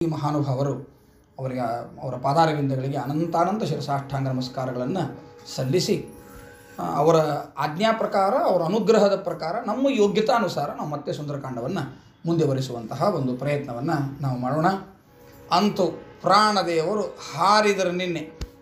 ಈ ಮಹಾನುಭಾವರು ಅವರಿಗೆ ಅವರ ಪಾದಾರವಿಂದಗಳಿಗೆ ಅನಂತಾನಂತ ಶಿರಸಾಷ್ಟಾಂಗ ನಮಸ್ಕಾರಗಳನ್ನು ಸಲ್ಲಿಸಿ ಆ, ಅವರ ಆಜ್ಞಾ ಪ್ರಕಾರ ಅವರ ಅನುಗ್ರಹದ ಪ್ರಕಾರ ನಮ್ಮ ಯೋಗ್ಯತಾನುಸಾರ ನಾವು ಮತ್ತೆ ಸುಂದರಕಾಂಡವನ್ನು ಮುಂದುವರಿಸುವಂತಹ ಒಂದು ಪ್ರಯತ್ನವನ್ನು ನಾವು ಮಾಡೋಣ ಅಂತೂ ಪ್ರಾಣದೇವರು ಹಾರಿದರು ನಿನ್ನೆ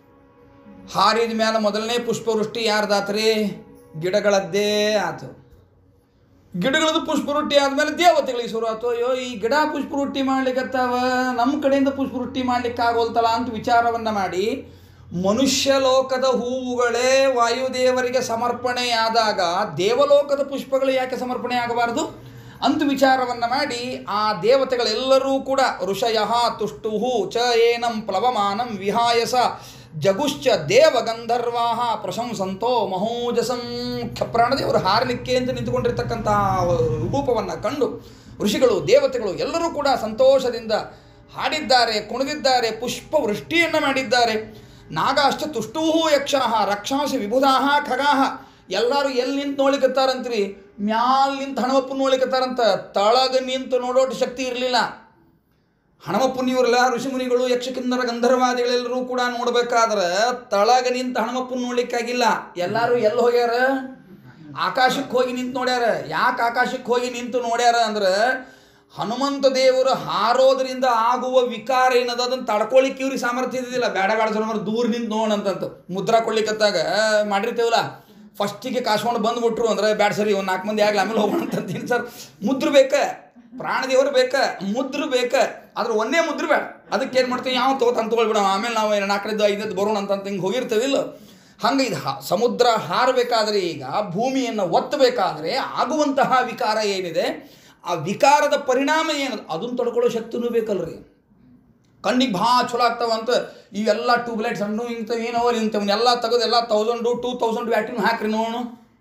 ಹಾರಿದ ಮೇಲೆ ಮೊದಲನೇ ಪುಷ್ಪವೃಷ್ಟಿ ಯಾರ್ದಾತ್ರಿ ಗಿಡಗಳದ್ದೇ ಆತು ಗಿಡಗಳದ್ದು ಪುಷ್ಪವೃಷ್ಟಿ ಆದಮೇಲೆ ದೇವತೆಗಳಿಗೆ ಶುರು ಆಯ್ತು ಅಯ್ಯೋ ಈ ಗಿಡ ಪುಷ್ಪವೃಷ್ಟಿ ಮಾಡ್ಲಿಕ್ಕತ್ತಾವ ನಮ್ಮ ಕಡೆಯಿಂದ ಪುಷ್ಪವೃಷ್ಟಿ ಮಾಡ್ಲಿಕ್ಕೆ ಆಗೋಲ್ತಲ್ಲ ಅಂತ ವಿಚಾರವನ್ನು ಮಾಡಿ ಮನುಷ್ಯ ಲೋಕದ ಹೂವುಗಳೇ ವಾಯುದೇವರಿಗೆ ಸಮರ್ಪಣೆಯಾದಾಗ ದೇವಲೋಕದ ಪುಷ್ಪಗಳು ಯಾಕೆ ಸಮರ್ಪಣೆ ಆಗಬಾರದು ಅಂತ ವಿಚಾರವನ್ನು ಮಾಡಿ ಆ ದೇವತೆಗಳೆಲ್ಲರೂ ಕೂಡ ಋಷಯ ತುಷ್ಟುಹು ಚ ಏನಂ ಪ್ಲವಮಾನಂ ವಿಹಾಯಸ ಜಗುಶ್ಚ ದೇವಗಂಧರ್ವಾ ಪ್ರಶಂಸಂತೋ ಮಹೋಜಸಂ ಪ್ರಾಣದೇವರು ಹಾರಲಿಕ್ಕೆ ಅಂತ ನಿಂತುಕೊಂಡಿರ್ತಕ್ಕಂತಹ ರೂಪವನ್ನು ಕಂಡು ಋಷಿಗಳು ದೇವತೆಗಳು ಎಲ್ಲರೂ ಕೂಡ ಸಂತೋಷದಿಂದ ಹಾಡಿದ್ದಾರೆ ಕುಣಿದಿದ್ದಾರೆ ಪುಷ್ಪ ವೃಷ್ಟಿಯನ್ನು ಮಾಡಿದ್ದಾರೆ ನಾಗಾಶ್ಚ ತುಷ್ಟೂಹು ಯಕ್ಷಾಹ ರಕ್ಷಾಂಶ ವಿಬುಧಾಹ ಖಗಾಹ ಎಲ್ಲರೂ ಎಲ್ಲಿ ನಿಂತು ನೋಡ್ಲಿಕತ್ತಾರಂತ್ರಿ ಮ್ಯಾಲ್ ನಿಂತು ಹಣಮಪ್ಪನ ನೋಡ್ಲಿಕತ್ತಾರಂತ ತಳಗ ನಿಂತು ನೋಡೋಟ್ಟು ಶಕ್ತಿ ಇರಲಿಲ್ಲ ಹಣಮಪ್ಪನಿಯವರೆಲ್ಲ ಋಷಿಮುನಿಗಳು ಯಕ್ಷಕಿನ್ನರ ಗಂಧರ್ವಾದಿಗಳೆಲ್ಲರೂ ಕೂಡ ನೋಡ್ಬೇಕಾದ್ರೆ ತಳಗ ನಿಂತು ಹಣಮಪ್ಪನ ನೋಡ್ಲಿಕ್ಕಾಗಿಲ್ಲ ಎಲ್ಲರೂ ಎಲ್ಲಿ ಹೋಗ್ಯಾರ ಆಕಾಶಕ್ಕೆ ಹೋಗಿ ನಿಂತು ನೋಡ್ಯಾರ ಯಾಕೆ ಆಕಾಶಕ್ಕೆ ಹೋಗಿ ನಿಂತು ನೋಡ್ಯಾರ ಅಂದ್ರೆ ಹನುಮಂತ ದೇವರು ಹಾರೋದ್ರಿಂದ ಆಗುವ ವಿಕಾರ ಏನದ ಅದನ್ನು ತಡ್ಕೊಳಿಕ್ಕೆ ಇವ್ರಿಗೆ ಸಾಮರ್ಥ್ಯ ಇದ್ದಿಲ್ಲ ಬೇಡ ಬೇಡ ಜನ ದೂರ ನಿಂತು ನೋಡಂತಂತ ಮುದ್ರಾ ಕೊಡ್ಲಿಕ್ಕತ್ತಾಗ ಮಾಡಿರ್ತೇವಲ್ಲ ಫಸ್ಟಿಗೆ ಕಾಸ್ಕೊಂಡು ಬಂದ್ಬಿಟ್ರು ಅಂದ್ರೆ ಬ್ಯಾಡ ಸರಿ ಒಂದು ನಾಲ್ಕು ಮಂದಿ ಆಗಲಿ ಆಮೇಲೆ ಹೋಗೋಣ ಅಂತೀನಿ ಸರ್ ಮುದ್ರು ಬೇಕ ಪ್ರಾಣದೇವರು ಬೇಕ ಮುದ್ರು ಬೇಕ ಆದ್ರೆ ಒಂದೇ ಮುದ್ರು ಬೇಡ ಅದಕ್ಕೆ ಏನು ಮಾಡ್ತೀವಿ ಯಾವ ತಗೋತ ತಗೊಳ್ಬಿಡ ಆಮೇಲೆ ನಾವು ಏನು ನಾಲ್ಕೈದು ಐದದ್ದು ಬರೋಣ ಅಂತ ಹಿಂಗೆ ಹೋಗಿರ್ತೇವಿಲ್ಲ ಹಂಗೆ ಇದು ಹ- ಸಮುದ್ರ ಹಾರಬೇಕಾದ್ರೆ ಈಗ ಭೂಮಿಯನ್ನು ಒತ್ತಬೇಕಾದ್ರೆ ಆಗುವಂತಹ ವಿಕಾರ ಏನಿದೆ ಆ ವಿಕಾರದ ಪರಿಣಾಮ ಏನದು ಅದನ್ನು ತಡ್ಕೊಳ್ಳೋ ಶಕ್ತಿನೂ ಬೇಕಲ್ರಿ ಕಣ್ಣಿಗೆ ಭಾಳ ಚಲೋ ಆಗ್ತಾವಂತ ಇವೆಲ್ಲ ಟ್ಯೂಬ್ಲೈಟ್ ಸಣ್ಣ ಇಂಥವು ಏನವ ಇಂಥವನ್ನ ಎಲ್ಲ ತೆಗೆದು ಎಲ್ಲ ತೌಸಂಡು ಟೂ ತೌಸಂಡ್ ವ್ಯಾಟಿನ ಹಾಕ್ರಿ ನೋಡು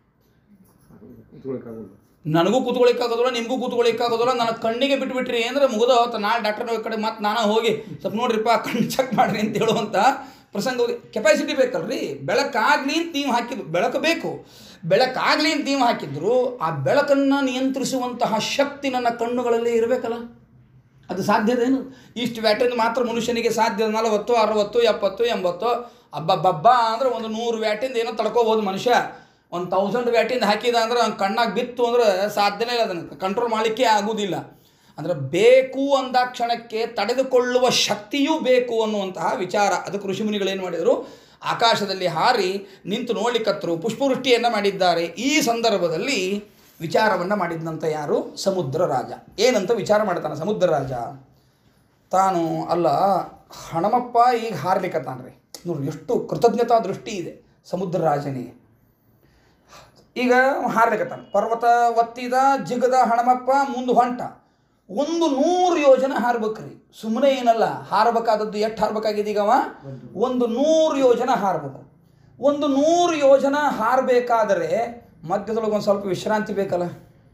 ನನಗೂ ಕೂತ್ಕೊಳ್ಳಿಕ್ಕಾಗೋದಿಲ್ಲ ನಿಮಗೂ ಕೂತ್ಕೊಳ್ಳಿಕ್ಕಾಗೋದಿಲ್ಲ ನನ್ನ ಕಣ್ಣಿಗೆ ಬಿಟ್ಬಿಟ್ರಿ ಅಂದ್ರೆ ಮುಗಿದ ಹೊತ್ತು ನಾಳೆ ಡಾಕ್ಟರ್ ಕಡೆ ಮತ್ತೆ ನಾನು ಹೋಗಿ ಸ್ವಲ್ಪ ನೋಡ್ರಿಪ್ಪ ಕಣ್ಣು ಚೆಕ್ ಮಾಡ್ರಿ ಅಂತ ಹೇಳುವಂಥ ಪ್ರಸಂಗ ಕೆಪಾಸಿಟಿ ಬೇಕಲ್ರಿ ಬೆಳಕಾಗ್ಲಿ ಅಂತ ನೀವು ಹಾಕಿದ್ದು ಬೆಳಕು ಬೇಕು ಬೆಳಕಾಗ್ಲಿ ಅಂತ ನೀವು ಹಾಕಿದ್ರು ಆ ಬೆಳಕನ್ನು ನಿಯಂತ್ರಿಸುವಂತಹ ಶಕ್ತಿ ನನ್ನ ಕಣ್ಣುಗಳಲ್ಲಿ ಇರಬೇಕಲ್ಲ ಅದು ಸಾಧ್ಯದೇನು ಇಷ್ಟು ವ್ಯಾಟಿಂದ ಮಾತ್ರ ಮನುಷ್ಯನಿಗೆ ಸಾಧ್ಯ ನಲವತ್ತು ಅರವತ್ತು ಎಪ್ಪತ್ತು ಎಂಬತ್ತು ಅಬ್ಬಬ್ಬಬ್ಬ ಅಂದ್ರೆ ಒಂದು ನೂರು ವ್ಯಾಟಿಂದ ಏನೋ ತಡ್ಕೋಬೋದು ಮನುಷ್ಯ ಒಂದು ತೌಸಂಡ್ ವ್ಯಾಟಿಂದ ಹಾಕಿದ ಅಂದ್ರೆ ಅವ್ನ ಕಣ್ಣಾಗಿ ಬಿತ್ತು ಅಂದ್ರೆ ಸಾಧ್ಯನೇ ಇಲ್ಲ ಅದನ್ನು ಕಂಟ್ರೋಲ್ ಮಾಡಲಿಕ್ಕೆ ಆಗುವುದಿಲ್ಲ ಅಂದ್ರೆ ಬೇಕು ಅಂದ ಕ್ಷಣಕ್ಕೆ ತಡೆದುಕೊಳ್ಳುವ ಶಕ್ತಿಯೂ ಬೇಕು ಅನ್ನುವಂತಹ ವಿಚಾರ ಅದಕ್ಕೆ ಋಷಿಮುನಿಗಳು ಏನು ಮಾಡಿದರು ಆಕಾಶದಲ್ಲಿ ಹಾರಿ ನಿಂತು ನೋಡ್ಲಿಕ್ಕತ್ತರು ಪುಷ್ಪವೃಷ್ಟಿಯನ್ನು ಮಾಡಿದ್ದಾರೆ ಈ ಸಂದರ್ಭದಲ್ಲಿ ವಿಚಾರವನ್ನು ಮಾಡಿದ್ನಂತ ಯಾರು ಸಮುದ್ರ ರಾಜ ಏನಂತ ವಿಚಾರ ಮಾಡ್ತಾನೆ ಸಮುದ್ರ ರಾಜ ತಾನು ಅಲ್ಲ ಹಣಮಪ್ಪ ಈಗ ಹಾರ್ಲಿಕ್ಕತ್ತಾನ್ರಿ ನೋಡ್ರಿ ಎಷ್ಟು ಕೃತಜ್ಞತಾ ದೃಷ್ಟಿ ಇದೆ ಸಮುದ್ರ ರಾಜನಿಗೆ ಈಗ ಹಾರ್ಲಿಕ್ಕತ್ತಾನ ಪರ್ವತ ಒತ್ತಿದ ಜಿಗದ ಹಣಮಪ್ಪ ಮುಂದೆ ಹೊಂಟ ಒಂದು ನೂರು ಯೋಜನೆ ಹಾರ್ಬೇಕ್ರಿ ಸುಮ್ಮನೆ ಏನಲ್ಲ ಹಾರಬೇಕಾದದ್ದು ಎಷ್ಟು ಹಾರ್ಬೇಕಾಗಿದೆ ಈಗ ಅವ ಒಂದು ನೂರು ಯೋಜನೆ ಹಾರಬೇಕು ಒಂದು ನೂರು ಯೋಜನೆ ಹಾರಬೇಕಾದರೆ ಮಧ್ಯದೊಳಗೆ ಒಂದು ಸ್ವಲ್ಪ ವಿಶ್ರಾಂತಿ ಬೇಕಲ್ಲ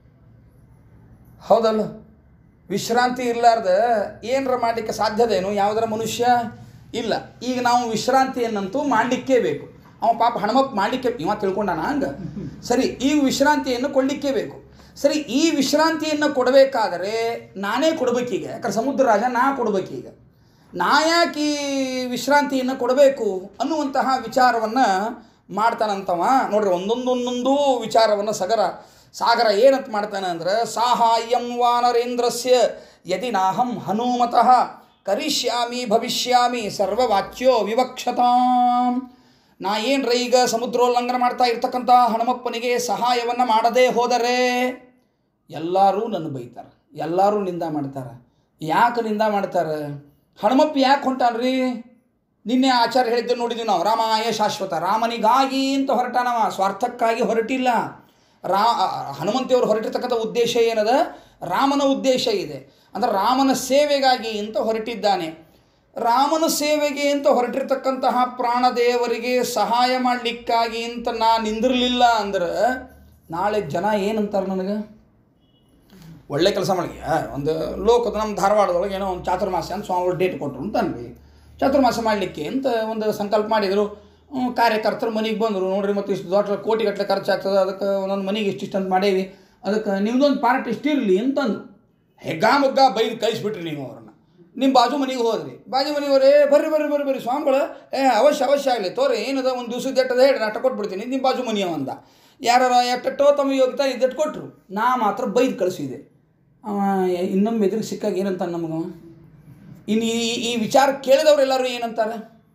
ಹೌದಲ್ಲ ವಿಶ್ರಾಂತಿ ಇರಲಾರ್ದ ಏನರ ಮಾಡಲಿಕ್ಕೆ ಸಾಧ್ಯದೇನು ಯಾವುದರ ಮನುಷ್ಯ ಇಲ್ಲ ಈಗ ನಾವು ವಿಶ್ರಾಂತಿಯನ್ನಂತೂ ಮಾಡಲಿಕ್ಕೇ ಬೇಕು ಅವ ಪಾಪ ಹಣಮಪ್ಪ ಮಾಡಲಿಕ್ಕೆ ಇವ ತಿಳ್ಕೊಂಡಾನ ಹಂಗೆ ಸರಿ ಈ ವಿಶ್ರಾಂತಿಯನ್ನು ಕೊಡಲಿಕ್ಕೇ ಬೇಕು ಸರಿ ಈ ವಿಶ್ರಾಂತಿಯನ್ನು ಕೊಡಬೇಕಾದರೆ ನಾನೇ ಕೊಡಬೇಕೀಗ ಯಾಕಂದ್ರೆ ಸಮುದ್ರ ರಾಜ ನಾ ಕೊಡಬೇಕೀಗ ನಾ ಯಾಕೆ ಈ ವಿಶ್ರಾಂತಿಯನ್ನು ಕೊಡಬೇಕು ಅನ್ನುವಂತಹ ವಿಚಾರವನ್ನು ಮಾಡ್ತಾನಂತವ ನೋಡ್ರಿ ಒಂದೊಂದು ಒಂದೊಂದು ವಿಚಾರವನ್ನು ಸಗರ ಸಾಗರ ಏನಂತ ಮಾಡ್ತಾನೆ ಅಂದ್ರೆ ಸಾಹಾಯ್ಯಂ ವಾನರೇಂದ್ರಸ್ಯ ಯದಿ ನಾಹಂ ಹನುಮತಃ ಕರಿಷ್ಯಾಮಿ ಭವಿಷ್ಯಾಮಿ ಸರ್ವವಾಚ್ಯೋ ವಿವಕ್ಷತಾಂ ನಾ ಏನ್ರ ಈಗ ಸಮುದ್ರೋಲ್ಲಂಘನ ಮಾಡ್ತಾ ಇರ್ತಕ್ಕಂಥ ಹನುಮಪ್ಪನಿಗೆ ಸಹಾಯವನ್ನು ಮಾಡದೇ ಹೋದರೆ ಎಲ್ಲರೂ ನನ್ನ ಬೈತಾರೆ ಎಲ್ಲರೂ ನಿಂದ ಮಾಡ್ತಾರೆ ಯಾಕೆ ನಿಂದ ಮಾಡ್ತಾರೆ ಹನುಮಪ್ಪ ಯಾಕೆ ಹೊಂಟಾನ್ರಿ ನಿನ್ನೆ ಆಚಾರ್ಯ ಹೇಳಿದ್ದು ನೋಡಿದ್ವಿ ನಾವು ರಾಮಾಯ ಶಾಶ್ವತ ರಾಮನಿಗಾಗಿ ಅಂತ ಹೊರಟಾನವ ಸ್ವಾರ್ಥಕ್ಕಾಗಿ ಹೊರಟಿಲ್ಲ ರಾ ಹನುಮಂತಿಯವರು ಹೊರಟಿರ್ತಕ್ಕಂಥ ಉದ್ದೇಶ ಏನದ ರಾಮನ ಉದ್ದೇಶ ಇದೆ ಅಂದರೆ ರಾಮನ ಸೇವೆಗಾಗಿ ಅಂತ ಹೊರಟಿದ್ದಾನೆ ರಾಮನ ಸೇವೆಗೆ ಅಂತ ಹೊರಟಿರ್ತಕ್ಕಂತಹ ಪ್ರಾಣದೇವರಿಗೆ ಸಹಾಯ ಮಾಡಲಿಕ್ಕಾಗಿ ಅಂತ ನಾನು ನಿಂದಿರಲಿಲ್ಲ ಅಂದ್ರೆ ನಾಳೆ ಜನ ಏನಂತಾರೆ ನನಗೆ ಒಳ್ಳೆ ಕೆಲಸ ಮಾಡಿ ಆ, ಒಂದು ಲೋಕದ ನಮ್ಮ ಧಾರವಾಡದೊಳಗೆ ಏನೋ ಒಂದು ಚಾತುರ್ಮಾಸ ಅಂತ ಸ್ವಾಮಿಗಳು ಡೇಟ್ ಕೊಟ್ಟರು ಅಂತ ಅನ್ವಿ ಚಾತುರ್ಮಾಸ ಮಾಡಲಿಕ್ಕೆ ಅಂತ ಒಂದು ಸಂಕಲ್ಪ ಮಾಡಿದರು ಹ್ಮ್, ಕಾರ್ಯಕರ್ತರು ಮನೆಗೆ ಬಂದರು ನೋಡ್ರಿ ಮತ್ತು ಇಷ್ಟು ದೊಡ್ಡ ಕೋಟಿಗಟ್ಟಲೆ ಖರ್ಚಾಗ್ತದೆ ಅದಕ್ಕೆ ಒಂದೊಂದು ಮನೆಗೆ ಇಷ್ಟಿಷ್ಟು ಅಂತ ಮಾಡೇವಿ ಅದಕ್ಕೆ ನಿಮ್ದೊಂದು ಪಾರ್ಟ್ ಇಷ್ಟಿರಲಿ ಅಂತಂದು ಹೆಗ್ಗಾ ಮುಗ್ಗ ಬೈದು ಕಳಿಸ್ಬಿಟ್ರಿ ನೀವು ಅವ್ರನ್ನ ನಿಮ್ಮ ಬಾಜು ಮನೆಗೆ ಹೋದ್ರಿ ಬಾಜು ಮನೆಯವರೇ ಬರ್ರಿ ಬರ್ರಿ ಬರ್ರಿ ಬರ್ರಿ ಸ್ವಾಮಿಗಳು ಏ ಅವಶ್ಯ ಅವಶ್ಯ ಆಗಲಿ ತೋರಿ ಏನದ ಒಂದು ದಿವ್ಸದ ಎಟ್ಟದ ಹೇಳಿ ನಾ ಕೊಟ್ಬಿಡ್ತೀನಿ ನಿಮ್ಮ ಬಾಜು ಮನೆಯವ ಅಂದ ಯಾರು ಎಟ್ಟೆಟ್ಟೋ ತಮ್ಮ ಯೋಗ್ಯತಾ ಇದ್ದಟ್ಟು ಕೊಟ್ಟರು ನಾ ಮಾತ್ರ ಬೈದು ಕಳಿಸಿದೆ ಅವ ಇನ್ನೊಮ್ಮೆ ಎದುರಿಗೆ ಸಿಕ್ಕಾಗ ಏನಂತ ನಮಗ ಇನ್ನು ಈ ಈ ವಿಚಾರ ಕೇಳಿದವ್ರೆಲ್ಲರೂ ಏನಂತಾರೆ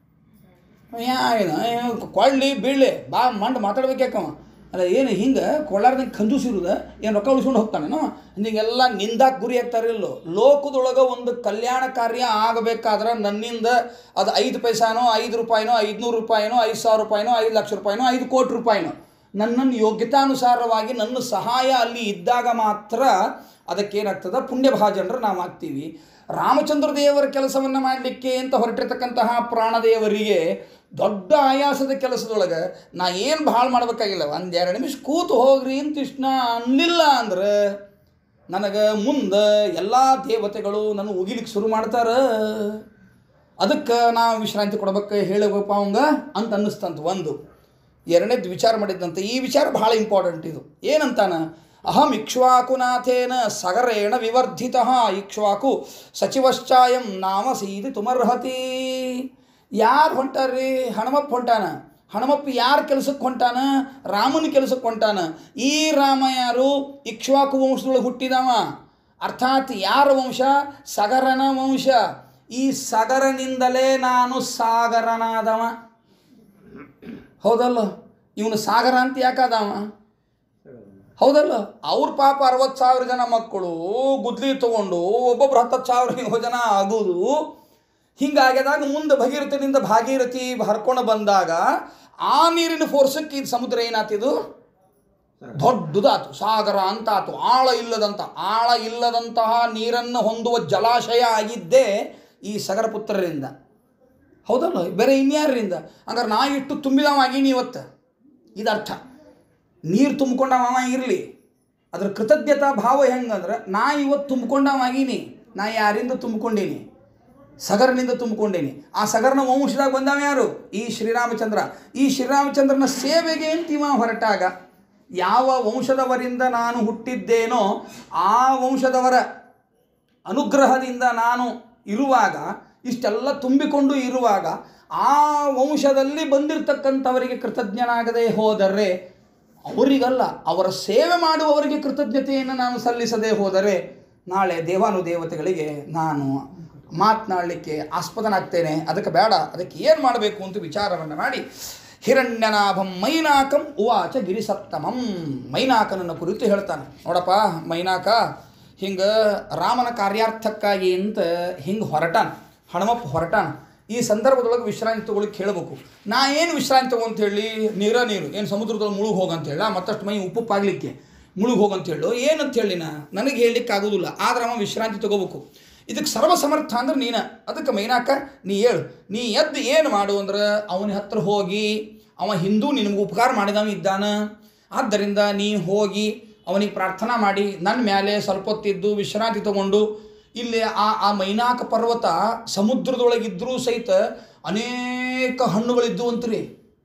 ಏನು ಕೊಳ್ಳಿ ಬೀಳ್ಲಿ ಬಾ ಮಂಡ್ ಮಾತಾಡ್ಬೇಕ್ಯಾಕವ ಅಲ್ಲ ಏನು ಹಿಂಗೆ ಕೊಳ್ಳಾರ್ದಂಗೆ ಕಂಜೂಸಿರುದ ಏನು ರೊಕ್ಕ ಉಳಿಸ್ಕೊಂಡು ಹೋಗ್ತಾನೇನೋ ಹಿಂಗೆಲ್ಲ ನಿಂದಾಕ್ ಗುರಿ ಆಗ್ತಾರಿಲ್ಲೋ ಲೋಕದೊಳಗೆ ಒಂದು ಕಲ್ಯಾಣ ಕಾರ್ಯ ಆಗಬೇಕಾದ್ರೆ ನನ್ನಿಂದ ಅದು ಐದು ಪೈಸಾನೋ ಐದು ರೂಪಾಯಿನೋ ಐದುನೂರು ರೂಪಾಯಿನೋ ಐದು ಸಾವಿರ ರೂಪಾಯಿನೋ ಐದು ಲಕ್ಷ ರೂಪಾಯಿನೋ ಐದು ಕೋಟಿ ರೂಪಾಯಿನೋ ನನ್ನನ್ನು ಯೋಗ್ಯತಾನುಸಾರವಾಗಿ ನನ್ನ ಸಹಾಯ ಅಲ್ಲಿ ಇದ್ದಾಗ ಮಾತ್ರ ಅದಕ್ಕೇನಾಗ್ತದೆ ಪುಣ್ಯಭಾಜನರು ನಾವು ಆಗ್ತೀವಿ ರಾಮಚಂದ್ರ ದೇವರ ಕೆಲಸವನ್ನು ಮಾಡಲಿಕ್ಕೆ ಅಂತ ಹೊರಟಿರ್ತಕ್ಕಂತಹ ಪ್ರಾಣದೇವರಿಗೆ ದೊಡ್ಡ ಆಯಾಸದ ಕೆಲಸದೊಳಗೆ ನಾ ಏನು ಭಾಳ ಮಾಡಬೇಕಾಗಿಲ್ಲ ಒಂದು ಎರಡು ನಿಮಿಷ ಕೂತು ಹೋಗ್ರಿ ಅಂತ ಇಷ್ಟ ಅನ್ನಲಿಲ್ಲ ಅಂದ್ರೆ ನನಗೆ ಮುಂದೆ ಎಲ್ಲ ದೇವತೆಗಳು ನನ್ನ ಉಗಿಲಿಕ್ಕೆ ಶುರು ಮಾಡ್ತಾರೆ ಅದಕ್ಕೆ ನಾ ವಿಶ್ರಾಂತಿ ಕೊಡ್ಬೇಕು ಹೇಳಬೇಕಪ್ಪ ಅವಂಗ ಅಂತ ಅನ್ನಿಸ್ತಂತ ಒಂದು ಎರಡನೇದು ವಿಚಾರ ಮಾಡಿದ್ದಂತೆ ಈ ವಿಚಾರ ಭಾಳ ಇಂಪಾರ್ಟೆಂಟ್ ಇದು ಏನಂತಾನ ಅಹಂ ಇಕ್ಷ್ವಾಕುನಾಥೇನ ಸಗರೇಣ ವಿವರ್ಧಿತ ಇಕ್ಷ್ವಾಕು ಸಚಿವಶ್ಚಾಯಂ ನಾಮ ಸೀದಿ ತುಮರ್ಹತಿ ಯಾರು ಹೊಂಟಾರ್ರಿ ಹಣಮಪ್ಪ ಹೊಂಟಾನ ಹಣಮಪ್ಪ ಯಾರ ಕೆಲಸಕ್ಕೆ ಹೊಂಟಾನ ರಾಮನ ಕೆಲಸಕ್ಕೆ ಹೊಂಟಾನ ಈ ರಾಮ ಯಾರು ಇಕ್ಷ್ವಾಕು ವಂಶದೊಳಗೆ ಹುಟ್ಟಿದವ ಅರ್ಥಾತ್ ಯಾರ ವಂಶ ಸಗರನ ವಂಶ ಈ ಸಗರನಿಂದಲೇ ನಾನು ಸಾಗರನಾದವ ಹೌದಲ್ಲ ಇವನು ಸಾಗರ ಅಂತ ಯಾಕಾದವ ಹೌದಲ್ಲ ಅವ್ರ ಪಾಪ ಅರವತ್ತು ಸಾವಿರ ಜನ ಮಕ್ಕಳು ಗುದ್ಲಿ ತಗೊಂಡು ಒಬ್ಬೊಬ್ರು ಹತ್ತತ್ತು ಸಾವಿರ ಜನ ಆಗೋದು ಹಿಂಗಾಗ್ಯದಾಗ ಮುಂದೆ ಭಗೀರಥನಿಂದ ಭಾಗೀರಥಿ ಹರ್ಕೊಂಡು ಬಂದಾಗ ಆ ನೀರಿನ ಫೋರ್ಸಕ್ಕೆ ಇದು ಸಮುದ್ರ ಏನಾತಿದು ದೊಡ್ಡದಾತು ಸಾಗರ ಅಂತಾತು ಆಳ ಇಲ್ಲದಂತ ಆಳ ಇಲ್ಲದಂತಹ ನೀರನ್ನು ಹೊಂದುವ ಜಲಾಶಯ ಆಗಿದ್ದೇ ಈ ಸಗರ ಪುತ್ರರಿಂದ ಹೌದಲ್ಲ ಬೇರೆ ಇನ್ಯಾರರಿಂದ ಹಂಗಾರೆ ನಾ ಇಟ್ಟು ತುಂಬಿದವಾಗೀನಿ ಇವತ್ತು ಇದು ಅರ್ಥ ನೀರು ತುಂಬಿಕೊಂಡವ ಇರಲಿ ಅದ್ರ ಕೃತಜ್ಞತಾ ಭಾವ ಹೆಂಗಂದ್ರೆ ನಾ ಇವತ್ತು ತುಂಬಿಕೊಂಡವಾಗೀನಿ ನಾ ಯಾರಿಂದ ತುಂಬಿಕೊಂಡೀನಿ ಸಗರನಿಂದ ತುಂಬಿಕೊಂಡೀನಿ ಆ ಸಗರನ ವಂಶದಾಗ ಬಂದವ ಯಾರು ಈ ಶ್ರೀರಾಮಚಂದ್ರ ಈ ಶ್ರೀರಾಮಚಂದ್ರನ ಸೇವೆಗೆ ಅಂತಿಮ ಹೊರಟಾಗ ಯಾವ ವಂಶದವರಿಂದ ನಾನು ಹುಟ್ಟಿದ್ದೇನೋ ಆ ವಂಶದವರ ಅನುಗ್ರಹದಿಂದ ನಾನು ಇರುವಾಗ ಇಷ್ಟೆಲ್ಲ ತುಂಬಿಕೊಂಡು ಇರುವಾಗ ಆ ವಂಶದಲ್ಲಿ ಬಂದಿರತಕ್ಕಂಥವರಿಗೆ ಕೃತಜ್ಞನಾಗದೆ ಹೋದರೆ ಅವರಿಗಲ್ಲ ಅವರ ಸೇವೆ ಮಾಡುವವರಿಗೆ ಕೃತಜ್ಞತೆಯನ್ನು ನಾನು ಸಲ್ಲಿಸದೆ ಹೋದರೆ ನಾಳೆ ದೇವಾನುದೇವತೆಗಳಿಗೆ ನಾನು ಮಾತನಾಡಲಿಕ್ಕೆ ಆಸ್ಪದನಾಗ್ತೇನೆ ಅದಕ್ಕೆ ಬೇಡ ಅದಕ್ಕೆ ಏನು ಮಾಡಬೇಕು ಅಂತ ವಿಚಾರವನ್ನು ಮಾಡಿ ಹಿರಣ್ಯನಾಭಂ ಮೈನಾಕಂ ಉವಾಚ ಗಿರಿಸಪ್ತಮಂ ಮೈನಾಕನನ್ನು ಕುರಿತು ಹೇಳ್ತಾನೆ ನೋಡಪ್ಪ ಮೈನಾಕ ಹಿಂಗೆ ರಾಮನ ಕಾರ್ಯಾರ್ಥಕ್ಕಾಗಿ ಅಂತ ಹಿಂಗೆ ಹೊರಟಾನ ಹಣಮಪ್ಪ ಹೊರಟಾನ ಈ ಸಂದರ್ಭದೊಳಗೆ ವಿಶ್ರಾಂತಿ ತಗೊಳ್ಳಿಕ್ಕೆ ಹೇಳಬೇಕು ನಾ ಏನು ವಿಶ್ರಾಂತಿ ತಗೋ ಅಂತ ಹೇಳಿ ನೀರ ನೀರು ಏನು ಸಮುದ್ರದೊಳಗೆ ಮುಳುಗಿ ಹೋಗಂತ ಹೇಳ ಮತ್ತಷ್ಟು ಮೈ ಉಪ್ಪುಪ್ಪಾಗಲಿಕ್ಕೆ ಮುಳುಗಿ ಹೋಗಂತ ಹೇಳು ಏನಂತ ಹೇಳಿ ನಾ ನನಗೆ ಹೇಳಲಿಕ್ಕೆ ಆಗೋದಿಲ್ಲ ಆದ್ರೆ ಅವ ವಿಶ್ರಾಂತಿ ತಗೋಬೇಕು ಇದಕ್ಕೆ ಸರ್ವಸಮರ್ಥ ಅಂದ್ರೆ ನೀನ ಅದಕ್ಕೆ ಮೈನಾಕ ನೀ ಹೇಳು ನೀ ಎದ್ದು ಏನು ಮಾಡು ಅಂದ್ರೆ ಅವನ ಹತ್ರ ಹೋಗಿ ಅವ ಹಿಂದೂ ನಿನಗೆ ಉಪಕಾರ ಮಾಡಿದವ ಇದ್ದಾನ ಆದ್ದರಿಂದ ನೀ ಹೋಗಿ ಅವನಿಗೆ ಪ್ರಾರ್ಥನಾ ಮಾಡಿ ನನ್ನ ಮೇಲೆ ಸ್ವಲ್ಪ ಹೊತ್ತಿದ್ದು ವಿಶ್ರಾಂತಿ ತಗೊಂಡು ಇಲ್ಲಿ ಆ ಆ ಮೈನಾಕ ಪರ್ವತ ಸಮುದ್ರದೊಳಗಿದ್ದರೂ ಸಹಿತ ಅನೇಕ ಹಣ್ಣುಗಳಿದ್ದು ಅಂತ್ರಿ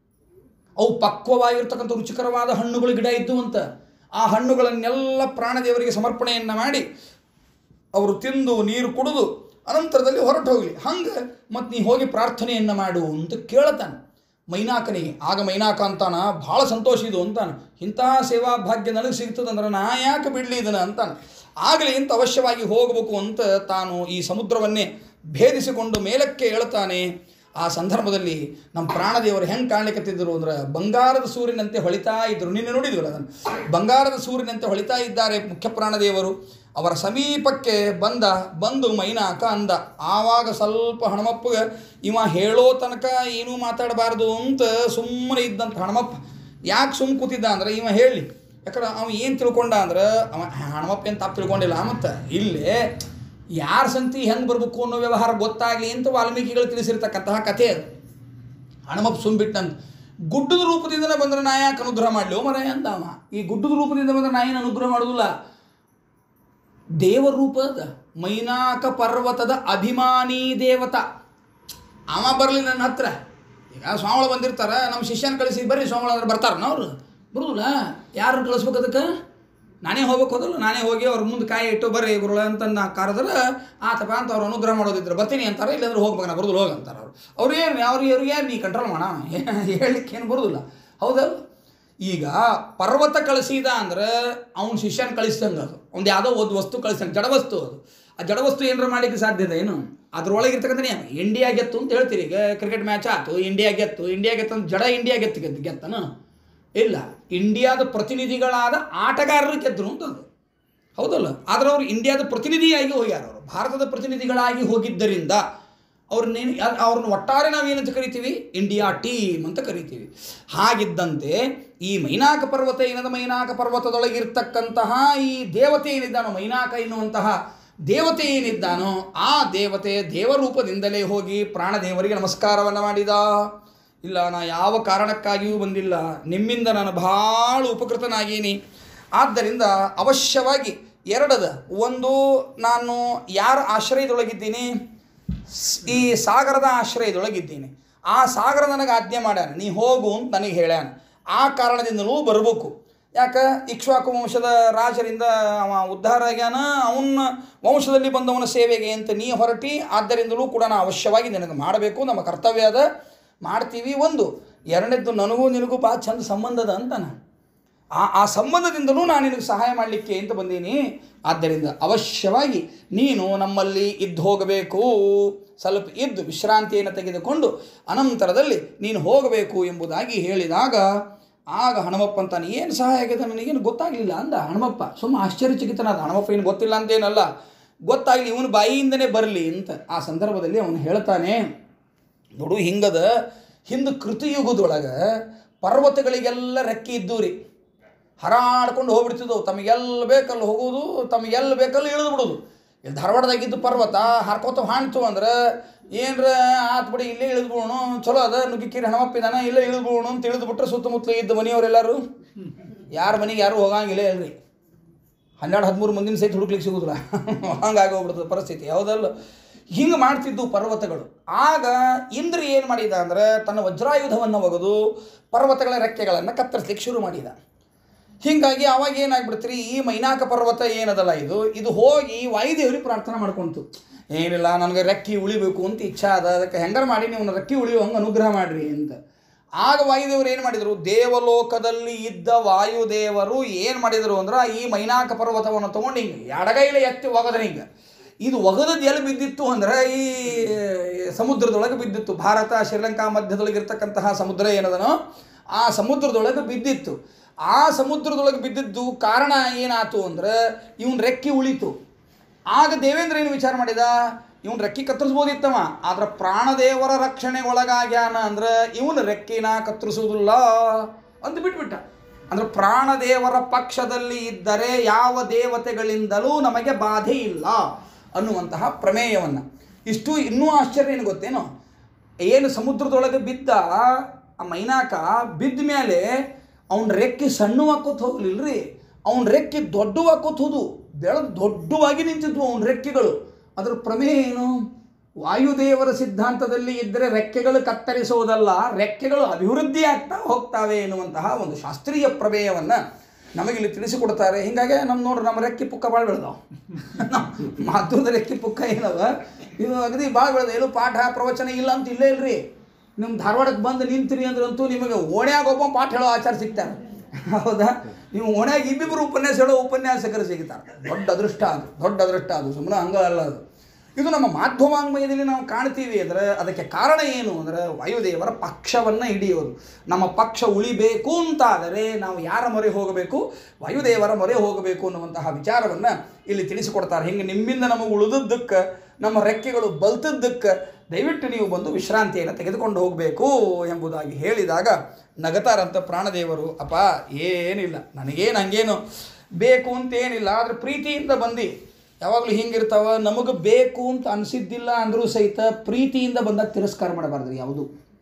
ಅವು ಪಕ್ವವಾಗಿರ್ತಕ್ಕಂಥ ರುಚಿಕರವಾದ ಹಣ್ಣುಗಳು ಗಿಡ ಇದ್ದು ಅಂತ ಆ ಹಣ್ಣುಗಳನ್ನೆಲ್ಲ ಪ್ರಾಣದೇವರಿಗೆ ಸಮರ್ಪಣೆಯನ್ನು ಮಾಡಿ ಅವರು ತಿಂದು ನೀರು ಕುಡಿದು ಅನಂತರದಲ್ಲಿ ಹೊರಟು ಹೋಗಲಿ ಹಂಗೆ ಮತ್ತು ನೀ ಹೋಗಿ ಪ್ರಾರ್ಥನೆಯನ್ನು ಮಾಡು ಅಂತ ಕೇಳ್ತಾನೆ ಮೈನಾಕನಿಗೆ ಆಗ ಮೈನಾಕ ಅಂತಾನ ಭಾಳ ಸಂತೋಷ ಇದು ಅಂತಾನೆ ಇಂತಹ ಸೇವಾ ಭಾಗ್ಯ ನನಗೆ ಸಿಗ್ತದಂದ್ರೆ ನಾ ಯಾಕೆ ಬಿಡಲಿ ಇದನ್ನು ಅಂತಾನೆ ಆಗಲಿ ಅಂತ ಅವಶ್ಯವಾಗಿ ಹೋಗಬೇಕು ಅಂತ ತಾನು ಈ ಸಮುದ್ರವನ್ನೇ ಭೇದಿಸಿಕೊಂಡು ಮೇಲಕ್ಕೆ ಹೇಳ್ತಾನೆ ಆ ಸಂದರ್ಭದಲ್ಲಿ ನಮ್ಮ ಪ್ರಾಣದೇವರು ಹೆಂಗೆ ಕಾಣ್ಲಿಕ್ಕತ್ತಿದ್ದರು ಅಂದ್ರೆ ಬಂಗಾರದ ಸೂರ್ಯನಂತೆ ಹೊಳಿತಾ ಇದ್ದರು ನಿನ್ನೆ ನೋಡಿದ್ವಲ್ಲ ಅದನ್ನು ಬಂಗಾರದ ಸೂರ್ಯನಂತೆ ಹೊಳಿತಾ ಇದ್ದಾರೆ ಮುಖ್ಯ ಪ್ರಾಣದೇವರು ಅವರ ಸಮೀಪಕ್ಕೆ ಬಂದ ಬಂದು ಮೈನಾಕ ಅಂದ ಆವಾಗ ಸ್ವಲ್ಪ ಹಣಮಪ್ಪಗೆ ಇವ ಹೇಳೋ ತನಕ ಏನೂ ಮಾತಾಡಬಾರ್ದು ಅಂತ ಸುಮ್ಮನೆ ಇದ್ದಂಥ ಹಣಮಪ್ಪ ಯಾಕೆ ಸುಮ್ಮ ಕೂತಿದ್ದ ಅಂದ್ರೆ ಇವ ಹೇಳಿ ಯಾಕಂದ್ರೆ ಅವ ಏನು ತಿಳ್ಕೊಂಡ ಅಂದ್ರೆ ಅವ ಹಣಮಪ್ಪ ಏನು ತಪ್ಪು ತಿಳ್ಕೊಂಡಿಲ್ಲ ಮತ್ತು ಇಲ್ಲೇ ಯಾರ ಸಂತಿ ಹೆಂಗೆ ಬರ್ಬೇಕು ಅನ್ನೋ ವ್ಯವಹಾರ ಗೊತ್ತಾಗಲಿ ಅಂತ ವಾಲ್ಮೀಕಿಗಳು ತಿಳಿಸಿರ್ತಕ್ಕಂತಹ ಕಥೆ ಅದು ಹಣಮಪ್ಪ ಸುಮ್ಬಿಟ್ಟಂತ ಗುಡ್ಡದ ರೂಪದಿಂದನೇ ಬಂದ್ರೆ ನಾ ಯಾಕೆ ಅನುಗ್ರಹ ಮಾಡಲಿ ಮರ ಅಂತ ಅವ ಈ ಗುಡ್ಡದ ರೂಪದಿಂದ ಬಂದ್ರೆ ನಾ ಏನು ಅನುಗ್ರಹ ಮಾಡೋದಿಲ್ಲ ದೇವರೂಪದ ಮೈನಾಕ ಪರ್ವತದ ಅಭಿಮಾನಿ ದೇವತ ಅವ ಬರಲಿ ನನ್ನ ಹತ್ರ ಈಗ ಸ್ವಾಮಿಗಳು ಬಂದಿರ್ತಾರೆ ನಮ್ಮ ಶಿಷ್ಯನ ಕಳಿಸಿ ಬರ್ರಿ ಸ್ವಾಮಿಗಳು ಅಂದ್ರೆ ಬರ್ತಾರನ ಅವರು ಬರುದಿಲ್ಲ ಯಾರು ಕಳಿಸ್ಬೇಕು ಅದಕ್ಕೆ ನಾನೇ ಹೋಗ್ಬೇಕು ಹೋದಲ್ಲ ನಾನೇ ಹೋಗಿ ಅವ್ರ ಮುಂದೆ ಕಾಯಿ ಇಟ್ಟು ಬರ್ರಿ ಗುರುಳ ಅಂತ ನಾ ಕರೆದ್ರೆ ಆತಪ್ಪ ಅಂತ ಅವ್ರು ಅನುಗ್ರಹ ಮಾಡೋದಿದ್ರೆ ಬರ್ತೀನಿ ಅಂತಾರೆ ಇಲ್ಲಾಂದ್ರೆ ಹೋಗ್ಬೇಕು ನಾ ಬರೋದಿಲ್ಲ ಹೋಗಿ ಅಂತಾರೆ ಅವ್ರು ಅವ್ರು ಏನು ಅವ್ರು ಇವ್ರು ಏನು ನೀ ಕಂಟ್ರೋಲ್ ಮಾಡ ಹೇಳಲಿಕ್ಕೆ ಏನು ಬರೋದಿಲ್ಲ ಹೌದಲ್ಲ ಈಗ ಪರ್ವತ ಕಳಿಸಿದ ಅಂದ್ರೆ ಅವ್ನ ಶಿಷ್ಯನ ಕಳಿಸ್ದಂಗೆ ಅದು ಒಂದು ಯಾವುದೋ ಒಂದು ವಸ್ತು ಕಳಿಸ್ದಂಗೆ ಜಡವಸ್ತು ಅದು ಆ ಜಡವಸ್ತು ಏನಾರ ಮಾಡಲಿಕ್ಕೆ ಸಾಧ್ಯತೆ ಏನು ಅದ್ರೊಳಗೆ ಇರ್ತಕ್ಕಂಥ ನಿಯಮ ಇಂಡಿಯಾ ಗೆತ್ತು ಅಂತ ಹೇಳ್ತೀರಿ ಈಗ ಕ್ರಿಕೆಟ್ ಮ್ಯಾಚ್ ಆಯ್ತು ಇಂಡಿಯಾ ಗೆತ್ತು ಇಂಡಿಯಾ ಗೆತ್ತು ಅಂತ ಜಡ ಇಂಡಿಯಾ ಗೆತ್ತು ಗೆದ್ದು ಗೆತ್ತನ ಇಲ್ಲ ಇಂಡಿಯಾದ ಪ್ರತಿನಿಧಿಗಳಾದ ಆಟಗಾರರು ಗೆದ್ದರು ಅಂತ ಅದು ಹೌದಲ್ಲ ಆದ್ರೆ ಅವರು ಇಂಡಿಯಾದ ಪ್ರತಿನಿಧಿಯಾಗಿ ಹೋಗ್ಯಾರ ಅವರು ಭಾರತದ ಪ್ರತಿನಿಧಿಗಳಾಗಿ ಹೋಗಿದ್ದರಿಂದ ಅವ್ರನ್ನೇನು ಅವ್ರನ್ನ ಒಟ್ಟಾರೆ ನಾವೇನಂತ ಕರಿತೀವಿ ಇಂಡಿಯಾ ಟೀಮ್ ಅಂತ ಕರಿತೀವಿ ಹಾಗಿದ್ದಂತೆ ಈ ಮೈನಾಕ ಪರ್ವತ ಏನದ ಮೈನಾಕ ಪರ್ವತದೊಳಗಿರ್ತಕ್ಕಂತಹ ಈ ದೇವತೆ ಏನಿದ್ದಾನೋ ಮೈನಾಕ ಎನ್ನುವಂತಹ ದೇವತೆ ಏನಿದ್ದಾನೋ ಆ ದೇವತೆ ದೇವರೂಪದಿಂದಲೇ ಹೋಗಿ ಪ್ರಾಣದೇವರಿಗೆ ನಮಸ್ಕಾರವನ್ನು ಮಾಡಿದ ಇಲ್ಲ ನಾ ಯಾವ ಕಾರಣಕ್ಕಾಗಿಯೂ ಬಂದಿಲ್ಲ ನಿಮ್ಮಿಂದ ನಾನು ಭಾಳ ಉಪಕೃತನಾಗೀನಿ ಆದ್ದರಿಂದ ಅವಶ್ಯವಾಗಿ ಎರಡದ ಒಂದು ನಾನು ಯಾರ ಆಶ್ರಯದೊಳಗಿದ್ದೀನಿ ಸ್- ಈ ಸಾಗರದ ಆಶ್ರಯದೊಳಗಿದ್ದೀನಿ ಆ ಸಾಗರ ನನಗೆ ಆಜ್ಞೆ ಮಾಡ್ಯಾನ ನೀ ಹೋಗು ಅಂತ ನನಗೆ ಹೇಳ್ಯಾನ ಆ ಕಾರಣದಿಂದಲೂ ಬರಬೇಕು ಯಾಕೆ ಇಕ್ಷ್ವಾಕು ವಂಶದ ರಾಜರಿಂದ ಅವ ಉದ್ಧಾರ ಆಗ್ಯಾನ ಅವನ ವಂಶದಲ್ಲಿ ಬಂದವನ ಸೇವೆಗೆ ಅಂತ ನೀ ಹೊರಟಿ ಆದ್ದರಿಂದಲೂ ಕೂಡ ನಾ ಅವಶ್ಯವಾಗಿ ನಿನಗೆ ಮಾಡಬೇಕು ನಮ್ಮ ಕರ್ತವ್ಯ ಅದ ಮಾಡ್ತೀವಿ ಒಂದು ಎರಡನೇದ್ದು ನನಗೂ ನಿನಗೂ ಭಾಳ ಚಂದ ಸಂಬಂಧ ಅದ ಅಂತಾನೆ ಆ ಆ ಸಂಬಂಧದಿಂದಲೂ ನಾನು ನಿನಗೆ ಸಹಾಯ ಮಾಡಲಿಕ್ಕೆ ಅಂತ ಬಂದೀನಿ ಆದ್ದರಿಂದ ಅವಶ್ಯವಾಗಿ ನೀನು ನಮ್ಮಲ್ಲಿ ಇದ್ದು ಹೋಗಬೇಕು ಸ್ವಲ್ಪ ಇದ್ದು ವಿಶ್ರಾಂತಿಯನ್ನು ತೆಗೆದುಕೊಂಡು ಅನಂತರದಲ್ಲಿ ನೀನು ಹೋಗಬೇಕು ಎಂಬುದಾಗಿ ಹೇಳಿದಾಗ ಆಗ ಹನುಮಪ್ಪ ಅಂತಾನೆ ಏನು ಸಹಾಯ ಆಗಿದೆ ನನಗೇನು ಗೊತ್ತಾಗಲಿಲ್ಲ ಅಂದ ಹನುಮಪ್ಪ ಸುಮ್ಮ ಆಶ್ಚರ್ಯಚಕಿತನಾದ ಹನುಮಪ್ಪ ಏನು ಗೊತ್ತಿಲ್ಲ ಅಂತೇನಲ್ಲ ಗೊತ್ತಾಗಲಿ ಇವನು ಬಾಯಿಯಿಂದನೇ ಬರಲಿ ಅಂತ ಆ ಸಂದರ್ಭದಲ್ಲಿ ಅವನು ಹೇಳ್ತಾನೆ ನೋಡು ಹಿಂಗದ ಹಿಂದೆ ಕೃತಿಯುಗದೊಳಗೆ ಪರ್ವತಗಳಿಗೆಲ್ಲ ರೆಕ್ಕೆ ಇದ್ದು ರೀ ಹರಾಡ್ಕೊಂಡು ಹೋಗ್ಬಿಡ್ತಿದ್ದವು ತಮಗೆಲ್ಲ ಬೇಕಲ್ಲಿ ಹೋಗೋದು ತಮಗೆಲ್ಲ ಬೇಕಲ್ಲಿ ಇಳಿದು ಬಿಡೋದು ಇಲ್ಲಿ ಧಾರವಾಡದಾಗಿದ್ದು ಪರ್ವತ ಹಾರ್ಕೋತ ಹಾಣ್ತು ಅಂದ್ರೆ ಏನರ ಆತ್ ಬಿಡಿ ಇಲ್ಲೇ ಇಳಿದು ಬಿಡೋಣ ಚಲೋ ಅದ ನುಗ್ಗಿಕೀರಿ ಹಣಮಪ್ಪಿದಾನ ಇಲ್ಲೇ ಇಳಿದು ಬಿಡೋಣ ಅಂತ ಇಳಿದು ಬಿಟ್ರೆ ಸುತ್ತಮುತ್ತಲು ಇದ್ದ ಮನೆಯವರೆಲ್ಲರೂ ಯಾರ ಮನೆಗೆ ಯಾರೂ ಹೋಗಂಗಿಲ್ಲ ಅಲ್ರಿ ಹನ್ನೆರಡು ಹದಿಮೂರು ಮುಂದಿನ ಸಹಿತ ಹುಡುಕ್ಲಿಕ್ಕೆ ಸಿಗೋದಿಲ್ಲ ಹಂಗಾಗಿ ಹೋಗ್ಬಿಡ್ತದೆ ಪರಿಸ್ಥಿತಿ ಯಾವುದಲ್ಲ ಹಿಂಗೆ ಮಾಡ್ತಿದ್ದು ಪರ್ವತಗಳು ಆಗ ಇಂದ್ರ ಏನು ಮಾಡಿದ ಅಂದರೆ ತನ್ನ ವಜ್ರಾಯುಧವನ್ನು ಒಗೆದು ಪರ್ವತಗಳ ರೆಕ್ಕೆಗಳನ್ನು ಕತ್ತರಿಸ್ಲಿಕ್ಕೆ ಶುರು ಮಾಡಿದ ಹೀಗಾಗಿ ಅವಾಗ ಏನಾಗ್ಬಿಡ್ತೀರಿ ಈ ಮೈನಾಕ ಪರ್ವತ ಏನದಲ್ಲ ಇದು ಇದು ಹೋಗಿ ವಾಯುದೇವರಿಗೆ ಪ್ರಾರ್ಥನೆ ಮಾಡ್ಕೊಂತು ಏನಿಲ್ಲ ನನಗೆ ರೆಕ್ಕಿ ಉಳಿಬೇಕು ಅಂತ ಇಚ್ಛಾ ಅದ ಅದಕ್ಕೆ ಹೆಂಗಾರ ಮಾಡಿ ನೀವು ರೆಕ್ಕಿ ಉಳಿಯೋ ಹಂಗೆ ಅನುಗ್ರಹ ಮಾಡ್ರಿ ಅಂತ ಆಗ ವಾಯುದೇವರು ಏನು ಮಾಡಿದರು ದೇವಲೋಕದಲ್ಲಿ ಇದ್ದ ವಾಯುದೇವರು ಏನು ಮಾಡಿದರು ಅಂದ್ರೆ ಈ ಮೈನಾಕ ಪರ್ವತವನ್ನು ತೊಗೊಂಡು ಹಿಂಗೆ ಎಡಗೈಲೆ ಎತ್ತಿ ಒಗದ್ರೆ ಹಿಂಗೆ ಇದು ಒಗದದ್ದು ಎಲ್ಲಿ ಬಿದ್ದಿತ್ತು ಅಂದ್ರೆ ಈ ಸಮುದ್ರದೊಳಗೆ ಬಿದ್ದಿತ್ತು ಭಾರತ ಶ್ರೀಲಂಕಾ ಮಧ್ಯದೊಳಗಿರ್ತಕ್ಕಂತಹ ಸಮುದ್ರ ಏನದನೋ ಆ ಸಮುದ್ರದೊಳಗೆ ಬಿದ್ದಿತ್ತು ಆ ಸಮುದ್ರದೊಳಗೆ ಬಿದ್ದಿದ್ದು ಕಾರಣ ಏನಾಯ್ತು ಅಂದ್ರೆ ಇವನ್ ರೆಕ್ಕಿ ಉಳಿತು ಆಗ ದೇವೇಂದ್ರ ಏನು ವಿಚಾರ ಮಾಡಿದ ಇವನ್ ರೆಕ್ಕಿ ಕತ್ತರಿಸ್ಬೋದಿತ್ತವ ಆದ್ರೆ ಪ್ರಾಣದೇವರ ರಕ್ಷಣೆಗೆ ಒಳಗಾಗ್ಯಾನ ಅಂದ್ರೆ ಇವನ್ ರೆಕ್ಕಿನ ಕತ್ತರಿಸುವುದಿಲ್ಲ ಅಂತ ಬಿಟ್ಬಿಟ್ಟ ಅಂದ್ರೆ ಪ್ರಾಣದೇವರ ಪಕ್ಷದಲ್ಲಿ ಇದ್ದರೆ ಯಾವ ದೇವತೆಗಳಿಂದಲೂ ನಮಗೆ ಬಾಧೆ ಇಲ್ಲ ಅನ್ನುವಂತಹ ಪ್ರಮೇಯವನ್ನು ಇಷ್ಟು ಇನ್ನೂ ಆಶ್ಚರ್ಯ ಏನು ಗೊತ್ತೇನೋ ಏನು ಸಮುದ್ರದೊಳಗೆ ಬಿದ್ದ ಆ ಮೈನಾಕ ಬಿದ್ದ ಮೇಲೆ ಅವನ ರೆಕ್ಕೆ ಸಣ್ಣವಾಕೋತ್ ಹೋಗ್ಲಿಲ್ರಿ ಅವನ ರೆಕ್ಕೆ ದೊಡ್ಡವಾಕೋತ್ ಹೋದು ಬೆಳೆದು ದೊಡ್ಡವಾಗಿ ನಿಂತಿದ್ವು ಅವನ ರೆಕ್ಕೆಗಳು ಅದರ ಪ್ರಮೇಯ ಏನು ವಾಯುದೇವರ ಸಿದ್ಧಾಂತದಲ್ಲಿ ಇದ್ದರೆ ರೆಕ್ಕೆಗಳು ಕತ್ತರಿಸುವುದಲ್ಲ ರೆಕ್ಕೆಗಳು ಅಭಿವೃದ್ಧಿ ಆಗ್ತಾ ಹೋಗ್ತಾವೆ ಎನ್ನುವಂತಹ ಒಂದು ಶಾಸ್ತ್ರೀಯ ಪ್ರಮೇಯವನ್ನು ನಮಗಿಲ್ಲಿ ತಿಳಿಸಿಕೊಡ್ತಾರೆ ಹಿಂಗಾಗಿ ನಮ್ಮ ನೋಡ್ರಿ ನಮ್ಮ ರೆಕ್ಕೆ ಪುಕ್ಕ ಭಾಳ ಬೆಳೆದವು ಮಾತುರದ ರೆಕ್ಕೆ ಪುಕ್ಕ ಏನವ ಇದು ಅಗದಿ ಭಾಳ ಬೆಳೆದ ಏನು ಪಾಠ ಪ್ರವಚನ ಇಲ್ಲ ಅಂತ ಇಲ್ಲೇ ಇಲ್ರಿ ನಿಮ್ಮ ಧಾರವಾಡಕ್ಕೆ ಬಂದು ನಿಂತ್ರಿ ಅಂದ್ರಂತೂ ನಿಮಗೆ ಓಣ್ಯಾಗ ಒಬ್ಬ ಪಾಠ ಹೇಳೋ ಆಚಾರ ಸಿಗ್ತಾರೆ ಹೌದಾ ನೀವು ಓಣ್ಯಾಗ ಇಬ್ಬಿಬ್ಬರು ಉಪನ್ಯಾಸ ಹೇಳೋ ಉಪನ್ಯಾಸಕರು ಸಿಗ್ತಾರೆ ದೊಡ್ಡ ಅದೃಷ್ಟ ಅದು ದೊಡ್ಡ ಅದೃಷ್ಟ ಅದು ಸುಮ್ಮನೆ ಹಂಗ ಅಲ್ಲ ಅದು ಇದು ನಮ್ಮ ಮಾಧ್ಯಮಾಂಗಮಯದಲ್ಲಿ ನಾವು ಕಾಣ್ತೀವಿ ಅಂದರೆ ಅದಕ್ಕೆ ಕಾರಣ ಏನು ಅಂದರೆ ವಾಯುದೇವರ ಪಕ್ಷವನ್ನು ಹಿಡಿಯೋದು ನಮ್ಮ ಪಕ್ಷ ಉಳಿಬೇಕು ಅಂತಾದರೆ ನಾವು ಯಾರ ಮೊರೆ ಹೋಗಬೇಕು ವಾಯುದೇವರ ಮೊರೆ ಹೋಗಬೇಕು ಅನ್ನುವಂತಹ ವಿಚಾರವನ್ನು ಇಲ್ಲಿ ತಿಳಿಸಿಕೊಡ್ತಾರೆ ಹಿಂಗೆ ನಿಮ್ಮಿಂದ ನಮಗೆ ಉಳಿದದ್ದಕ್ಕೆ ನಮ್ಮ ರೆಕ್ಕೆಗಳು ಬಲ್ತದ್ದಕ್ಕೆ ದಯವಿಟ್ಟು ನೀವು ಬಂದು ವಿಶ್ರಾಂತಿಯನ್ನು ತೆಗೆದುಕೊಂಡು ಹೋಗಬೇಕು ಎಂಬುದಾಗಿ ಹೇಳಿದಾಗ ನಗತಾರಂತ ಪ್ರಾಣದೇವರು ಅಪ್ಪ ಏನಿಲ್ಲ ನನಗೇನು ಹಂಗೇನು ಬೇಕು ಅಂತ ಏನಿಲ್ಲ ಆದರೆ ಪ್ರೀತಿಯಿಂದ ಬಂದು ಯಾವಾಗಲೂ ಹಿಂಗಿರ್ತಾವ ನಮಗೆ ಬೇಕು ಅಂತ ಅನಿಸಿದ್ದಿಲ್ಲ ಅಂದರೂ ಸಹಿತ ಪ್ರೀತಿಯಿಂದ ಬಂದಾಗ ತಿರಸ್ಕಾರ ಮಾಡಬಾರ್ದು ಯಾವುದು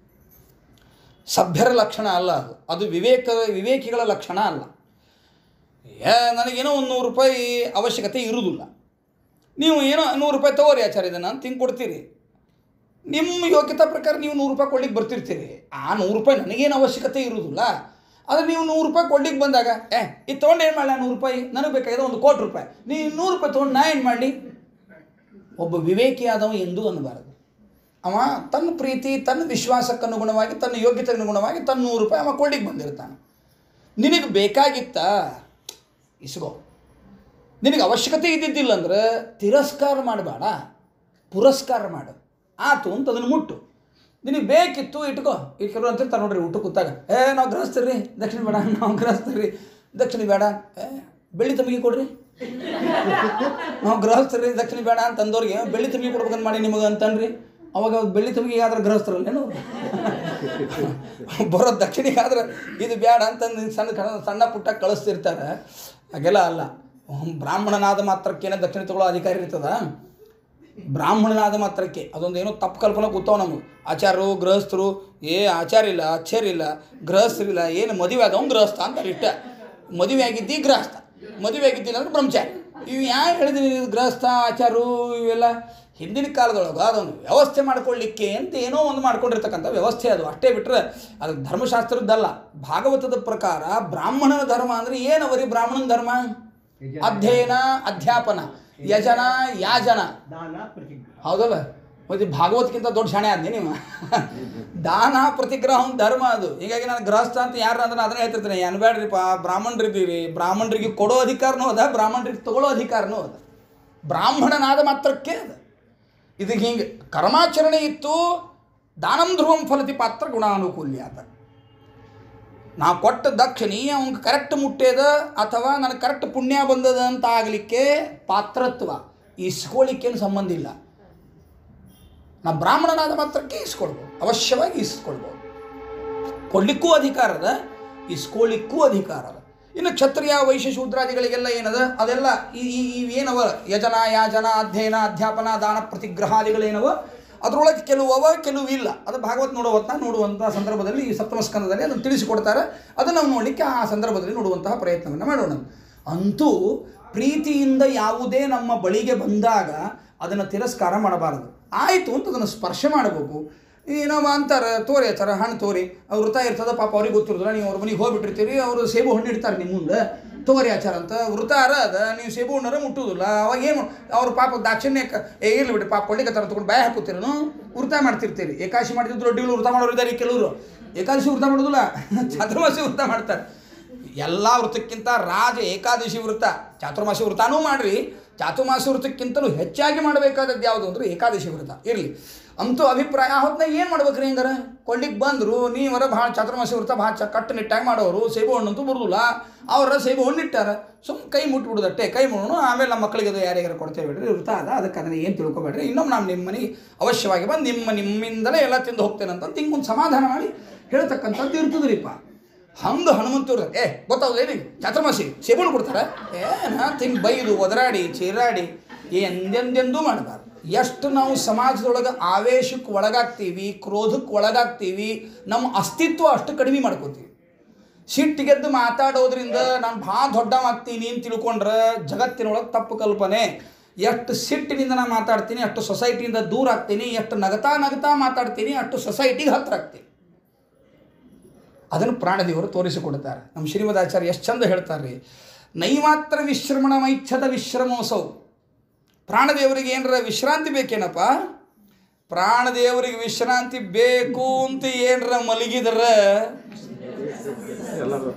ಸಭ್ಯರ ಲಕ್ಷಣ ಅಲ್ಲ ಅದು ಅದು ವಿವೇಕ ವಿವೇಕಿಗಳ ಲಕ್ಷಣ ಅಲ್ಲ ಏ ನನಗೇನೋ ಒಂದು ನೂರು ರೂಪಾಯಿ ಅವಶ್ಯಕತೆ ಇರುವುದಿಲ್ಲ ನೀವು ಏನೋ ನೂರು ರೂಪಾಯಿ ತಗೋರಿ ಆಚಾರ್ಯ ಇದನ್ನು ಅಂತ ಹಿಂಗೆ ಕೊಡ್ತೀರಿ ನಿಮ್ಮ ಯೋಗ್ಯತಾ ಪ್ರಕಾರ ನೀವು ನೂರು ರೂಪಾಯಿ ಕೊಡ್ಲಿಕ್ಕೆ ಬರ್ತಿರ್ತೀರಿ ಆ ನೂರು ರೂಪಾಯಿ ನನಗೇನು ಅವಶ್ಯಕತೆ ಇರುವುದಿಲ್ಲ ಆದರೆ ನೀವು ನೂರು ರೂಪಾಯಿ ಕೊಡ್ಲಿಕ್ಕೆ ಬಂದಾಗ ಏ ಇದು ತೊಗೊಂಡು ಏನು ಮಾಡಲ್ಲ ನೂರು ರೂಪಾಯಿ ನನಗೆ ಬೇಕಾಗಿದೆ ಒಂದು ಕೋಟಿ ರೂಪಾಯಿ ನೀವು ನೂರು ರೂಪಾಯಿ ತೊಗೊಂಡು ನಾ ಏನು ಮಾಡಲಿ ಒಬ್ಬ ವಿವೇಕಿಯಾದವ ಎಂದೂ ಅನ್ನಬಾರದು ಅವ ತನ್ನ ಪ್ರೀತಿ ತನ್ನ ವಿಶ್ವಾಸಕ್ಕೆ ಅನುಗುಣವಾಗಿ ತನ್ನ ಯೋಗ್ಯತೆಗೆ ಅನುಗುಣವಾಗಿ ತನ್ನ ನೂರು ರೂಪಾಯಿ ಅವ ಕೊಡ್ಲಿಕ್ಕೆ ಬಂದಿರ್ತಾನೆ ನಿನಗೆ ಬೇಕಾಗಿತ್ತ ಇಸ್ಕೋ ನಿನಗೆ ಅವಶ್ಯಕತೆ ಇದ್ದಿದ್ದಿಲ್ಲ ಅಂದ್ರೆ ತಿರಸ್ಕಾರ ಮಾಡಬೇಡ ಪುರಸ್ಕಾರ ಮಾಡು ಆತು ಅಂತ ಅದನ್ನು ಮುಟ್ಟು ನಿನಗೆ ಬೇಕಿತ್ತು ಇಟ್ಕೋ ಈಗ ಕೆಲವರು ಅಂತಿರ್ತಾರೆ ನೋಡ್ರಿ ಊಟ ಕೂತಾಗ ಏ ನಾವು ಗ್ರಹಿಸ್ತೀರಿ ದಕ್ಷಿಣ ಬೇಡ ನಾವು ಗ್ರಹಿಸ್ತೀರಿ ದಕ್ಷಿಣ ಬೇಡ ಏ ಬೆಳ್ಳಿ ತಮಗೆ ಕೊಡ್ರಿ ನಾವು ಗೃಹಸ್ಥರಿ ದಕ್ಷಿಣ ಬೇಡ ಅಂತ ಅಂದವ್ರಿಗೆ ಬೆಳ್ಳಿ ತಮಗೆ ಕೊಡ್ಬೇಕಂತ ಮಾಡಿ ನಿಮಗೆ ಅಂತನ್ರಿ ಅವಾಗ ಅವ್ರು ಬೆಳ್ಳಿ ತಮಗೆ ಆದ್ರೆ ಗೃಹಸ್ಥರಲ್ಲೇನು ಬರೋ ದಕ್ಷಿಣಿಗೆ ಆದ್ರೆ ಇದು ಬೇಡ ಅಂತಂದು ಸಣ್ಣ ಕಣ- ಸಣ್ಣ ಪುಟ್ಟ ಕಳಿಸ್ತಿರ್ತಾರೆ ಹಾಗೆಲ್ಲ ಅಲ್ಲ ಅವ್ನ್ ಬ್ರಾಹ್ಮಣನಾದ ಮಾತ್ರಕ್ಕೇನೆ ದಕ್ಷಿಣ ತಗೊಳ್ಳೋ ಅಧಿಕಾರಿ ಇರ್ತದ ಬ್ರಾಹ್ಮಣನಾದ ಮಾತ್ರಕ್ಕೆ ಅದೊಂದು ಏನೋ ತಪ್ಪು ಕಲ್ಪನೆ ಕೂತಾವ ನಮಗೆ ಆಚಾರರು ಗೃಹಸ್ಥರು ಏ ಆಚಾರ ಇಲ್ಲ ಆಚಾರ ಇಲ್ಲ ಗೃಹಸ್ಥರಿಲ್ಲ ಏನು ಮದುವೆ ಆದವ್ ಗೃಹಸ್ಥ ಅಂತ ಇಟ್ಟ ಮದುವೆ ಆಗಿದ್ದಿ ಗೃಹಸ್ಥ ಮದುವೆ ಆಗಿದ್ದಿಲ್ಲ ಅಂದ್ರೆ ಬ್ರಹ್ಮಚಾರಿ ಇವು ಯಾರು ಹೇಳಿದ್ರಿ ಇದು ಗೃಹಸ್ಥ ಆಚಾರು ಇವೆಲ್ಲ ಹಿಂದಿನ ಕಾಲದೊಳಗೆ ಅದೊಂದು ವ್ಯವಸ್ಥೆ ಮಾಡ್ಕೊಳ್ಳಿಕ್ಕೆ ಅಂತ ಏನೋ ಒಂದು ಮಾಡ್ಕೊಂಡಿರ್ತಕ್ಕಂಥ ವ್ಯವಸ್ಥೆ ಅದು ಅಷ್ಟೇ ಬಿಟ್ಟರೆ ಅದು ಧರ್ಮಶಾಸ್ತ್ರದ್ದಲ್ಲ ಭಾಗವತದ ಪ್ರಕಾರ ಬ್ರಾಹ್ಮಣನ ಧರ್ಮ ಅಂದರೆ ಏನವರಿ ಬ್ರಾಹ್ಮಣನ ಧರ್ಮ ಅಧ್ಯಯನ ಅಧ್ಯಾಪನ ಯಜನ ಯಾಜನ ದಾನ ಪ್ರತಿಜ್ಞೆ ಹೌದಲ್ಲ ಮತ್ತೆ ಭಾಗವತ್ಗಿಂತ ದೊಡ್ಡ ಶಾಣೆ ಆದ್ನಿ ನೀವು ದಾನ ಪ್ರತಿಗ್ರಹ ಒಂದು ಧರ್ಮ ಅದು ಹೀಗಾಗಿ ನಾನು ಗೃಹಸ್ಥ ಅಂತ ಯಾರು ಅಂದ್ರೆ ಅದನ್ನ ಹೇಳ್ತಿರ್ತೀನಿ ಅನ್ಬೇಡ್ರಿಪ್ಪ ಬ್ರಾಹ್ಮಣರಿದ್ದೀರಿ ಬ್ರಾಹ್ಮಣರಿಗೆ ಕೊಡೋ ಅಧಿಕಾರನೂ ಅದ ಬ್ರಾಹ್ಮಣರಿಗೆ ತಗೊಳ್ಳೋ ಅಧಿಕಾರನೂ ಅದ ಬ್ರಾಹ್ಮಣನಾದ ಮಾತ್ರಕ್ಕೆ ಅದ ಇದಕ್ಕೆ ಹಿಂಗೆ ಕರ್ಮಾಚರಣೆ ಇತ್ತು ದಾನಂ ಧ್ರುವಂ ಫಲತಿ ಪಾತ್ರ ಗುಣಾನುಕೂಲ್ಯ ಅದ ನಾ ಕೊಟ್ಟ ದಕ್ಷಿಣಿ ಅವ್ನಿಗೆ ಕರೆಕ್ಟ್ ಮುಟ್ಟೇದ ಅಥವಾ ನನಗೆ ಕರೆಕ್ಟ್ ಪುಣ್ಯ ಬಂದದ ಅಂತ ಆಗಲಿಕ್ಕೆ ಪಾತ್ರತ್ವ ಇಸ್ಕೊಳ್ಳಿಕ್ಕೇನು ಸಂಬಂಧ ಇಲ್ಲ ನಾ ಬ್ರಾಹ್ಮಣನಾದ ಮಾತ್ರಕ್ಕೆ ಇಸ್ಕೊಳ್ಬೋದು ಅವಶ್ಯವಾಗಿ ಇಸ್ಕೊಳ್ಬೋದು ಕೊಡ್ಲಿಕ್ಕೂ ಅಧಿಕಾರ ಅದ ಇಸ್ಕೊಳ್ಳಿಕ್ಕೂ ಅಧಿಕಾರ ಅದ ಇನ್ನು ಕ್ಷತ್ರಿಯ ವೈಶ್ಯ ಶೂದ್ರಾದಿಗಳಿಗೆಲ್ಲ ಏನದ ಅದೆಲ್ಲ ಈ ಈ- ಇವೇನವ ಯಜನ ಯಾಜನ ಅಧ್ಯಯನ ಅಧ್ಯಾಪನ ದಾನ ಪ್ರತಿಗ್ರಹಾದಿಗಳೇನವ ಅದರೊಳಗೆ ಕೆಲವು ಅವ ಕೆಲವು ಇಲ್ಲ ಅದು ಭಾಗವತ್ ನೋಡೋ ಹೊತ್ತ ನೋಡುವಂಥ ಸಂದರ್ಭದಲ್ಲಿ ಈ ಸಪ್ತಮ ಸ್ಕಂದದಲ್ಲಿ ಅದನ್ನು ತಿಳಿಸಿಕೊಡ್ತಾರೆ ಅದನ್ನು ನಾವು ನೋಡಲಿಕ್ಕೆ ಆ ಸಂದರ್ಭದಲ್ಲಿ ನೋಡುವಂತಹ ಪ್ರಯತ್ನವನ್ನು ಮಾಡೋಣ ಅಂತೂ ಪ್ರೀತಿಯಿಂದ ಯಾವುದೇ ನಮ್ಮ ಬಳಿಗೆ ಬಂದಾಗ ಅದನ್ನು ತಿರಸ್ಕಾರ ಮಾಡಬಾರದು ಆಯಿತು ಅಂತ ಅದನ್ನು ಸ್ಪರ್ಶ ಮಾಡಬೇಕು ಏನೋ ಅಂತಾರೆ ತೋರಿ ಆಚಾರ ಹಣ್ಣು ತೋರಿ ಅವ್ರ ವೃತ ಇರ್ತದ ಪಾಪ ಅವ್ರಿಗೆ ಗೊತ್ತಿರೋದಿಲ್ಲ ನೀವು ಅವ್ರ ಮನೆಗೆ ಹೋಗ್ಬಿಟ್ಟಿರ್ತೀರಿ ಅವರು ಸೇಬು ಹಣ್ಣು ಇಡ್ತಾರೆ ನಿಮ್ಮ ಮುಂದೆ ತೋರಿ ಆಚಾರ ಅಂತ ವೃತ ಅರ ಅದ ನೀವು ಸೇಬು ಹಣ್ಣರ ಮುಟ್ಟುವುದಿಲ್ಲ ಅವಾಗ ಏನು ಅವ್ರ ಪಾಪ ದಾಕ್ಷಿಣ್ಯಕ್ಕೆ ಏ ಇರ್ಲಿ ಬಿಡಿ ಪಾಪ ಕೊಳ್ಳಿಗೆ ತರ ತೊಗೊಂಡು ಬಾಯಿ ಹಾಕುತ್ತೀರನು ವೃತ ಮಾಡ್ತಿರ್ತೀರಿ ಏಕಾಶಿ ಮಾಡಿದ್ರು ದೊಡ್ಡ ವೃತ ಮಾಡೋರು ಇದ್ದಾರೆ ಕೆಲವರು ಏಕಾದಶಿ ವೃತ ಮಾಡೋದಿಲ್ಲ ಚಾತುರ್ಮಾಸಿ ವೃತ ಮಾಡ್ತಾರೆ ಎಲ್ಲ ವೃತ್ತಕ್ಕಿಂತ ರಾಜ ಏಕಾದಶಿ ವೃತ್ತ ಚಾತುರ್ಮಾಸಿ ವೃತನೂ ಮಾಡ್ರಿ ಚಾತುರ್ಮಾಸಿ ವೃತ್ತಕ್ಕಿಂತಲೂ ಹೆಚ್ಚಾಗಿ ಮಾಡಬೇಕಾದದ್ದು ಯಾವುದು ಅಂದ್ರೆ ಏಕಾದಶಿ ವೃತ ಇರಲಿ ಅಂತೂ ಅಭಿಪ್ರಾಯ ಆ ಹೊತ್ನಾಗ ಏನು ಮಾಡ್ಬೇಕ್ರಿ ಹಂಗಾರ ಕೊಳ್ಳಿಕ್ಕೆ ಬಂದರು ನೀವರ ಭಾಳ ಚಾತುರ್ಮಾಸಿ ವೃತ್ತ ಭಾಳ ಚ ಕಟ್ಟುನಿಟ್ಟಾಗಿ ಮಾಡೋರು ಸೇಬು ಹಣ್ಣಂತೂ ಬರುದಿಲ್ಲ ಅವರ ಸೇಬು ಹಣ್ಣು ಇಟ್ಟಾರ ಸುಮ್ ಕೈ ಮುಟ್ಬಿಡುದಟ್ಟೆ ಕೈ ಮುಡೋಣ ಆಮೇಲೆ ನಮ್ಮ ಮಕ್ಕಳಿಗೆ ಅದು ಯಾರ್ಯಾರು ಕೊಡ್ತೇವೆ ಬಿಡ್ರಿ ವೃತ್ತ ಅದ ಅದಕ್ಕೆ ಅದನ್ನ ಏನು ತಿಳ್ಕೊಬೇಡ್ರಿ ಇನ್ನೊಮ್ಮೆ ನಾನು ನಿಮ್ಮ ಮನೆಗೆ ಅವಶ್ಯವಾಗಿ ಬಂದು ನಿಮ್ಮ ನಿಮ್ಮಿಂದಲೇ ಎಲ್ಲ ತಿಂದು ಹೋಗ್ತೇನೆ ಅಂತ ಹಿಂಗೊಂದು ಸಮಾಧಾನ ಮಾಡಿ ಹೇಳ್ತಕ್ಕಂಥದ್ದು ಇರ್ತದ್ರಿಪ್ಪ ಹಂಗೆ ಹನುಮಂತವ್ರು ಏ ಗೊತ್ತಾಗೋದು ಏನಿಗೆ ಚಾತುರ್ಮಾಸಿ ಸೇಬುಣ್ಣು ಕೊಡ್ತಾರೆ ಏನ ತಿಂಗ್ ಬೈದು ಒದರಾಡಿ ಚೀರಾಡಿ ಎಂದೆಂದೆಂದೂ ಮಾಡಬಾರ್ದು ಎಷ್ಟು ನಾವು ಸಮಾಜದೊಳಗೆ ಆವೇಶಕ್ಕೆ ಒಳಗಾಗ್ತೀವಿ ಕ್ರೋಧಕ್ಕೆ ಒಳಗಾಗ್ತೀವಿ ನಮ್ಮ ಅಸ್ತಿತ್ವ ಅಷ್ಟು ಕಡಿಮೆ ಮಾಡ್ಕೋತೀವಿ ಸಿಟ್ಟಿಗೆದ್ದು ಮಾತಾಡೋದ್ರಿಂದ ನಾನು ಭಾಳ ದೊಡ್ಡವಾಗ್ತೀನಿ ಅಂತ ತಿಳ್ಕೊಂಡ್ರೆ ಜಗತ್ತಿನೊಳಗೆ ತಪ್ಪು ಕಲ್ಪನೆ ಎಷ್ಟು ಸಿಟ್ಟಿನಿಂದ ನಾನು ಮಾತಾಡ್ತೀನಿ ಅಷ್ಟು ಸೊಸೈಟಿಯಿಂದ ದೂರ ಆಗ್ತೀನಿ ಎಷ್ಟು ನಗತಾ ನಗತಾ ಮಾತಾಡ್ತೀನಿ ಅಷ್ಟು ಸೊಸೈಟಿಗೆ ಹತ್ರ ಆಗ್ತೀನಿ ಅದನ್ನು ಪ್ರಾಣದೇವರು ತೋರಿಸಿಕೊಡುತ್ತಾರೆ ನಮ್ಮ ಶ್ರೀಮದಾಚಾರ್ಯ ಎಷ್ಟು ಚಂದ ಹೇಳ್ತಾರೆ ನೈಮಾತ್ರ ವಿಶ್ರಮಣ ಮೈಚ್ಛದ ವಿಶ್ರಮೋತ್ಸವ ಪ್ರಾಣದೇವರಿಗೆ ಏನರ ವಿಶ್ರಾಂತಿ ಬೇಕೇನಪ್ಪ ಪ್ರಾಣದೇವರಿಗೆ ವಿಶ್ರಾಂತಿ ಬೇಕು ಅಂತ ಏನರ ಮಲಗಿದ್ರೆ ಎಲ್ಲರೂ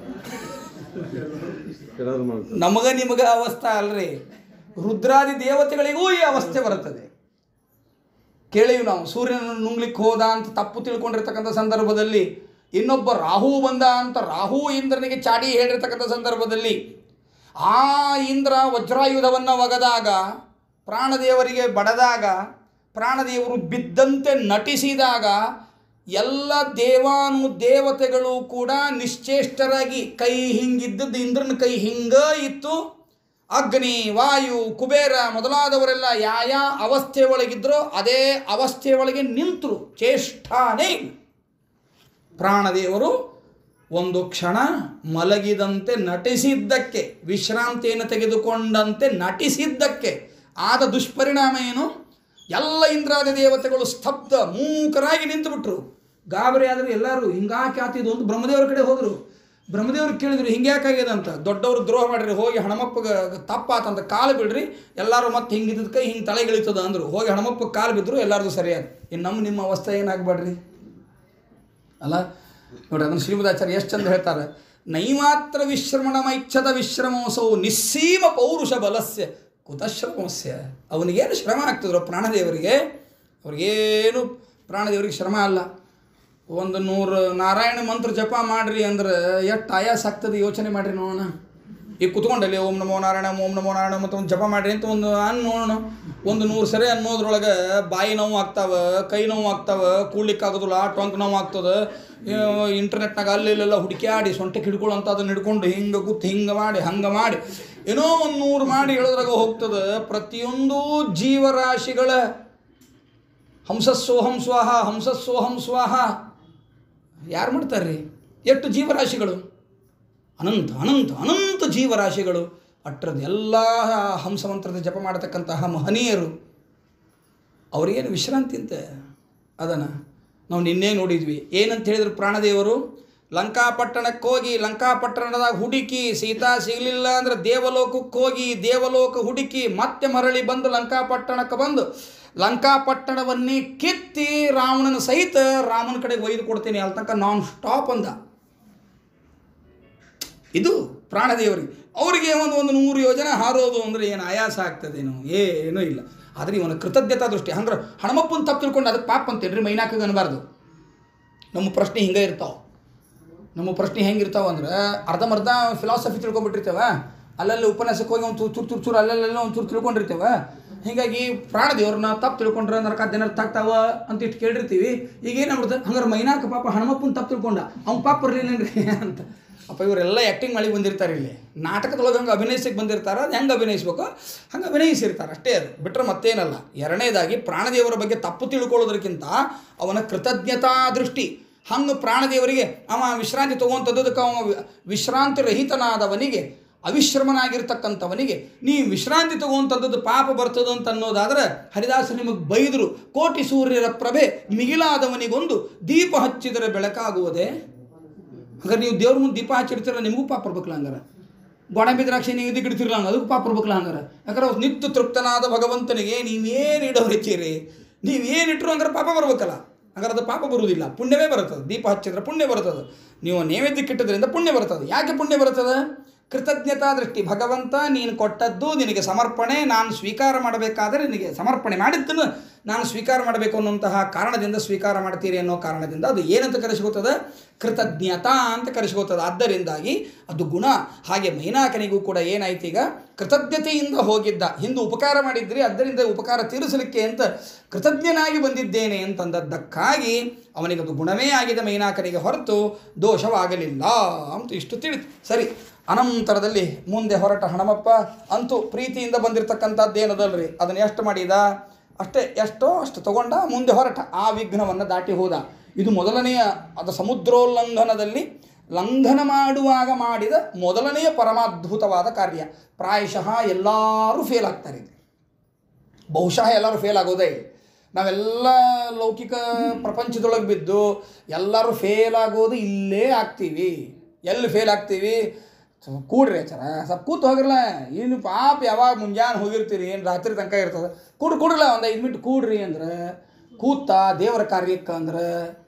ಎಲ್ಲರೂ ಮಾಡ್ತಾರೆ ನಮಗ ನಿಮಗ ಅವಸ್ಥೆ ಅಲ್ರಿ ರುದ್ರಾದಿ ದೇವತೆಗಳಿಗೂ ಈ ಅವಸ್ಥೆ ಬರುತ್ತದೆ ಕೇಳಿವಿ ನಾವು ಸೂರ್ಯನನ್ನು ನುಂಗ್ಲಿಕ್ಕೆ ಹೋದ ಅಂತ ತಪ್ಪು ತಿಳ್ಕೊಂಡಿರ್ತಕ್ಕಂಥ ಸಂದರ್ಭದಲ್ಲಿ ಇನ್ನೊಬ್ಬ ರಾಹು ಬಂದ ಅಂತ ರಾಹು ಇಂದ್ರನಿಗೆ ಚಾಡಿ ಹೇಳಿರ್ತಕ್ಕಂಥ ಸಂದರ್ಭದಲ್ಲಿ ಆ ಇಂದ್ರ ವಜ್ರಾಯುಧವನ್ನು ಒಗದಾಗ ಪ್ರಾಣದೇವರಿಗೆ ಬಡದಾಗ ಪ್ರಾಣದೇವರು ಬಿದ್ದಂತೆ ನಟಿಸಿದಾಗ ಎಲ್ಲ ದೇವಾನು ದೇವತೆಗಳು ಕೂಡ ನಿಶ್ಚೇಷ್ಟರಾಗಿ ಕೈ ಹಿಂಗಿದ್ದದ್ದು ಇಂದ್ರನ ಕೈ ಹಿಂಗ ಇತ್ತು ಅಗ್ನಿ ವಾಯು ಕುಬೇರ ಮೊದಲಾದವರೆಲ್ಲ ಯಾವ ಅವಸ್ಥೆ ಒಳಗಿದ್ರೋ ಅದೇ ಅವಸ್ಥೆ ಒಳಗೆ ನಿಂತರು ಚೇಷ್ಟಾನೇ ಇಲ್ಲ. ಪ್ರಾಣದೇವರು ಒಂದು ಕ್ಷಣ ಮಲಗಿದಂತೆ ನಟಿಸಿದ್ದಕ್ಕೆ ವಿಶ್ರಾಂತಿಯನ್ನು ತೆಗೆದುಕೊಂಡಂತೆ ನಟಿಸಿದ್ದಕ್ಕೆ ಆದ ದುಷ್ಪರಿಣಾಮ ಏನು ಎಲ್ಲ ಇಂದ್ರಾದಿ ದೇವತೆಗಳು ಸ್ತಬ್ಧ ಮೂಕರಾಗಿ ನಿಂತುಬಿಟ್ರು ಗಾಬರಿ ಆದರು ಎಲ್ಲರೂ ಹಿಂಗಾಕೆ ಆತಿದ್ದು ಒಂದು ಬ್ರಹ್ಮದೇವರ ಕಡೆ ಹೋದರು ಬ್ರಹ್ಮದೇವ್ರಿಗೆ ಕೇಳಿದ್ರು ಹಿಂಗೆ ಯಾಕಾಗ್ಯದ ಅಂತ ದೊಡ್ಡವರು ದ್ರೋಹ ಮಾಡಿರಿ ಹೋಗಿ ಹಣಮಪ್ಪಗೆ ತಪ್ಪಾತಂತ ಕಾಲು ಬಿಡ್ರಿ ಎಲ್ಲರೂ ಮತ್ತೆ ಹಿಂಗಿದ್ದ ಕೈ ಹಿಂಗೆ ತಲೆಗಿಳಿತದ ಅಂದರು ಹೋಗಿ ಹಣಮಪ್ಪ ಕಾಲು ಬಿದ್ದರು ಎಲ್ಲರದು ಸರಿಯಾದ ಇನ್ನು ನಮ್ಮ ನಿಮ್ಮ ಅವಸ್ಥೆ ಏನಾಗಬೇಡ್ರಿ ಅಲ್ಲ ನೋಡಿ ಅದನ್ನು ಶ್ರೀಮದಾಚಾರ್ಯ ಎಷ್ಟು ಚಂದ ಹೇಳ್ತಾರೆ ನೈಮಾತ್ರ ವಿಶ್ರಮಣ ಮೈಚ್ಛದ ವಿಶ್ರಮೋಸವು ನಿಸ್ಸೀಮ ಪೌರುಷ ಬಲಸ್ಯ ಕುತಶ್ರಮಸ್ಯ ಅವನಿಗೇನು ಶ್ರಮ ಆಗ್ತದ್ರೋ ಪ್ರಾಣದೇವರಿಗೆ ಅವ್ರಿಗೇನು ಪ್ರಾಣದೇವರಿಗೆ ಶ್ರಮ ಅಲ್ಲ ಒಂದು ನೂರು ನಾರಾಯಣ ಮಂತ್ರ ಜಪ ಮಾಡ್ರಿ ಅಂದ್ರೆ ಎಷ್ಟು ಆಯಾಸ ಆಗ್ತದೆ ಯೋಚನೆ ಮಾಡ್ರಿ ನೋಡೋಣ ಈಗ ಕುತ್ಕೊಂಡಲ್ಲಿ ಓಂ ನಮೋ ನಾರಾಯಣ ಓಂ ನಮೋ ನಾರಾಯಣ ಮತ್ತು ಒಂದು ಜಪ ಮಾಡ್ರಿ ಅಂತ ಒಂದು ಅನ್ ನೋಡೋಣ ಒಂದು ನೂರು ಸರಿ ಅನ್ನೋದ್ರೊಳಗೆ ಬಾಯಿ ನೋವು ಆಗ್ತಾವ ಕೈ ನೋವು ಆಗ್ತಾವ ಕೂಡ್ಲಿಕ್ಕೆ ಆಗೋದಿಲ್ಲ ಟೊಂಕ್ ನೋವು ಆಗ್ತದೆ ಇಂಟರ್ನೆಟ್ನಾಗ ಅಲ್ಲಿ ಇಲ್ಲೆಲ್ಲ ಹುಡುಕ್ಯಾಡಿ ಸೊಂಟಕ್ಕೆ ಹಿಡ್ಕೊಳ್ಳೋಂಥ ಅದನ್ನ ಹಿಡ್ಕೊಂಡು ಹಿಂಗೆ ಕೂತ್ ಹಿಂಗೆ ಮಾಡಿ ಹಂಗೆ ಮಾಡಿ ಏನೋ ಒಂದು ನೂರು ಮಾಡಿ ಹೇಳೋದ್ರಾಗ ಹೋಗ್ತದೆ ಪ್ರತಿಯೊಂದು ಜೀವರಾಶಿಗಳ ಹಂಸಸ್ಸೋಹಂ ಸ್ವಾಹ ಹಂಸಸ್ಸೋಹಂ ಸ್ವಾಹ ಯಾರು ಮಾಡ್ತಾರ್ರಿ ಎಷ್ಟು ಜೀವರಾಶಿಗಳು ಅನಂತ ಅನಂತ ಅನಂತ ಜೀವರಾಶಿಗಳು ಅಟ್ರದ ಎಲ್ಲ ಹಂಸಮಂತ್ರದ ಜಪ ಮಾಡತಕ್ಕಂತಹ ಮಹನೀಯರು ಅವ್ರಿಗೇನು ವಿಶ್ರಾಂತಿ ಅಂತ ಅದನ್ನು ನಾವು ನಿನ್ನೆ ನೋಡಿದ್ವಿ ಏನಂತ ಹೇಳಿದ್ರು ಪ್ರಾಣದೇವರು ಲಂಕಾಪಟ್ಟಣಕ್ಕೆ ಹೋಗಿ ಲಂಕಾಪಟ್ಟಣದಾಗ ಹುಡುಕಿ ಸೀತಾ ಸಿಗಲಿಲ್ಲ ಅಂದ್ರೆ ದೇವಲೋಕಕ್ಕೆ ಹೋಗಿ ದೇವಲೋಕ ಹುಡುಕಿ ಮತ್ತೆ ಮರಳಿ ಬಂದು ಲಂಕಾಪಟ್ಟಣಕ್ಕೆ ಬಂದು ಲಂಕಾಪಟ್ಟಣವನ್ನೇ ಕಿತ್ತಿ ರಾವಣನ ಸಹಿತ ರಾಮನ ಕಡೆಗೆ ಒಯ್ದು ಕೊಡ್ತೀನಿ ಅಲ್ಲಿ ತನಕ ನಾನ್ ಸ್ಟಾಪ್ ಅಂದ ಇದು ಪ್ರಾಣದೇವರಿಗೆ ಅವರಿಗೆ ಒಂದು ಒಂದು ನೂರು ಯೋಜನೆ ಹಾರೋದು ಅಂದರೆ ಏನು ಆಯಾಸ ಆಗ್ತದೇನು ಏನೂ ಇಲ್ಲ ಆದರೆ ಇವನ ಕೃತಜ್ಞತಾ ದೃಷ್ಟಿ ಹಂಗ್ರೆ ಹಣಮಪ್ಪನ ತಪ್ಪು ತಿಳ್ಕೊಂಡು ಅದಕ್ಕೆ ಪಾಪ ಅಂತೇಳ್ರಿ ಮೈನಾಕಾಗ ಅನ್ಬಾರ್ದು ನಮ್ಮ ಪ್ರಶ್ನೆ ಹಿಂಗೆ ಇರ್ತಾವೆ ನಮ್ಮ ಪ್ರಶ್ನೆ ಹೆಂಗಿರ್ತಾವ ಅಂದ್ರೆ ಅರ್ಧಂಬರ್ಧ ಫಿಲಾಸಫಿ ತಿಳ್ಕೊಂಬಿಟ್ಟಿರ್ತೇವೆ ಅಲ್ಲಲ್ಲಿ ಉಪನ್ಯಾಸಕ್ಕೆ ಹೋಗಿ ಒಂದು ಚೂರು ಚೂರು ಚೂರು ಅಲ್ಲೆಲ್ಲ ಒಂದು ಚೂರು ತಿಳ್ಕೊಂಡಿರ್ತೇವೆ ಹೀಗಾಗಿ ಪ್ರಾಣದೇವ್ರನ್ನ ತಪ್ಪು ತಿಳ್ಕೊಂಡ್ರೆ ನರಕ ಅರ್ಥ ಆಗ್ತಾವ ಅಂತ ಇಟ್ಟು ಕೇಳಿರ್ತೀವಿ ಈಗ ಏನಾಗ್ಬಿಡುತ್ತೆ ಹಂಗಾರೆ ಮೈನಾಕ ಪಾಪ ಹನುಮಪ್ಪನ ತಪ್ಪು ತಿಳ್ಕೊಂಡ ಅವ್ನ ಪಾಪ ಬರ್ಲಿಲ್ಲೇನ್ರಿ ಅಂತ ಅಪ್ಪ ಇವರೆಲ್ಲ ಆ್ಯಕ್ಟಿಂಗ್ ಮಾಡಿ ಬಂದಿರ್ತಾರೆ ಇಲ್ಲಿ ನಾಟಕದೊಳಗೆ ಹಂಗೆ ಅಭಿನಯಿಸಕ್ಕೆ ಬಂದಿರ್ತಾರೆ ಅದು ಹೆಂಗೆ ಅಭಿನಯಿಸ್ಬೇಕು ಹಂಗೆ ಅಭಿನಯಿಸಿರ್ತಾರೆ ಅಷ್ಟೇ ಅದು ಬಿಟ್ಟರೆ ಮತ್ತೇನಲ್ಲ ಎರಡನೇದಾಗಿ ಪ್ರಾಣದೇವರ ಬಗ್ಗೆ ತಪ್ಪು ತಿಳ್ಕೊಳ್ಳೋದಕ್ಕಿಂತ ಅವನ ಕೃತಜ್ಞತಾ ದೃಷ್ಟಿ ಹಂಗೆ ಪ್ರಾಣದೇವರಿಗೆ ಅವ ವಿಶ್ರಾಂತಿ ತಗೊಂತದ್ದಕ್ಕೆ ಅವ ವಿ- ವಿಶ್ರಾಂತಿ ರಹಿತನಾದವನಿಗೆ ಅವಿಶ್ರಮನಾಗಿರ್ತಕ್ಕಂಥವನಿಗೆ ನೀ ವಿಶ್ರಾಂತಿ ತಗೊಂತದ್ದು ಪಾಪ ಬರ್ತದೆ ಅಂತ ಅನ್ನೋದಾದ್ರೆ ಹರಿದಾಸ ನಿಮಗೆ ಬೈದರು ಕೋಟಿ ಸೂರ್ಯರ ಪ್ರಭೆ ಮಿಗಿಲಾದವನಿಗೊಂದು ದೀಪ ಹಚ್ಚಿದರೆ ಬೆಳಕಾಗುವುದೇ ಹಾಗಾದ್ರೆ ನೀವು ದೇವ್ರ ಮುಂದೆ ದೀಪ ಹಚ್ಚಿಡ್ತೀರ ನಿಮಗೂ ಪಾಪ ಬರ್ಬೇಕಲ್ಲ ಹಂಗಾರೆ ಗೋಡಂಬಿ ದ್ರಾಕ್ಷಿ ನೀವು ಇದಕ್ಕೆ ಇಡ್ತಿರಲ್ಲ ಹಂಗೆ ಅದಕ್ಕೂ ಪಾಪ ಬರ್ಬೇಕಲ್ಲ ಹಂಗಾರೆ ಯಾಕಂದ್ರೆ ಅವ್ರು ನಿತ್ಯ ತೃಪ್ತನಾದ ಭಗವಂತನಿಗೆ ನೀವೇನು ಇಡೋರು ಹೆಚ್ಚಿರಿ ನೀವೇನು ಇಟ್ಟರು ಹಂಗಾರೆ ಪಾಪ ಬರ್ಬೇಕಲ್ಲ ಹಂಗಾರೆ ಅದು ಪಾಪ ಬರುವುದಿಲ್ಲ ಪುಣ್ಯವೇ ಬರ್ತದೆ ದೀಪ ಹಚ್ಚಿದ್ರೆ ಪುಣ್ಯ ಬರ್ತದೆ ನೀವು ನೈವೇದ್ಯಕ್ಕೆ ಇಟ್ಟಿದ್ರಿಂದ ಪುಣ್ಯ ಬರ್ತದೆ ಯಾಕೆ ಪುಣ್ಯ ಬರ್ತದೆ ಕೃತಜ್ಞತಾ ದೃಷ್ಟಿ ಭಗವಂತ ನೀನು ಕೊಟ್ಟದ್ದು ನಿನಗೆ ಸಮರ್ಪಣೆ ನಾನು ಸ್ವೀಕಾರ ಮಾಡಬೇಕಾದರೆ ನಿನಗೆ ಸಮರ್ಪಣೆ ಮಾಡಿದ್ದನ್ನು ನಾನು ಸ್ವೀಕಾರ ಮಾಡಬೇಕು ಅನ್ನುವಂತಹ ಕಾರಣದಿಂದ ಸ್ವೀಕಾರ ಮಾಡ್ತೀರಿ ಅನ್ನೋ ಕಾರಣದಿಂದ ಅದು ಏನಂತ ಕರೆಸ್ಕೋತದೆ ಕೃತಜ್ಞತಾ ಅಂತ ಕರೆಸ್ಕೋತದೆ ಆದ್ದರಿಂದಾಗಿ ಅದು ಗುಣ ಹಾಗೆ ಮೈನಾಕನಿಗೂ ಕೂಡ ಏನಾಯ್ತು ಈಗ ಕೃತಜ್ಞತೆಯಿಂದ ಹೋಗಿದ್ದ ಹಿಂದೆ ಉಪಕಾರ ಮಾಡಿದ್ರಿ ಆದ್ದರಿಂದ ಉಪಕಾರ ತೀರಿಸಲಿಕ್ಕೆ ಅಂತ ಕೃತಜ್ಞನಾಗಿ ಬಂದಿದ್ದೇನೆ ಅಂತಂದದ್ದಕ್ಕಾಗಿ ಅವನಿಗೆ ಅದು ಗುಣವೇ ಆಗಿದೆ ಮೈನಾಕನಿಗೆ ಹೊರತು ದೋಷವಾಗಲಿಲ್ಲ ಅಂತ ಇಷ್ಟು ತಿಳಿತು ಸರಿ ಅನಂತರದಲ್ಲಿ ಮುಂದೆ ಹೊರಟ ಹಣಮಪ್ಪ ಅಂತೂ ಪ್ರೀತಿಯಿಂದ ಬಂದಿರತಕ್ಕಂಥದ್ದು ಏನದಲ್ರಿ ಅದನ್ನು ಎಷ್ಟು ಮಾಡಿದ ಅಷ್ಟೇ ಎಷ್ಟೋ ಅಷ್ಟು ತಗೊಂಡ ಮುಂದೆ ಹೊರಟ ಆ ವಿಘ್ನವನ್ನು ದಾಟಿ ಹೋದ ಇದು ಮೊದಲನೆಯ ಅದು ಸಮುದ್ರೋಲ್ಲಂಘನದಲ್ಲಿ ಲಂಘನ ಮಾಡುವಾಗ ಮಾಡಿದ ಮೊದಲನೆಯ ಪರಮಾದ್ಭುತವಾದ ಕಾರ್ಯ ಪ್ರಾಯಶಃ ಎಲ್ಲರೂ ಫೇಲ್ ಆಗ್ತಾರೆ ಇದು ಬಹುಶಃ ಎಲ್ಲರೂ ಫೇಲ್ ಆಗೋದೇ ಇಲ್ಲ. ನಾವೆಲ್ಲ ಲೌಕಿಕ ಪ್ರಪಂಚದೊಳಗೆ ಬಿದ್ದು ಎಲ್ಲರೂ ಫೇಲ್ ಆಗೋದು ಇಲ್ಲೇ ಆಗ್ತೀವಿ ಎಲ್ಲಿ ಫೇಲ್ ಆಗ್ತೀವಿ ಸ್ವಲ್ಪ ಕೂಡ್ರಿ ಚರ ಸ್ವಲ್ಪ ಕೂತು ಹೋಗಿರಲ್ಲ ಏನು ಪಾಪ ಯಾವಾಗ ಮುಂಜಾನೆ ಹೋಗಿರ್ತೀರಿ ಏನು ರಾತ್ರಿ ತನಕ ಇರ್ತದೆ ಕೂಡ್ ಕೂಡ್ರಲ್ಲ ಒಂದು ಐದು ಮಿನಿಟ್ ಕೂಡ್ರಿ ಅಂದ್ರೆ ಕೂತ ದೇವರ ಕಾರ್ಯಕ್ಕೆ ಅಂದ್ರೆ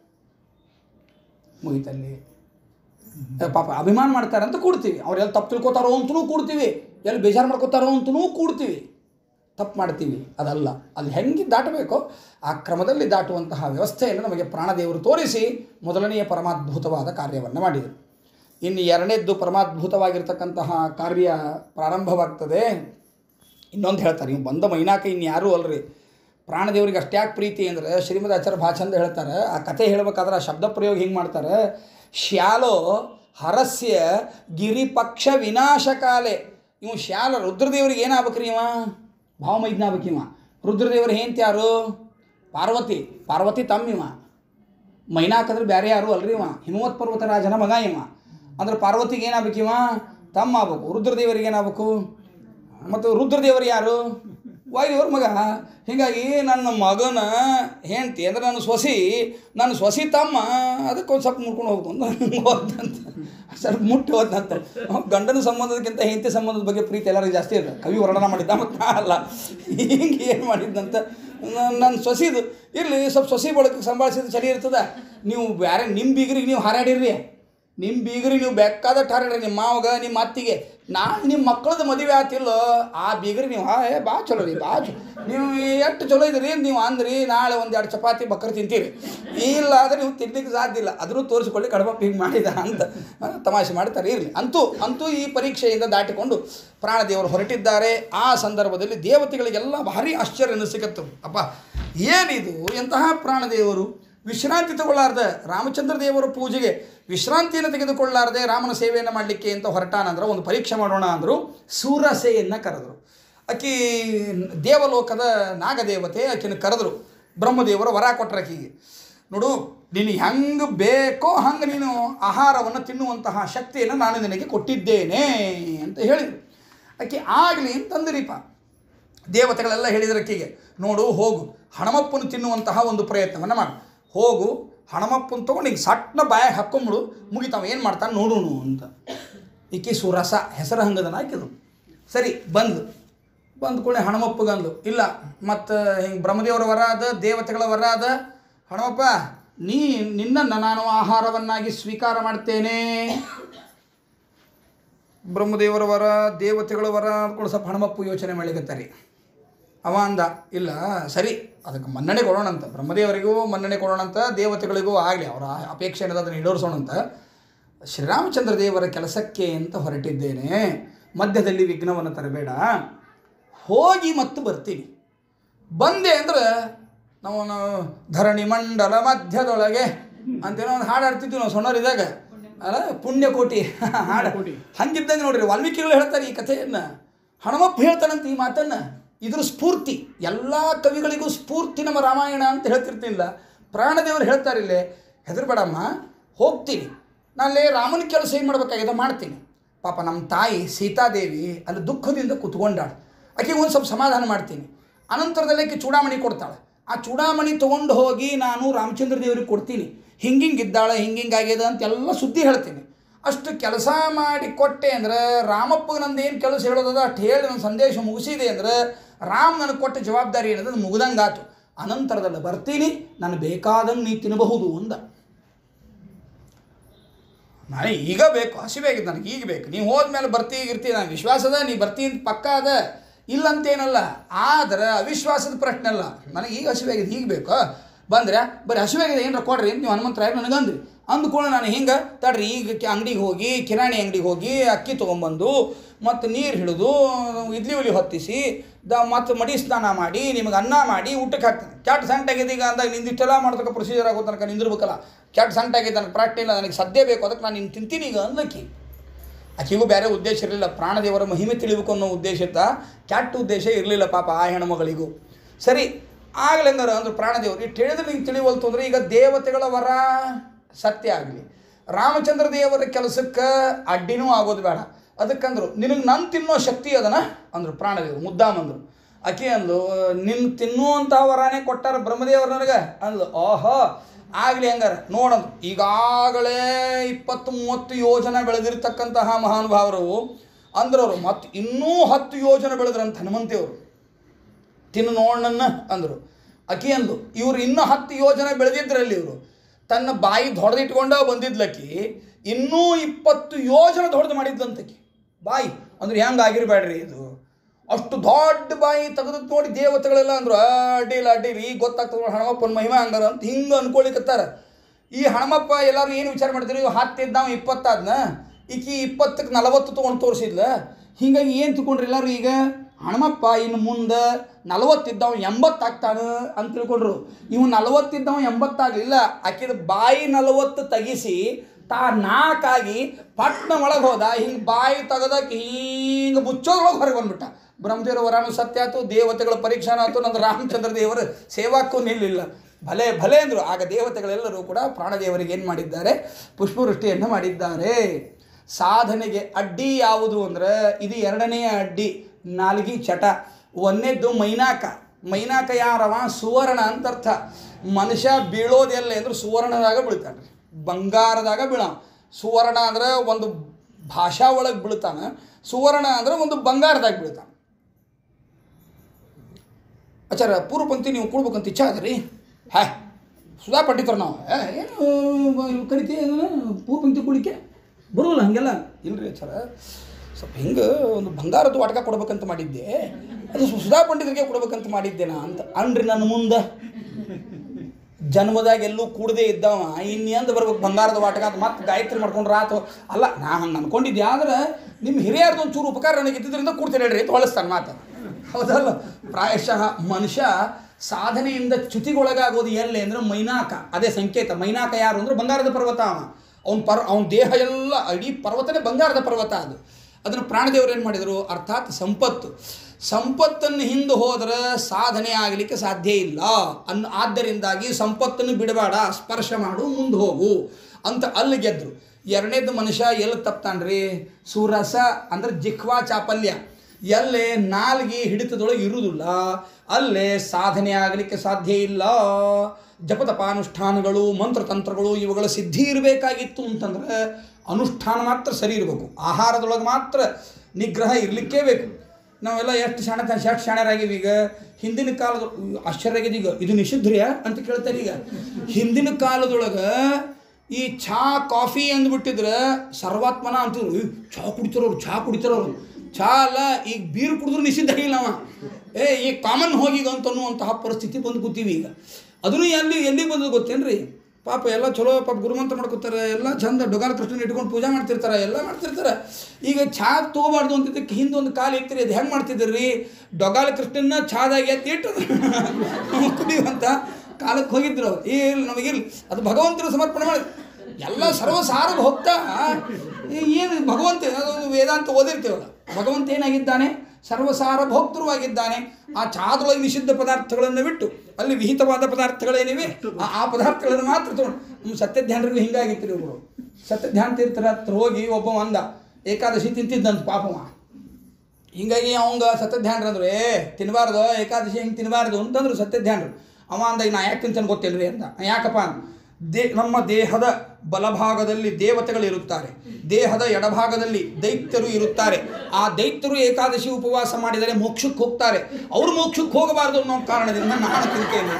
ಮುಗಿತಲ್ಲಿ ಏ ಪಾಪ ಅಭಿಮಾನ ಮಾಡ್ತಾರೆ ಅಂತ ಕೂಡ್ತೀವಿ ಅವ್ರು ಎಲ್ಲಿ ತಪ್ಪು ತಿಳ್ಕೊತಾರೋ ಅಂತಲೂ ಕೂಡ್ತೀವಿ ಎಲ್ಲಿ ಬೇಜಾರು ಮಾಡ್ಕೋತಾರೋ ಅಂತಲೂ ಕೂಡ್ತೀವಿ ತಪ್ಪು ಮಾಡ್ತೀವಿ ಅದಲ್ಲ ಅಲ್ಲಿ ಹೆಂಗೆ ದಾಟಬೇಕೋ ಆ ಕ್ರಮದಲ್ಲಿ ದಾಟುವಂತಹ ವ್ಯವಸ್ಥೆಯನ್ನು ನಮಗೆ ಪ್ರಾಣದೇವರು ತೋರಿಸಿ ಮೊದಲನೆಯ ಪರಮಾದ್ಭುತವಾದ ಕಾರ್ಯವನ್ನು ಮಾಡಿದರು ಇನ್ನು ಎರಡನೇದ್ದು ಪರಮಾದ್ಭುತವಾಗಿರ್ತಕ್ಕಂತಹ ಕಾರ್ಯ ಪ್ರಾರಂಭವಾಗ್ತದೆ ಇನ್ನೊಂದು ಹೇಳ್ತಾರೆ ನೀವು ಬಂದ ಮೈನಾಕ ಇನ್ನು ಯಾರೂ ಅಲ್ರಿ ಪ್ರಾಣದೇವರಿಗೆ ಅಷ್ಟ್ಯಾಕೆ ಪ್ರೀತಿ ಅಂದರೆ ಶ್ರೀಮದ್ ಆಚಾರ್ಯ ಭಾಷಂದ ಹೇಳ್ತಾರೆ ಆ ಕಥೆ ಹೇಳ್ಬೇಕಾದ್ರೆ ಆ ಶಬ್ದ ಪ್ರಯೋಗ ಹಿಂಗೆ ಮಾಡ್ತಾರೆ ಶ್ಯಾಲೋ ಹರಸ್ಯ ಗಿರಿಪಕ್ಷ ವಿನಾಶಕಾಲೆ ಇವು ಶ್ಯಾಲ ರುದ್ರದೇವರಿಗೆ ಏನಾಗ್ಬೇಕ್ರಿ ಇವ ಭಾವಮೈದ್ನ ಆಗ್ಬೇಕಿವ ರುದ್ರದೇವರು ಹೆಂತ ಯಾರು ಪಾರ್ವತಿ ಪಾರ್ವತಿ ತಮ್ಮಿವ ಮೈನಾಕಂದ್ರೆ ಬೇರೆ ಯಾರು ಅಲ್ರಿ ಇವ ಹಿಮವತ್ ಪರ್ವತ ರಾಜನ ಮಗ ಇವ ಅಂದ್ರೆ ಪಾರ್ವತಿಗೆ ಏನಾಗ್ಬೇಕು ಇವ ತಮ್ಮ ಆಗ್ಬೇಕು ರುದ್ರದೇವರಿಗೆ ಏನಾಗಬೇಕು ಮತ್ತು ರುದ್ರದೇವರು ಯಾರು ವಾಯುದೇವ್ರ ಮಗ ಹೀಗಾಗಿ ನನ್ನ ಮಗನ ಹೆಂಡ್ತಿ ಅಂದ್ರೆ ನನ್ನ ಸೊಸಿ ನನ್ನ ಸೊಸಿ ತಮ್ಮ ಅದಕ್ಕೆ ಒಂದು ಸ್ವಲ್ಪ ಮುಟ್ಕೊಂಡು ಹೋಗ್ತು ಹೋದಂತ ಸ್ವಲ್ಪ ಮುಟ್ಟಿ ಹೋದಂತ ಅವ್ನ್ ಗಂಡನ ಸಂಬಂಧದಕ್ಕಿಂತ ಹೆಂಡತಿ ಸಂಬಂಧದ ಬಗ್ಗೆ ಪ್ರೀತಿ ಎಲ್ಲರಿಗೂ ಜಾಸ್ತಿ ಇದೆ ಕವಿ ವರ್ಣನ ಮಾಡಿದ್ದ ಮತ್ತು ನಾ ಅಲ್ಲ ಹಿಂಗೆ ಏನು ಮಾಡಿದ್ದಂತ ನನ್ನ ನನ್ನ ಸೊಸಿದು ಇರಲಿ ಸ್ವಲ್ಪ ಸೊಸಿ ಬಳಕೆ ಸಂಭಾಳಿಸಿದ್ರೆ ಚಳಿ ಇರ್ತದ ನೀವು ಬೇರೆ ನಿಮ್ಮ ಬೀಗರಿಗೆ ನೀವು ಹಾರಾಡಿರ್ರಿ ನಿಮ್ಮ ಬೀಗರಿಗೆ ನೀವು ಬೇಕಾದಟ್ಟು ಹಾರಾಡ್ರಿ ನಿಮ್ಮ ಮಾವಗ ನಿಮ್ಮ ಅತ್ತಿಗೆ ನಾನು ನಿಮ್ಮ ಮಕ್ಕಳದ್ದು ಮದುವೆ ಆತಿಲ್ಲೋ ಆ ಬೀಗರಿಗೆ ನೀವು ಹಾ ಏ ಬಾ ಚಲೋ ರೀ ಬಾ ಚಲೋ ನೀವು ಎಷ್ಟು ಚಲೋ ಇದ್ರಿ ನೀವು ಅಂದ್ರಿ ನಾಳೆ ಒಂದು ಎರಡು ಚಪಾತಿ ಬಕ್ಕರ್ ತಿಂತೀರಿ ಇಲ್ಲ ಆದರೆ ನೀವು ತಿನ್ಲಿಕ್ಕೆ ಸಾಧ್ಯ ಇಲ್ಲ ಅದನ್ನು ತೋರಿಸ್ಕೊಳ್ಳಿ ಕಡಪಪ್ಪ ಹಿಂಗೆ ಮಾಡಿದ ಅಂತ ಆ, ತಮಾಷೆ ಮಾಡ್ತಾರೆ ಇರಲಿ ಅಂತೂ ಅಂತೂ ಈ ಪರೀಕ್ಷೆಯಿಂದ ದಾಟಿಕೊಂಡು ಪ್ರಾಣದೇವರು ಹೊರಟಿದ್ದಾರೆ ಆ ಸಂದರ್ಭದಲ್ಲಿ ದೇವತೆಗಳಿಗೆಲ್ಲ ಭಾರಿ ಆಶ್ಚರ್ಯ ಅನಿಸಿಕತ್ತು ಅಪ್ಪ ಏನಿದು ಎಂತಹ ಪ್ರಾಣದೇವರು ವಿಶ್ರಾಂತಿ ತಗೊಳ್ಳಾರ್ದೆ ರಾಮಚಂದ್ರ ದೇವರ ಪೂಜೆಗೆ ವಿಶ್ರಾಂತಿಯನ್ನು ತೆಗೆದುಕೊಳ್ಳಾರದೆ ರಾಮನ ಸೇವೆಯನ್ನು ಮಾಡಲಿಕ್ಕೆ ಅಂತ ಹೊರಟಾನಂದ್ರೆ ಒಂದು ಪರೀಕ್ಷೆ ಮಾಡೋಣ ಅಂದರು ಸೂರಸೆಯನ್ನು ಕರೆದರು ಆಕಿ ದೇವಲೋಕದ ನಾಗದೇವತೆ ಆಕಿನ ಕರೆದರು ಬ್ರಹ್ಮದೇವರ ವರ ಕೊಟ್ರ ಆಕಿಗೆ ನೋಡು ನೀನು ಹೆಂಗೆ ಬೇಕೋ ಹಂಗೆ ನೀನು ಆಹಾರವನ್ನು ತಿನ್ನುವಂತಹ ಶಕ್ತಿಯನ್ನು ನಾನು ನಿನಗೆ ಕೊಟ್ಟಿದ್ದೇನೆ ಅಂತ ಹೇಳಿದರು ಆಕೆ ಆಗಲಿ ಅಂತಂದ್ರಿಪ ದೇವತೆಗಳೆಲ್ಲ ಹೇಳಿದ್ರು ಆಕೆಗೆ ನೋಡು ಹೋಗು ಹಣಮಪ್ಪನ ತಿನ್ನುವಂತಹ ಒಂದು ಪ್ರಯತ್ನವನ್ನು ಮಾಡು ಹೋಗು ಹಣಮಪ್ಪನ ತೊಗೊಂಡು ಹಿಂಗೆ ಸಟ್ನ ಬಾಯಾಗ ಹಾಕ್ಕೊಂಬಿಡು ಮುಗಿತಾವ ಏನು ಮಾಡ್ತಾನೆ ನೋಡೋಣ ಅಂತ ಈಕೆ ಸುರಸ ಹೆಸರು ಹಂಗದನ ಹಾಕಿದ್ರು ಸರಿ ಬಂದು ಬಂದ ಕೂಡಲೇ ಹಣಮಪ್ಪಗಂದು ಇಲ್ಲ ಮತ್ತು ಹಿಂಗೆ ಬ್ರಹ್ಮದೇವರ ವರ ಅದ ದೇವತೆಗಳ ವರ ಅದ ಹಣಮಪ್ಪ ನೀ ನಿನ್ನನ್ನು ನಾನು ಆಹಾರವನ್ನಾಗಿ ಸ್ವೀಕಾರ ಮಾಡ್ತೇನೆ ಬ್ರಹ್ಮದೇವರ ವರ ದೇವತೆಗಳ ವರ ಅಂದ್ಕೊಂಡು ಸ್ವಲ್ಪ ಹಣಮಪ್ಪು ಯೋಚನೆ ಮಾಡ್ಲಿಕತ್ತಾರೆ ಅವ ಅಂದ ಇಲ್ಲ ಸರಿ ಅದಕ್ಕೆ ಮನ್ನಣೆ ಕೊಡೋಣಂತ ಬ್ರಹ್ಮದೇವರಿಗೂ ಮನ್ನಣೆ ಕೊಡೋಣಂತ ದೇವತೆಗಳಿಗೂ ಆಗಲಿ ಅವರ ಅಪೇಕ್ಷೆ ಏನದ ಅದನ್ನು ಈಡೇರಿಸೋಣಂತ ಶ್ರೀರಾಮಚಂದ್ರ ದೇವರ ಕೆಲಸಕ್ಕೆ ಅಂತ ಹೊರಟಿದ್ದೇನೆ ಮಧ್ಯದಲ್ಲಿ ವಿಘ್ನವನ್ನು ತರಬೇಡ ಹೋಗಿ ಮತ್ತು ಬರ್ತೀನಿ ಬಂದೆ ಅಂದ್ರೆ ನಾವು ನಾವು ಧರಣಿ ಮಂಡಲ ಮಧ್ಯದೊಳಗೆ ಅಂತೇನೋ ಒಂದು ಹಾಡು ಆಡ್ತಿದ್ವಿ ನಾವು ಸಣ್ಣವರಿದ್ದಾಗ ಅಲ್ಲ ಪುಣ್ಯಕೋಟಿ ಹಾಡು ಹಂಗಿದ್ದಂಗೆ ನೋಡ್ರಿ ವಾಲ್ಮೀಕಿಗಳು ಹೇಳ್ತಾರೆ ಈ ಕಥೆಯನ್ನು ಹನುಮಪ್ಪ ಹೇಳ್ತಾನಂತ ಈ ಮಾತನ್ನು ಇದ್ರ ಸ್ಫೂರ್ತಿ ಎಲ್ಲ ಕವಿಗಳಿಗೂ ಸ್ಫೂರ್ತಿ ನಮ್ಮ ರಾಮಾಯಣ ಅಂತ ಹೇಳ್ತಿರ್ತಿಲ್ಲ ಪ್ರಾಣದೇವರು ಹೇಳ್ತಾರಿಲ್ಲೇ ಹೆದರ್ಬೇಡಮ್ಮ ಹೋಗ್ತೀನಿ ನಾನಲ್ಲಿ ರಾಮನ ಕೆಲಸ ಏನು ಮಾಡ್ಬೇಕಾಗಿದೆ ಮಾಡ್ತೀನಿ ಪಾಪ ನಮ್ಮ ತಾಯಿ ಸೀತಾದೇವಿ ಅಲ್ಲಿ ದುಃಖದಿಂದ ಕುತ್ಕೊಂಡಾಳು ಆಕೆಗೆ ಒಂದು ಸ್ವಲ್ಪ ಸಮಾಧಾನ ಮಾಡ್ತೀನಿ ಅನಂತರದಲ್ಲಿ ಆಕೆ ಚೂಡಾಮಣಿ ಕೊಡ್ತಾಳೆ ಆ ಚೂಡಾಮಣಿ ತೊಗೊಂಡು ಹೋಗಿ ನಾನು ರಾಮಚಂದ್ರ ದೇವರಿಗೆ ಕೊಡ್ತೀನಿ ಹಿಂಗಿಂಗೆ ಇದ್ದಾಳೆ ಹಿಂಗಿಂಗೆ ಆಗ್ಯದ ಅಂತೆಲ್ಲ ಸುದ್ದಿ ಹೇಳ್ತೀನಿ ಅಷ್ಟು ಕೆಲಸ ಮಾಡಿ ಕೊಟ್ಟೆ ಅಂದ್ರೆ ರಾಮಪ್ಪಗೆ ನಂದು ಏನು ಕೆಲಸ ಹೇಳೋದದ ಅಷ್ಟು ಹೇಳಿ ನನ್ನ ಸಂದೇಶ ಮುಗಿಸಿದೆ ಅಂದ್ರೆ ರಾಮ್ ನನಗೆ ಕೊಟ್ಟ ಜವಾಬ್ದಾರಿ ಏನದ ಮುಗ್ದಂಗಾತು ಅನಂತರದಲ್ಲಿ ಬರ್ತೀನಿ ನಾನು ಬೇಕಾದಂಗೆ ನೀ ತಿನ್ನಬಹುದು ಅಂದ ನಾಳೆ ಈಗ ಬೇಕು ಹಸಿವೆ ಆಗಿದೆ ನನಗೆ ಈಗ ಬೇಕು ನೀವು ಹೋದ್ಮೇಲೆ ಬರ್ತಿ ಇರ್ತೀನಿ ನನಗೆ ವಿಶ್ವಾಸ ಅದ ನೀ ಬರ್ತಿ ಅಂತ ಪಕ್ಕ ಅದ ಇಲ್ಲಂತೇನಲ್ಲ ಆದ್ರೆ ಅವಿಶ್ವಾಸದ ಪ್ರಶ್ನೆ ಅಲ್ಲ ನನಗೆ ಈಗ ಹಸಿವೆ ಆಗಿದೆ ಈಗ ಬೇಕು ಬಂದ್ರೆ ಬರೀ ಹಸಿವೆ ಆಗಿದೆ ಏನಾರ ಕೊಡ್ರಿ ಅಂತ ನೀವು ಹನುಮಂತರಾಯ ನನಗಂದ್ರಿ ಅಂದ್ಕೊಂಡು ನಾನು ಹಿಂಗೆ ತಡ್ರಿ ಈಗ ಅಂಗಡಿಗೆ ಹೋಗಿ ಕಿರಾಣಿ ಅಂಗಡಿಗೆ ಹೋಗಿ ಅಕ್ಕಿ ತೊಗೊಂಬಂದು ಮತ್ತು ನೀರು ಹಿಡಿದು ಇಡ್ಲಿ ಉಲಿ ಹೊತ್ತಿಸಿ ದ ಮತ್ತು ಮಡಿ ಸ್ನಾನ ಮಾಡಿ ನಿಮಗೆ ಅನ್ನ ಮಾಡಿ ಊಟಕ್ಕೆ ಹಾಕ್ತಾನೆ ಕ್ಯಾಟ್ ಸಂಟಾಗಿದೆ ಈಗ ಅಂದಾಗ ನಿಂದಿಷ್ಟೆಲ್ಲ ಮಾಡೋದಕ್ಕೆ ಪ್ರೊಸೀಜರ್ ಆಗೋ ತನಕ ನಿಂದಿರ್ಬೇಕಲ್ಲ ಕ್ಯಾಟ್ ಸಂಟಾಗಿದೆ ನನಗೆ ಪ್ರಾಕ್ಟಿ ಇಲ್ಲ ನನಗೆ ಸದ್ಯ ಬೇಕು ಅದಕ್ಕೆ ನಾನು ನಿನ್ನ ತಿಂತೀನಿ ಈಗ ಅಂದಕ್ಕಿ ಆಕೆಗೂ ಬೇರೆ ಉದ್ದೇಶ ಇರಲಿಲ್ಲ ಪ್ರಾಣದೇವರ ಮಹಿಮೆ ತಿಳಿಬೇಕು ಅನ್ನೋ ಉದ್ದೇಶ ಇತ್ತ ಕ್ಯಾಟ್ ಉದ್ದೇಶ ಇರಲಿಲ್ಲ ಪಾಪ ಆ ಹೆಣ್ಮಗಳಿಗೂ ಸರಿ ಆಗ್ಲೆಂಗಾರ ಅಂದ್ರೆ ಪ್ರಾಣದೇವರು ಇಟ್ಟು ಹೇಳಿದ್ರೆ ನಿಂಗೆ ತಿಳಿವಲ್ತು ಅಂದ್ರೆ ಈಗ ದೇವತೆಗಳ ವರ ಸತ್ಯ ಆಗಲಿ ರಾಮಚಂದ್ರ ದೇವರ ಕೆಲಸಕ್ಕೆ ಅಡ್ಡಿನೂ ಆಗೋದು ಬೇಡ ಅದಕ್ಕಂದ್ರು ನಿನಗೆ ನಾನು ತಿನ್ನೋ ಶಕ್ತಿ ಅದನ ಅಂದರು ಪ್ರಾಣದೇವರು ಮುದ್ದಾಮಂದ್ರು ಆಕೆ ಅಂದ್ಲು ನಿನ್ನ ತಿನ್ನುವಂಥ ವರಾನೇ ಕೊಟ್ಟಾರ ಬ್ರಹ್ಮದೇವರು ನನಗೆ ಅಂದ್ಲು ಓಹೋ ಆಗಲಿ ಹಂಗಾರ ನೋಡಂದು ಈಗಾಗಲೇ ಇಪ್ಪತ್ತು ಮೂವತ್ತು ಯೋಜನೆ ಬೆಳೆದಿರ್ತಕ್ಕಂತಹ ಮಹಾನುಭಾವರು ಅಂದ್ರವರು ಮತ್ತು ಇನ್ನೂ ಹತ್ತು ಯೋಜನೆ ಬೆಳೆದ್ರಂತ ಹನುಮಂತಿಯವರು ತಿನ್ನು ನೋಡನ್ನ ಅಂದರು ಅಕಿ ಅಂದು ಇವರು ಇನ್ನೂ ಹತ್ತು ಯೋಜನೆ ಬೆಳೆದಿದ್ರಲ್ಲಿ ಇವರು ತನ್ನ ಬಾಯಿ ದೊಡ್ದಿಟ್ಕೊಂಡ ಬಂದಿದ್ಲಕ್ಕಿ ಇನ್ನೂ ಇಪ್ಪತ್ತು ಯೋಜನೆ ದೊಡ್ಡದು ಮಾಡಿದ್ಲಂತಕಿ ಬಾಯಿ ಅಂದ್ರೆ ಹೆಂಗೆ ಆಗಿರಬೇಡ್ರಿ ಇದು ಅಷ್ಟು ದೊಡ್ಡ ಬಾಯಿ ತೆಗೆದು ನೋಡಿ ದೇವತೆಗಳೆಲ್ಲ ಅಂದ್ರು "ಆ, ಅಡ್ಡಿಲ್ಲ ಅಡ್ಡಿಲ್ಲ ಈಗ ಗೊತ್ತಾಗ್ತದೆ ಹಣಮಪ್ಪನ ಮಹಿಮೆ ಹಂಗಾರ ಅಂತ ಹಿಂಗೆ ಅನ್ಕೊಳಿಕತ್ತಾರ ಈ ಹಣಮಪ್ಪ ಎಲ್ಲರೂ ಏನು ವಿಚಾರ ಮಾಡ್ತೀರಿ ಇವ್ ಹತ್ತಿದ್ದ ನಾವು ಇಪ್ಪತ್ತಾದ್ನ ಈಕಿ ಇಪ್ಪತ್ತಕ್ಕೆ ನಲವತ್ತು ತೊಗೊಂಡು ತೋರಿಸಿದ್ಲ ಹಿಂಗಾಗಿ ಏನು ತಿಳ್ಕೊಂಡ್ರಿ ಎಲ್ಲರೂ ಈಗ ಹಣಮಪ್ಪ ಇನ್ನು ಮುಂದೆ ನಲವತ್ತಿದ್ದವ ಎಂಬತ್ತಾಗ್ತಾನ ಅಂತ ತಿಳ್ಕೊಂಡ್ರು ಇವು ನಲವತ್ತಿದ್ದವ ಎಂಬತ್ತಾಗಲಿಲ್ಲ ಆಕಿದ ಬಾಯಿ ನಲವತ್ತು ತೆಗಿಸಿ ತಾ ನಾಲ್ಕಾಗಿ ಪಟ್ನ ಒಳಗೆ ಹೋದ ಹಿಂಗೆ ಬಾಯಿ ತೆಗೆದಕ್ಕೆ ಹಿಂಗೆ ಮುಚ್ಚೋದ್ರೊಳಗೆ ಹೊರಗೆ ಬಂದ್ಬಿಟ್ಟ ಬ್ರಹ್ಮದೇವರ ವರಾನು ಸತ್ಯ ಆಯ್ತು ದೇವತೆಗಳ ಪರೀಕ್ಷಾನ ಆಯ್ತು ನಂದು ರಾಮಚಂದ್ರ ದೇವರ ಸೇವಾಕ್ಕೂ ನಿಲ್ಲಿಲ್ಲ ಭಲೆ ಭಲೆ ಅಂದರು ಆಗ ದೇವತೆಗಳೆಲ್ಲರೂ ಕೂಡ ಪ್ರಾಣದೇವರಿಗೆ ಏನು ಮಾಡಿದ್ದಾರೆ ಪುಷ್ಪವೃಷ್ಟಿಯನ್ನು ಮಾಡಿದ್ದಾರೆ ಸಾಧನೆಗೆ ಅಡ್ಡಿ ಯಾವುದು ಅಂದ್ರೆ ಇದು ಎರಡನೆಯ ಅಡ್ಡಿ ನಾಲ್ಗಿ ಚಟ ಒಂದನೇದ್ದು ಮೈನಾಕ ಮೈನಾಕ ಯಾರವ ಸುವರ್ಣ ಅಂತ ಅರ್ಥ ಮನುಷ್ಯ ಬೀಳೋದೆಲ್ಲ ಅಂದ್ರೆ ಸುವರ್ಣದಾಗ ಬೀಳ್ತಾನೆ ರೀ ಬಂಗಾರದಾಗ ಬೀಳಾವ ಸುವರ್ಣ ಅಂದ್ರೆ ಒಂದು ಭಾಷಾ ಒಳಗೆ ಬೀಳ್ತಾನೆ ಸುವರ್ಣ ಅಂದ್ರೆ ಒಂದು ಬಂಗಾರದಾಗ ಬೀಳ್ತಾನೆ ಆಚಾರ ಪೂರ್ವ ಪಂಕ್ತಿ ನೀವು ಕೊಡ್ಬೇಕಂತ ಇಚ್ಛೆ ಅದ ರೀ ಹಾ ಸುಧಾ ಪಂಡಿತರು ನಾವು ಏ, ಏನು ಕರಿತಿ ಪೂರ್ವ ಪಂಕ್ತಿ ಕುಡಿಕೆ ಬರೋಲ್ಲ ಹಂಗೆಲ್ಲ ಇಲ್ರಿ ಆಚಾರ ಸ್ವಲ್ಪ ಹಿಂಗೆ ಒಂದು ಬಂಗಾರದ ವಾಟಕ ಕೊಡ್ಬೇಕಂತ ಮಾಡಿದ್ದೆ ಅದು ಸು- ಸುಧಾ ಪಂಡಿತರಿಗೆ ಕೊಡ್ಬೇಕಂತ ಮಾಡಿದ್ದೇನಾ ಅಂತ ಅನ್ರಿ ನನ್ನ ಮುಂದೆ ಜನ್ಮದಾಗ ಎಲ್ಲೂ ಕೂಡದೇ ಇದ್ದವ ಇನ್ನೆಂದು ಬರ್ಬೇಕು ಬಂಗಾರದ ವಾಟಕ ಅಂತ ಮತ್ತೆ ಗಾಯತ್ರಿ ಮಾಡ್ಕೊಂಡ್ರೆ ಆತು ಅಲ್ಲ ನಾ ಹಂಗೆ ಅನ್ಕೊಂಡಿದ್ದೆ ಆದ್ರೆ ನಿಮ್ಮ ಹಿರಿಯರ್ದು ಒಂದು ಚೂರು ಉಪಕಾರ ನನಗೆ ಇದ್ದಿದ್ದರಿಂದ ಕೂಡ್ತೀನಿ ಹೇಳ್ರಿ ಅಂತ ಹೊಳಸ್ತಾನೆ ಮಾತು ಹೌದಲ್ಲ ಪ್ರಾಯಶಃ ಮನುಷ್ಯ ಸಾಧನೆಯಿಂದ ಚ್ಯುತಿಗೊಳಗಾಗೋದು ಎಲ್ಲೇ ಅಂದ್ರೆ ಮೈನಾಕ ಅದೇ ಸಂಕೇತ ಮೈನಾಕ ಯಾರು ಅಂದ್ರೆ ಬಂಗಾರದ ಪರ್ವತ ಅವ ಅವನ ಪರ್ ಅವನ ದೇಹ ಎಲ್ಲ ಇಡೀ ಪರ್ವತನೇ ಬಂಗಾರದ ಪರ್ವತ ಅದು ಅದನ್ನು ಪ್ರಾಣದೇವರು ಏನು ಮಾಡಿದರು ಅರ್ಥಾತ್ ಸಂಪತ್ತು ಸಂಪತ್ತನ್ನು ಹಿಂದೆ ಹೋದ್ರೆ ಸಾಧನೆ ಆಗಲಿಕ್ಕೆ ಸಾಧ್ಯ ಇಲ್ಲ ಅನ್ ಆದ್ದರಿಂದಾಗಿ ಸಂಪತ್ತನ್ನು ಬಿಡಬೇಡ ಸ್ಪರ್ಶ ಮಾಡು ಮುಂದೆ ಹೋಗು ಅಂತ ಅಲ್ಲಿ ಗೆದ್ರು ಎರಡನೇದು ಮನುಷ್ಯ ಎಲ್ಲಿ ತಪ್ತಾನ್ರಿ ಸುರಸ ಅಂದ್ರೆ ಜಿಹ್ವಾ ಚಾಪಲ್ಯ ಎಲ್ಲೇ ನಾಲ್ಗೆ ಹಿಡಿತದೊಳಗೆ ಇರುವುದಿಲ್ಲ ಅಲ್ಲೇ ಸಾಧನೆ ಆಗಲಿಕ್ಕೆ ಸಾಧ್ಯ ಇಲ್ಲ ಜಪತಪಾನುಷ್ಠಾನಗಳು ಮಂತ್ರತಂತ್ರಗಳು ಇವುಗಳ ಸಿದ್ಧಿ ಇರಬೇಕಾಗಿತ್ತು ಅಂತಂದ್ರೆ ಅನುಷ್ಠಾನ ಮಾತ್ರ ಸರಿ ಇರಬೇಕು ಆಹಾರದೊಳಗೆ ಮಾತ್ರ ನಿಗ್ರಹ ಇರಲಿಕ್ಕೇ ಬೇಕು ನಾವೆಲ್ಲ ಎಷ್ಟು ಶಾಣೆ ಎಷ್ಟು ಶಾಣ್ಯರಾಗಿವಿ ಈಗ ಹಿಂದಿನ ಕಾಲದ ಆಶ್ಚರ್ಯ ಆಗಿದೆ ಈಗ ಇದು ನಿಷಿದ್ರಿಯ ಅಂತ ಕೇಳ್ತಾರೆ ಈಗ ಹಿಂದಿನ ಕಾಲದೊಳಗೆ ಈ ಚಹಾ ಕಾಫಿ ಅಂದ್ಬಿಟ್ಟಿದ್ರೆ ಸರ್ವಾತ್ಮನ ಅಂತಿದ್ರು "ಏ, ಚಹಾ ಕುಡಿತಾರವ್ರು ಚಹಾ ಕುಡಿತಾರವ್ರು ಚಹಾ ಅಲ್ಲ ಈಗ ಬೀರು ಕುಡಿದ್ರು ನಿಷಿದ್ಧ ಆಗಿಲ್ಲ ಅವ ಏ ಈ ಕಾಮನ್ ಹೋಗಿ ಅಂತ ಅನ್ನುವಂತಹ ಪರಿಸ್ಥಿತಿ ಬಂದು ಕೂತೀವಿ ಈಗ ಅದನ್ನು ಎಲ್ಲಿ ಎಲ್ಲಿ ಬಂದದ್ದು ಗೊತ್ತೇನ್ರಿ ಪಾಪ ಎಲ್ಲ ಚಲೋ ಪಾಪ ಗುರುಮಂತ್ರ ಮಾಡ್ಕೊತಾರೆ ಎಲ್ಲ ಚಂದ ಡೊಗಾಲ್ ಕೃಷ್ಣನ ಇಟ್ಕೊಂಡು ಪೂಜೆ ಮಾಡ್ತಿರ್ತಾರೆ ಎಲ್ಲ ಮಾಡ್ತಿರ್ತಾರೆ ಈಗ ಚಹಾ ತೊಗೋಬಾರ್ದು ಅಂತಿದ್ದಕ್ಕೆ ಹಿಂದೆ ಒಂದು ಕಾಲು ಇರ್ತೀರಿ ಅದು ಹೆಂಗೆ ಮಾಡ್ತಿದ್ದೀರಿ ಡೊಗಾಲ್ ಕೃಷ್ಣನ ಚಾದಾಗ ಎತ್ತಿ ಇಟ್ಟು ಕುಡಿಯುವಂಥ ಕಾಲಕ್ಕೆ ಹೋಗಿದ್ರು ಅವ್ರು ಇಲ್ಲ ನಮಗಿಲ್ಲ ಅದು ಭಗವಂತನ ಸಮರ್ಪಣೆ ಮಾಡಿ ಎಲ್ಲ ಸರ್ವಸಾರ ಭಕ್ತ ಏನು ಭಗವಂತ ಅದೊಂದು ವೇದಾಂತ ಓದಿರ್ತೀವಲ್ಲ ಭಗವಂತ ಏನಾಗಿದ್ದಾನೆ ಸರ್ವಸಾರ ಭೋಕ್ತೃವಾಗಿದ್ದಾನೆ ಆ ಚಾದೊಳಗೆ ನಿಷಿದ್ಧ ಪದಾರ್ಥಗಳನ್ನು ಬಿಟ್ಟು ಅಲ್ಲಿ ವಿಹಿತವಾದ ಪದಾರ್ಥಗಳೇನಿವೆ ಆ ಆ ಪದಾರ್ಥಗಳನ್ನು ಮಾತ್ರ ತಗೊಂಡು ನಮ್ಮ ಸತ್ಯಧ್ಯಾನರಿಗೂ ಹಿಂಗಾಗಿತ್ತು ಇವರು ಸತ್ಯಧ್ಯಾನ ತೀರ್ಥರ ಹತ್ರ ಹೋಗಿ ಒಬ್ಬ ಅಂದ ಏಕಾದಶಿ ತಿಂತಿದ್ದಂತ ಪಾಪವ ಹಿಂಗಾಗಿ ಅವಂಗ ಸತ್ಯಧ್ಯಾನ್ರು ಅಂದ್ರು ಏ ತಿನ್ನಬಾರ್ದು ಏಕಾದಶಿ ಹಿಂಗೆ ತಿನ್ನಬಾರ್ದು ಅಂತಂದ್ರು ಸತ್ಯಧ್ಯಾನ್ರು ಅವ ಅಂದ ಈಗ ನಾ ಯಾಕೆ ತಿಂತೇನೆ ಗೊತ್ತಿಲ್ರಿ ಅಂತ ಯಾಕಪ್ಪ ಅಂದ, ದೇ ನಮ್ಮ ದೇಹದ ಬಲಭಾಗದಲ್ಲಿ ದೇವತೆಗಳಿರುತ್ತಾರೆ ದೇಹದ ಎಡಭಾಗದಲ್ಲಿ ದೈತ್ಯರು ಇರುತ್ತಾರೆ ಆ ದೈತ್ಯರು ಏಕಾದಶಿ ಉಪವಾಸ ಮಾಡಿದರೆ ಮೋಕ್ಷಕ್ಕೆ ಹೋಗ್ತಾರೆ ಅವರು ಮೋಕ್ಷಕ್ಕೆ ಹೋಗಬಾರ್ದು ಅನ್ನೋ ಕಾರಣದಿಂದ ನಾನು ತಿಂತೇನೆ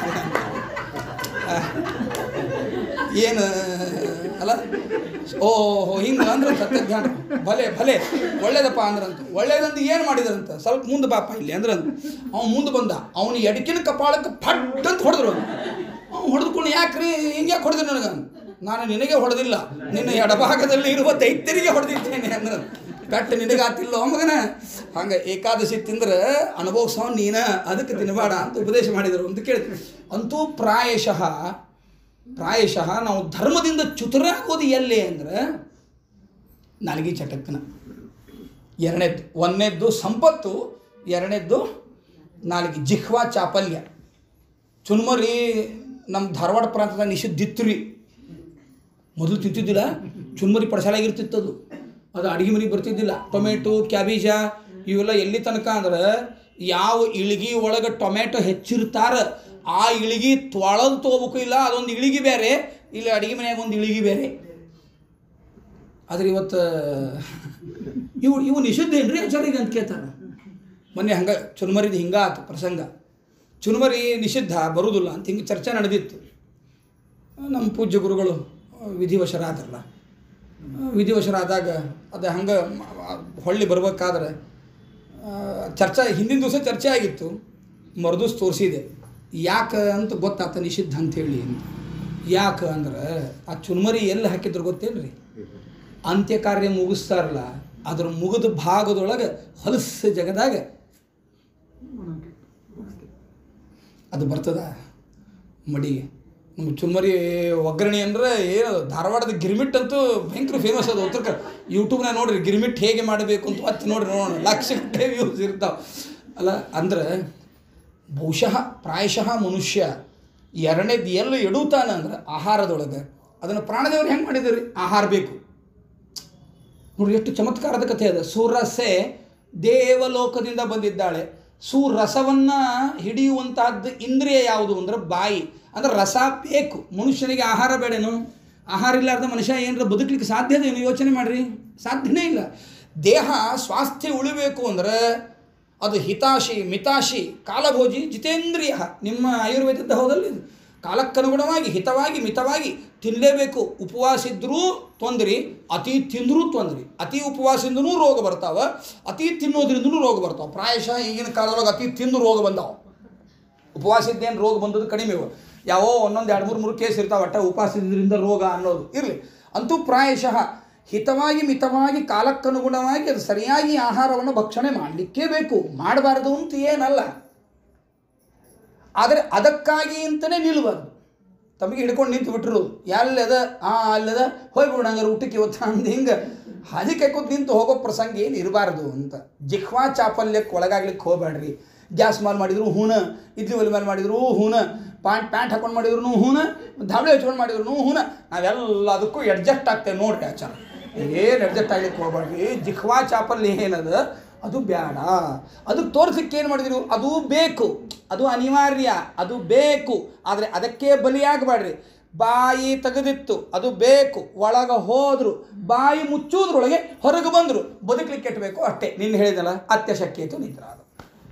ಏನು ಅಲ್ಲ ಓಹೋ ಹಿಂಗೆ ಅಂದ್ರೆ ಸತ್ಯಜ್ಞಾನ ಭಲೆ ಭಲೆ ಒಳ್ಳೇದಪ್ಪ ಅಂದ್ರಂತ ಒಳ್ಳೇದಂತ ಏನು ಮಾಡಿದ್ರಂತ ಸ್ವಲ್ಪ ಮುಂದೆ ಬಾಪ ಇಲ್ಲಿ ಅಂದ್ರಂತ ಅವ್ನು ಮುಂದೆ ಬಂದ ಅವನು ಎಡಕಿನ ಕಪಾಳಕ್ಕೆ ಫಟ್ ಅಂತ ಹೊಡೆದ್ರು ಅವ್ನು ಹೊಡೆದುಕೊಂಡು ಯಾಕ್ರಿ ಹಿಂಗೆ ಯಾಕೆ ಹೊಡೆದ್ರು ನನಗೆ ನಾನು ನಿನಗೆ ಹೊಡೆದಿಲ್ಲ ನಿನ್ನ ಎಡಭಾಗದಲ್ಲಿ ಇರುವ ದೈತ್ಯರಿಗೆ ಹೊಡೆದಿದ್ದೇನೆ ಅಂದ್ರೆ ಪೆಟ್ಟು ನಿನಗಾತಿಲ್ಲ ಮಗನ ಹಂಗೆ ಏಕಾದಶಿ ತಿಂದ್ರೆ ಅನುಭವಿಸೋ ನೀನ ಅದಕ್ಕೆ ತಿನ್ನಬೇಡ ಅಂತ ಉಪದೇಶ ಮಾಡಿದರು ಅಂತ ಕೇಳ್ತೀವಿ ಅಂತೂ ಪ್ರಾಯಶಃ ಪ್ರಾಯಶಃ ನಾವು ಧರ್ಮದಿಂದ ಚ್ಯುತರಾಗೋದು ಎಲ್ಲಿ ಅಂದ್ರೆ ನಾಲಿಗೆ ಚಟಕ್ಕನ ಎರಡನೇದ್ದು ಒಂದನೇದ್ದು ಸಂಪತ್ತು ಎರಡನೇದ್ದು ನಾಲಿಗೆ ಜಿಹ್ವಾ ಚಾಪಲ್ಯ ಚುನ್ಮರಿ ನಮ್ಮ ಧಾರವಾಡ ಪ್ರಾಂತದಾಗ ನಿಷಿದ್ಧಿತ್ತು ರೀ ಮೊದಲು ತಿಂತಿದ್ದಿಲ್ಲ ಚುನ್ಮರಿ ಪಡಸಾಲಾಗಿರ್ತಿತ್ತು ಅದು ಅದು ಅಡುಗೆ ಮನೆಗೆ ಬರ್ತಿದ್ದಿಲ್ಲ ಟೊಮೆಟೊ ಕ್ಯಾಬೇಜ ಇವೆಲ್ಲ ಎಲ್ಲಿ ತನಕ ಅಂದ್ರೆ ಯಾವ ಇಳಿಗೆ ಒಳಗೆ ಟೊಮೆಟೊ ಹೆಚ್ಚಿರ್ತಾರ ಆ ಇಳಿಗೆ ತೊಳೆದು ತೊಗೋಬೇಕು ಇಲ್ಲ ಅದೊಂದು ಇಳಿಗೆ ಬೇರೆ ಇಲ್ಲ ಅಡುಗೆ ಮನೆಯಾಗ ಒಂದು ಇಳಿಗೆ ಬೇರೆ ಆದ್ರೆ ಇವತ್ತು ಇವು ಇವು ನಿಷಿದ್ಧ ಏನ್ರಿ ಆಚಾರಿಗೆ ಅಂತ ಕೇಳ್ತಾರೆ ಮೊನ್ನೆ ಹಂಗೆ ಚುನ್ಮರಿದು ಹಿಂಗ ಆತು ಪ್ರಸಂಗ ಚುನ್ಮರಿ ನಿಷಿದ್ಧ ಬರುವುದಿಲ್ಲ ಅಂತ ಹಿಂಗೆ ಚರ್ಚೆ ನಡೆದಿತ್ತು ನಮ್ಮ ಪೂಜ್ಯ ಗುರುಗಳು ವಿಧಿವಶರಾದ್ರಲ್ಲ ವಿಧಿವಶರಾದಾಗ ಅದು ಹಂಗೆ ಹೊಳ್ಳಿ ಬರ್ಬೇಕಾದ್ರೆ ಆ, ಚರ್ಚೆ ಹಿಂದಿನ ದಿವಸ ಚರ್ಚೆ ಆಗಿತ್ತು ಮರುದಿವ್ಸ ತೋರಿಸಿದೆ ಯಾಕೆ ಅಂತ ಗೊತ್ತಾತ ನಿಷಿದ್ಧ ಅಂಥೇಳಿ ಯಾಕೆ ಅಂದ್ರೆ ಆ ಚುನ್ಮರಿ ಎಲ್ಲಿ ಹಾಕಿದ್ರು ಗೊತ್ತೇನ್ರಿ ಅಂತ್ಯ ಕಾರ್ಯ ಮುಗಿಸ್ತಾರಲ್ಲ ಅದ್ರ ಮುಗಿದ ಭಾಗದೊಳಗೆ ಹೊಲಸು ಜಗದಾಗ ಅದು ಬರ್ತದ ಮಡಿಗೆ ನಮ್ಮ ಚುನ್ಮರಿ ಒಗ್ಗರಣೆ ಅಂದ್ರೆ ಏನು ಧಾರವಾಡದ ಗಿರ್ಮಿಟ್ ಅಂತೂ ಭಯಂಕರ ಫೇಮಸ್ ಅದು ಉತ್ತರ ಕನ್ನಡ ಯೂಟ್ಯೂಬ್ನಾಗ ನೋಡ್ರಿ ಗಿರ್ಮಿಟ್ ಹೇಗೆ ಮಾಡಬೇಕು ಅಂತ ಮತ್ತೆ ನೋಡ್ರಿ ನೋಡೋಣ ಲಕ್ಷಗಟ್ಟಲೆ ವ್ಯೂಸ್ ಇರ್ತಾವೆ ಅಲ್ಲ ಅಂದ್ರೆ ಬಹುಶಃ ಪ್ರಾಯಶಃ ಮನುಷ್ಯ ಎರಡನೇದು ಎಲ್ಲಿ ಎಡುತ್ತಾನೆ ಅಂದ್ರೆ ಆಹಾರದೊಳಗೆ ಅದನ್ನು ಪ್ರಾಣದೇವರು ಹೆಂಗೆ ಮಾಡಿದ್ರಿ ಆಹಾರ ಬೇಕು ನೋಡಿ ಎಷ್ಟು ಚಮತ್ಕಾರದ ಕಥೆ ಅದು ಸುರಸೆ ದೇವಲೋಕದಿಂದ ಬಂದಿದ್ದಾಳೆ ಸುರಸವನ್ನು ಹಿಡಿಯುವಂತಹದ್ದು ಇಂದ್ರಿಯ ಯಾವುದು ಅಂದ್ರೆ ಬಾಯಿ ಅಂದ್ರೆ ರಸ ಬೇಕು ಮನುಷ್ಯನಿಗೆ ಆಹಾರ ಬೇಡೇನು ಆಹಾರ ಇಲ್ಲಾರ್ದ ಮನುಷ್ಯ ಏನಾರ ಬದುಕಲಿಕ್ಕೆ ಸಾಧ್ಯದೇನು ಯೋಚನೆ ಮಾಡ್ರಿ ಸಾಧ್ಯನೇ ಇಲ್ಲ ದೇಹ ಸ್ವಾಸ್ಥ್ಯ ಉಳಿಬೇಕು ಅಂದ್ರೆ ಅದು ಹಿತಾಶಿ ಮಿತಾಶಿ ಕಾಲಭೋಜಿ ಜಿತೇಂದ್ರಿಯ ನಿಮ್ಮ ಆಯುರ್ವೇದದ ಹೌದಲ್ಲ ಇದು ಕಾಲಕ್ಕನುಗುಣವಾಗಿ ಹಿತವಾಗಿ ಮಿತವಾಗಿ ತಿನ್ನಲೇಬೇಕು ಉಪವಾಸ ಇದ್ದರೂ ತೊಂದ್ರಿ ಅತಿ ತಿಂದರೂ ತೊಂದ್ರಿ ಅತಿ ಉಪವಾಸದಿಂದನೂ ರೋಗ ಬರ್ತಾವ ಅತಿ ತಿನ್ನೋದ್ರಿಂದನೂ ರೋಗ ಬರ್ತಾವ ಪ್ರಾಯಶಃ ಈಗಿನ ಕಾಲದೊಳಗೆ ಅತಿ ತಿಂದು ರೋಗ ಬಂದಾವ ಉಪವಾಸ ಇದ್ದೇನು ರೋಗ ಬಂದದ್ದು ಕಡಿಮೆ ಇವು. ಯಾವೋ ಒಂದೊಂದು ಎರಡು ಮೂರು ಮೂರು ಕೇಸ್ ಇರ್ತಾವೆ ಒಟ್ಟ ಉಪವಾಸದಿಂದ ರೋಗ ಅನ್ನೋದು ಇರಲಿ ಅಂತೂ ಪ್ರಾಯಶಃ ಹಿತವಾಗಿ ಮಿತವಾಗಿ ಕಾಲಕ್ಕನುಗುಣವಾಗಿ ಅದು ಸರಿಯಾಗಿ ಆಹಾರವನ್ನು ಭಕ್ಷಣೆ ಮಾಡಲಿಕ್ಕೇ ಬೇಕು ಮಾಡಬಾರ್ದು ಅಂತ ಏನಲ್ಲ ಆದರೆ ಅದಕ್ಕಾಗಿ ಅಂತಲೇ ನಿಲ್ಬಾರ್ದು ತಮಗೆ ಹಿಡ್ಕೊಂಡು ನಿಂತು ಬಿಟ್ರು ಎಲ್ಲದ ಆ ಅಲ್ಲದ ಹೋಗ್ಬಿಡು ಹಂಗಾರೆ ಊಟಕ್ಕೆ ಇವತ್ತು ಅಂದು ಹಿಂಗೆ ಹಾದಿ ಕೈಕೊತ್ ನಿಂತು ಹೋಗೋ ಪ್ರಸಂಗ ಏನು ಇರಬಾರ್ದು ಅಂತ ಜಿಹ್ವಾ ಚಾಪಲ್ಯಕ್ಕೆ ಒಳಗಾಗ್ಲಿಕ್ಕೆ ಹೋಗ್ಬೇಡ್ರಿ ಗ್ಯಾಸ್ ಮೇಲೆ ಮಾಡಿದ್ರು ಹೂನ ಇಡ್ಲಿ ಒಲೆ ಮೇಲೆ ಮಾಡಿದ್ರು ಹೂನ ಪ್ಯಾಂಟ್ ಪ್ಯಾಂಟ್ ಹಾಕೊಂಡು ಮಾಡಿದ್ರು ಹೂನ ಧಾಬಳೆ ಹಚ್ಕೊಂಡು ಮಾಡಿದ್ರು ಹೂನ ನಾವೆಲ್ಲದಕ್ಕೂ ಅಡ್ಜಸ್ಟ್ ಆಗ್ತೇವೆ ನೋಡ್ರಿ ಆಚಾರ ಏನು ಅಡ್ಜಸ್ಟ್ ಆಗ್ಲಿಕ್ಕೆ ಹೋಗ್ಬೇಡ್ರಿ ಜಿಹ್ವಾ ಚಾಪಲ್ಯ ಏನದ ಅದು ಬೇಡ ಅದಕ್ಕೆ ತೋರಿಸಕ್ಕೆ ಏನು ಮಾಡಿದ್ರು ಅದು ಬೇಕು ಅದು ಅನಿವಾರ್ಯ ಅದು ಬೇಕು ಆದರೆ ಅದಕ್ಕೆ ಬಲಿಯಾಗಬೇಡ್ರಿ ಬಾಯಿ ತೆಗೆದಿತ್ತು ಅದು ಬೇಕು ಒಳಗೆ ಹೋದ್ರು ಬಾಯಿ ಮುಚ್ಚುವುದ್ರೊಳಗೆ ಹೊರಗೆ ಬಂದರು ಬದುಕಲಿಕ್ಕೆ ಕೆಟ್ಟಬೇಕು ಅಷ್ಟೇ ನಿನ್ನ ಹೇಳಿದಲ್ಲ ಅತ್ಯಶಕ್ಯತು ನಿದ್ರ ಅದು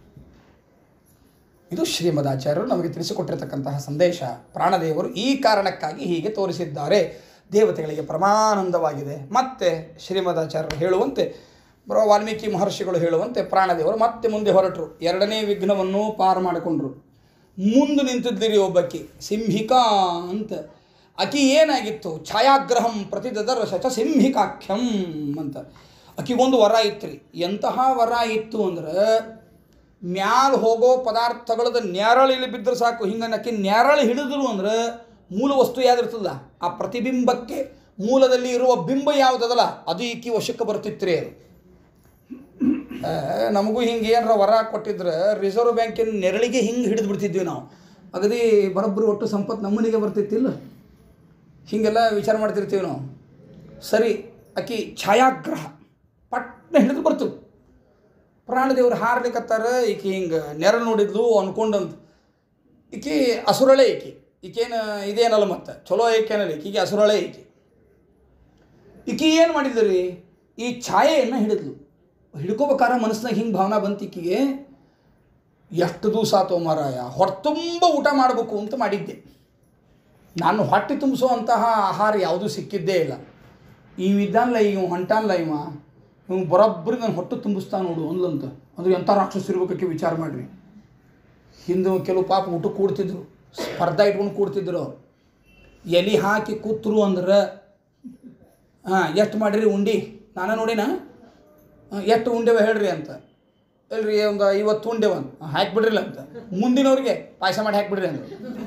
ಇದು ಶ್ರೀಮದಾಚಾರ್ಯರು ನಮಗೆ ತಿಳಿಸಿಕೊಟ್ಟಿರತಕ್ಕಂತಹ ಸಂದೇಶ ಪ್ರಾಣದೇವರು ಈ ಕಾರಣಕ್ಕಾಗಿ ಹೀಗೆ ತೋರಿಸಿದ್ದಾರೆ ದೇವತೆಗಳಿಗೆ ಪರಮಾನಂದವಾಗಿದೆ ಮತ್ತೆ ಶ್ರೀಮದಾಚಾರ್ಯರು ಹೇಳುವಂತೆ ಬರೋ ವಾಲ್ಮೀಕಿ ಮಹರ್ಷಿಗಳು ಹೇಳುವಂತೆ ಪ್ರಾಣದೇವರು ಮತ್ತೆ ಮುಂದೆ ಹೊರಟರು ಎರಡನೇ ವಿಘ್ನವನ್ನು ಪಾರು ಮಾಡಿಕೊಂಡ್ರು ಮುಂದೆ ನಿಂತಿದ್ದೀರಿ ಒಬ್ಬಕ್ಕಿ ಸಿಂಹಿಕಾ ಅಂತ ಅಕಿ ಏನಾಗಿತ್ತು ಛಾಯಾಗ್ರಹಂ ಪ್ರತಿದದರ ಶಚ ಸಿಂಹಿಕಾಖ್ಯಂ ಅಂತ ಅಕಿಗೊಂದು ವರ ಇತ್ತು ರೀ ಎಂತಹ ವರ ಇತ್ತು ಅಂದ್ರೆ ಮ್ಯಾಲ ಹೋಗೋ ಪದಾರ್ಥಗಳದ ನೆರಳು ಇಲ್ಲಿ ಬಿದ್ದರೆ ಸಾಕು ಹಿಂಗೆ ನಕ್ಕಿ ನೆರಳು ಹಿಡಿದ್ರು ಅಂದ್ರೆ ಮೂಲ ವಸ್ತು ಯಾವ್ದಿರ್ತದ ಆ ಪ್ರತಿಬಿಂಬಕ್ಕೆ ಮೂಲದಲ್ಲಿ ಇರುವ ಬಿಂಬ ಯಾವುದದಲ್ಲ ಅದು ಈಕಿ ವಶಕ್ಕೆ ಬರ್ತಿತ್ರಿ ಅದು ಆ, ನಮಗೂ ಹಿಂಗೆ ಏನಾರ ವರ ಕೊಟ್ಟಿದ್ರೆ ರಿಸರ್ವ್ ಬ್ಯಾಂಕಿನ ನೆರಳಿಗೆ ಹಿಂಗೆ ಹಿಡಿದು ಬಿಡ್ತಿದ್ವಿ ನಾವು ಅಗದಿ ಬರೋಬ್ಬರಿ ಒಟ್ಟು ಸಂಪತ್ತು ನಮ್ಮನಿಗೆ ಬರ್ತಿತ್ತಿಲ್ಲ ಹೀಗೆಲ್ಲ ವಿಚಾರ ಮಾಡ್ತಿರ್ತೀವಿ ನಾವು ಸರಿ ಅಕಿ ಛಾಯಾಗ್ರಹ ಪಟ್ನ ಹಿಡಿದು ಬರ್ತದೆ ಪ್ರಾಣದೇವ್ರು ಹಾರ್ಲಿಕ್ಕತ್ತಾರ ಈಕಿ ಹಿಂಗೆ ನೆರಳು ನೋಡಿದ್ಲು ಅನ್ಕೊಂಡಂತ ಈಕಿ ಅಸುರಳೆ ಈಕಿ ಈಕೇನು ಇದೇನಲ್ಲ ಮತ್ತೆ ಚಲೋ ಏಕೇನಲ್ಲ ಈಕಿಗೆ ಅಸುರಳೆ ಈಕಿ ಈಕಿ ಏನು ಮಾಡಿದ್ರಿ ಈ ಛಾಯೆಯನ್ನು ಹಿಡಿದ್ಲು ಹಿಡ್ಕೋಬೇಕಾರ ಮನಸ್ಸಿನಾಗ ಹಿಂಗೆ ಭಾವನಾ ಬಂತು ಈಕಿಗೆ ಎಷ್ಟು ದಿವಸ ಆತೋ ಮಾರಾಯ ಹೊಟ್ಟೆತುಂಬ ಊಟ ಮಾಡಬೇಕು ಅಂತ ಮಾಡಿದ್ದೆ ನಾನು ಹೊಟ್ಟೆ ತುಂಬಿಸುವಂತಹ ಆಹಾರ ಯಾವುದೂ ಸಿಕ್ಕಿದ್ದೇ ಇಲ್ಲ ಇವಿದ್ದಾನಲ್ಲ ಇವ್ ಹೊಂಟಾನಲ್ಲ ಇವ ಇವ್ ಬರೋಬ್ಬರಿ ನಾನು ಹೊಟ್ಟೆ ತುಂಬಿಸ್ತಾನ ನೋಡು ಅಂದ್ಲಂತ ಅಂದ್ರೆ ಎಂಥ ರಾಕ್ಷಸ ಇರ್ಬೇಕಕ್ಕೆ ವಿಚಾರ ಮಾಡಿರಿ ಹಿಂದೆ ಕೆಲವು ಪಾಪ ಊಟ ಕೂಡ್ತಿದ್ರು ಸ್ಪರ್ಧಾ ಇಟ್ಕೊಂಡು ಕೂಡ್ತಿದ್ರು ಅವ್ರು ಎಲಿ ಹಾಕಿ ಕೂತ್ರು ಅಂದ್ರೆ ಹಾಂ ಎಷ್ಟು ಮಾಡಿರಿ ಉಂಡಿ ನಾನು ನೋಡಿನ ಎಷ್ಟು ಉಂಡೆವ ಹೇಳ್ರಿ ಅಂತ ಇಲ್ರಿ ಒಂದು ಐವತ್ತು ಉಂಡೆವ ಅಂತ ಹಾಕಿಬಿಡ್ರಿಲ್ಲ ಅಂತ ಮುಂದಿನವ್ರಿಗೆ ಪಾಯಸ ಮಾಡಿ ಹಾಕಿಬಿಡ್ರಿ ಅಂತ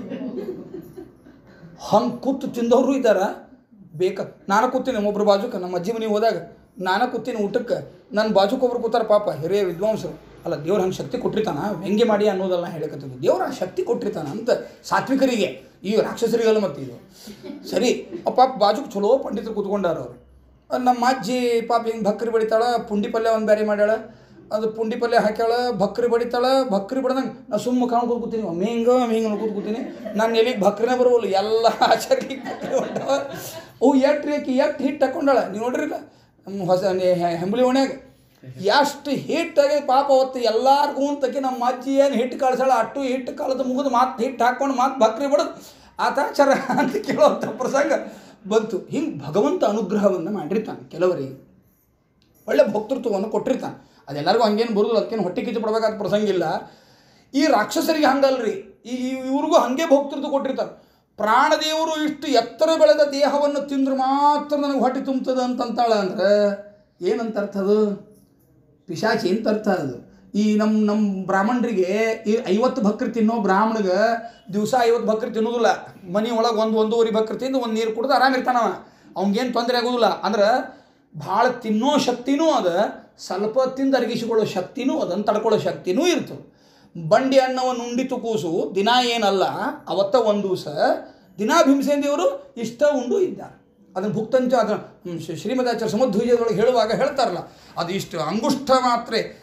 ಹಂಗೆ ಕೂತು ತಿಂದವರು ಇದ್ದಾರ ಬೇಕ ನಾನು ಕೂತೀನಿ ಒಬ್ಬರು ಬಾಜುಕ ನಮ್ಮ ಅಜ್ಜಿ ಮನೆಗೆ ಹೋದಾಗ ನಾನು ಕೂತೀನಿ ಊಟಕ್ಕೆ ನನ್ನ ಬಾಜುಕ್ ಒಬ್ರು ಕೂತಾರ ಪಾಪ ಹಿರಿಯ ವಿದ್ವಾಂಸರು ಅಲ್ಲ ದೇವ್ರು ಹಂಗೆ ಶಕ್ತಿ ಕೊಟ್ಟಿರ್ತಾನ ವ್ಯಂಗ್ಯ ಮಾಡಿ ಅನ್ನೋದಲ್ಲ ಹೇಳಕತ್ತಿದ್ದು ದೇವ್ರ ಆ ಶಕ್ತಿ ಕೊಟ್ಟಿರ್ತಾನ ಅಂತ ಸಾತ್ವಿಕರಿಗೆ ಈ ರಾಕ್ಷಸರಿಗಲ್ಲ ಮತ್ತು ಇದು ಸರಿ ಆ ಪಾಪ ಬಾಜುಕ್ ಚಲೋ ಪಂಡಿತರು ಕೂತ್ಕೊಂಡಾರ ಅವರು ನಮ್ಮ ಅಜ್ಜಿ ಪಾಪ ಹಿಂಗೆ ಭಕ್ರಿ ಬಡಿತಾಳ ಪುಂಡಿ ಪಲ್ಯ ಒಂದು ಬೇರೆ ಮಾಡ್ಯಾಳ ಅದು ಪುಂಡಿ ಪಲ್ಯ ಹಾಕ್ಯಾಳ ಭಕ್ರಿ ಬಡಿತಾಳ ಭಕ್ರಿ ಬಡ್ದಂಗೆ ನಾ ಸುಮ್ಮ ಕಾಣ್ಕೊಂಡು ಕೂತೀನಿ ಒಮ್ಮೆ ಹಿಂಗೆ ಒಮ್ಮೆ ಹಿಂಗೆ ಅನ್ಕೋತ ಕೂತೀನಿ ನಾನು ಎಲ್ಲಿಗೆ ಭಕ್ರಿನೇ ಬರೋವಲ್ಲ ಎಲ್ಲ ಆಚಾರ್ಯ ಭಕ್ರಿ ಹೊಂಟಾವ ಅವು ಎಷ್ಟು ಆಕಿ ಎಷ್ಟು ಹಿಟ್ಟು ಹಾಕೊಂಡಾಳ ನೀವು ನೋಡ್ರಿಲ್ಲ ನಮ್ಮ ಹೊಸ ನೆ- ಹೆ- ಹೆಂಬಳಿ ಓಣ್ಯಾಗ ಎಷ್ಟು ಹಿಟ್ಟಾಗಿ ಪಾಪ ಅವತ್ತು ಎಲ್ಲಾರ್ಗೂ ಅಂತಕಿ ನಮ್ಮ ಅಜ್ಜಿ ಏನು ಹಿಟ್ಟು ಕಳ್ಸಾಳ ಅಟ್ಟು ಹಿಟ್ಟು ಕಳೆದು ಮುಗಿದು ಮಾತು ಹಿಟ್ಟು ಹಾಕ್ಕೊಂಡು ಮಾತು ಭಕ್ರಿ ಬಡದು ಆತಾಚಾರ ಅಂತ ಕೇಳುವಂಥ ಪ್ರಸಂಗ ಬಂತು ಹಿಂಗೆ ಭಗವಂತ ಅನುಗ್ರಹವನ್ನು ಮಾಡಿರ್ತಾನೆ ಕೆಲವರಿಗೆ ಒಳ್ಳೆ ಭಕ್ತೃತ್ವವನ್ನು ಕೊಟ್ಟಿರ್ತಾನೆ ಅದೆಲ್ಲರಿಗೂ ಹಂಗೇನು ಬರೋದು ಅದಕ್ಕೇನು ಹೊಟ್ಟೆ ಕಿಚ್ಚು ಪಡಬೇಕಾದ ಪ್ರಸಂಗ ಇಲ್ಲ ಈ ರಾಕ್ಷಸರಿಗೆ ಹಂಗಲ್ರಿ ಈ ಈ- ಇವ್ರಿಗೂ ಹಂಗೆ ಭಕ್ತೃತ್ವ ಕೊಟ್ಟಿರ್ತಾರೆ ಪ್ರಾಣದೇವರು ಇಷ್ಟು ಎತ್ತರ ಬೆಳೆದ ದೇಹವನ್ನು ತಿಂದ್ರೆ ಮಾತ್ರ ನನಗೆ ಹೊಟ್ಟೆ ತುಂಬುತ್ತದೆ ಅಂತಂತಾಳ ಅಂದ್ರೆ ಏನಂತ ಅರ್ಥ ಅದು ಪಿಶಾಚಿ ಅಂತ ಅರ್ಥ ಅದು ಈ ನಮ್ಮ ನಮ್ಮ ಬ್ರಾಹ್ಮಣರಿಗೆ ಈ ಐವತ್ತು ಭಕ್ರಿ ತಿನ್ನೋ ಬ್ರಾಹ್ಮಣಿಗೆ ದಿವಸ ಐವತ್ತು ಭಕ್ರಿ ತಿನ್ನೋದಿಲ್ಲ ಮನೆ ಒಳಗೆ ಒಂದು ಒಂದೂವರೆ ಭಕ್ರಿ ತಿಂದು ಒಂದು ನೀರು ಕುಡ್ದು ಆರಾಮಿರ್ತಾನವ ಅವ್ನಿಗೇನು ತೊಂದರೆ ಆಗೋದಿಲ್ಲ ಅಂದ್ರೆ ಭಾಳ ತಿನ್ನೋ ಶಕ್ತಿನೂ ಅದ ಸ್ವಲ್ಪ ತಿಂದು ಅರಗಿಸಿಕೊಳ್ಳೋ ಶಕ್ತಿನೂ ಅದನ್ನು ತಡ್ಕೊಳ್ಳೋ ಶಕ್ತಿನೂ ಇರ್ತದೆ ಬಂಡಿ ಅನ್ನವನ್ನು ಉಂಡಿತು ಕೂಸು ದಿನ ಏನಲ್ಲ ಅವತ್ತ ಒಂದು ದಿವಸ ದಿನಾ ಭೀಮಸೇಂದಿಯವರು ಇಷ್ಟ ಉಂಡು ಇದ್ದಾರೆ ಅದನ್ನು ಭುಕ್ತಂಚ ಅದನ್ನು ಶ್ರೀಮದಾಚಾರ್ಯ ಸಮಧ್ವಿಜಯದೊಳಗೆ ಹೇಳುವಾಗ ಹೇಳ್ತಾರಲ್ಲ ಅದು ಇಷ್ಟು ಅಂಗುಷ್ಠ ಮಾತ್ರೆ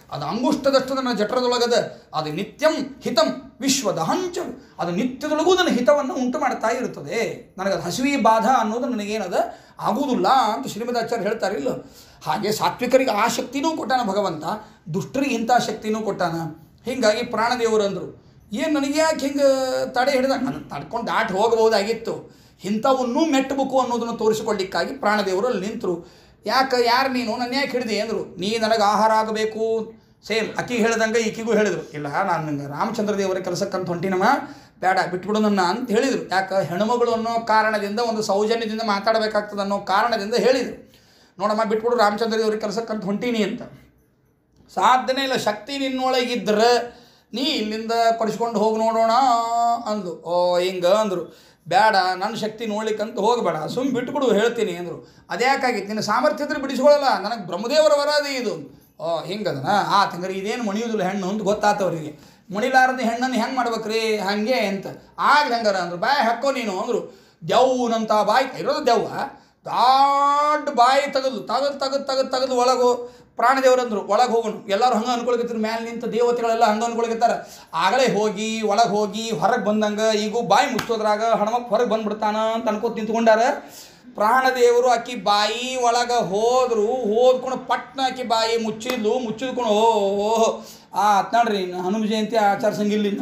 ಅದು ಅಂಗುಷ್ಟದಷ್ಟು ನನ್ನ ಜಠರದೊಳಗದ ಅದು ನಿತ್ಯಂ ಹಿತಂ ವಿಶ್ವದ ಹಂಚು ಅದು ನಿತ್ಯದೊಳಗೂ ನನ್ನ ಹಿತವನ್ನು ಉಂಟು ಮಾಡ್ತಾ ಇರುತ್ತದೆ ನನಗೆ ಅದು ಹಸಿವಿ ಬಾಧ ಅನ್ನೋದು ನನಗೇನದ ಆಗುವುದಿಲ್ಲ ಅಂತ ಶ್ರೀಮದಾಚಾರ್ಯ ಹೇಳ್ತಾರೆ ಇಲ್ಲ ಹಾಗೆ ಸಾತ್ವಿಕರಿಗೆ ಆ ಶಕ್ತಿನೂ ಕೊಟ್ಟಾನ ಭಗವಂತ ದುಷ್ಟರಿಗೆ ಇಂಥ ಶಕ್ತಿನೂ ಕೊಟ್ಟಾನ ಹೀಗಾಗಿ ಪ್ರಾಣದೇವರು ಅಂದರು ಏನು ನನಗೆ ಯಾಕೆ ಹಿಂಗೆ ತಡೆ ಹಿಡಿದ ಅದನ್ನು ತಡ್ಕೊಂಡು ದಾಟಿ ಹೋಗಬಹುದಾಗಿತ್ತು ಇಂಥವನ್ನೂ ಮೆಟ್ಟಬೇಕು ಅನ್ನೋದನ್ನು ತೋರಿಸಿಕೊಳ್ಳಿಕ್ಕಾಗಿ ಪ್ರಾಣದೇವರು ಅಲ್ಲಿ ನಿಂತರು ಯಾಕೆ ಯಾರು ನೀನು ನನ್ನ ಯಾಕೆ ಹಿಡಿದೆ ಅಂದರು ನೀ ನನಗೆ ಆಹಾರ ಆಗಬೇಕು ಸೇಮ್ ಅಕ್ಕಿಗೆ ಹೇಳ್ದಂಗೆ ಈಕಿಗೂ ಹೇಳಿದರು ಇಲ್ಲ ನಾನು ನಂಗೆ ರಾಮಚಂದ್ರ ದೇವರ ಕೆಲಸಕ್ಕಂತ ಹೊಂಟಿನಮ್ಮ ಬೇಡ ಬಿಟ್ಬಿಡು ನನ್ನ ಅಂತ ಹೇಳಿದರು ಯಾಕೆ ಹೆಣ್ಮಗಳು ಅನ್ನೋ ಕಾರಣದಿಂದ ಒಂದು ಸೌಜನ್ಯದಿಂದ ಮಾತಾಡಬೇಕಾಗ್ತದೆ ಅನ್ನೋ ಕಾರಣದಿಂದ ಹೇಳಿದರು ನೋಡಮ್ಮ ಬಿಟ್ಬಿಡು ರಾಮಚಂದ್ರ ದೇವರ ಕೆಲಸಕ್ಕಂತ ಹೊಂಟೀನಿ ಅಂತ ಸಾಧನೆ ಇಲ್ಲ ಶಕ್ತಿ ನಿನ್ನೊಳಗಿದ್ರೆ ನೀ ಇಲ್ಲಿಂದ ಕೊಡಿಸ್ಕೊಂಡು ಹೋಗಿ ನೋಡೋಣ ಅಂದು ಓ ಹಿಂಗೆ ಅಂದರು ಬೇಡ ನನ್ನ ಶಕ್ತಿ ನೋಡ್ಲಿಕ್ಕಂತ ಹೋಗಬೇಡ ಸುಮ್ಮನೆ ಬಿಟ್ಬಿಡು ಹೇಳ್ತೀನಿ ಅಂದರು ಅದ್ಯಾಕಾಗಿತ್ತು ನಿನ್ನ ಸಾಮರ್ಥ್ಯ ಇದ್ರೆ ಬಿಡಿಸ್ಕೊಳ್ಳಲ್ಲ ನನಗೆ ಬ್ರಹ್ಮದೇವರ ವರದಿ ಇದು ಓ ಹಿಂಗದನ ಆ ತಂಗರಿ ಇದೇನು ಮಣಿಯೋದಿಲ್ಲ ಹೆಣ್ಣು ಅಂತ ಗೊತ್ತಾತವರಿಗೆ ಮಣಿಲಾರದ ಹೆಣ್ಣನ್ನು ಹೆಂಗೆ ಮಾಡ್ಬೇಕ್ರಿ ಹಾಗೆ ಅಂತ ಆಗ್ಲಿ ಹಂಗಾರ ಅಂದರು ಬಾಯ್ ಹಾಕೋ ನೀನು ಅಂದರು ದೆವ್ನಂತ ಬಾಯಿ ಇರೋದು ದೆವ್ವ ದೊಡ್ಡ ಬಾಯಿ ತೆಗೆದು ತೆಗೆದು ತೆಗೆದು ತೆಗೆದು ತೆಗೆದು ಒಳಗು ಪ್ರಾಣದೇವರಂದ್ರು ಒಳಗೆ ಹೋಗೋಣ ಎಲ್ಲರೂ ಹಂಗೆ ಅನ್ಕೊಳಕತ್ತಿರು ಮ್ಯಾಲೆ ನಿಂತ ದೇವತೆಗಳೆಲ್ಲ ಹಂಗೆ ಅನ್ಕೊಳಕತ್ತಾರ ಆಗಲೇ ಹೋಗಿ ಒಳಗೆ ಹೋಗಿ ಹೊರಗೆ ಬಂದಂಗೆ ಈಗೂ ಬಾಯಿ ಮುಚ್ಚೋದ್ರಾಗ ಹಣಮಪ್ಪ ಹೊರಗೆ ಬಂದ್ಬಿಡ್ತಾನ ಅಂತ ಅನ್ಕೋತ ನಿಂತ್ಕೊಂಡಾರ ಪ್ರಾಣದೇವರು ಆಕಿ ಬಾಯಿ ಒಳಗೆ ಹೋದ್ರು ಹೋದ್ಕೊಂಡು ಪಟ್ನ ಆಕಿ ಬಾಯಿ ಮುಚ್ಚಿದ್ಲು ಮುಚ್ಚಿದ್ಕೊಂಡು ಓ ಓ ಆ ಆತ್ ನೋಡ್ರಿ ಇನ್ನು ಹನುಮ ಜಯಂತಿ ಆಚರಿಸಂಗಿಲ್ಲ ಇನ್ನು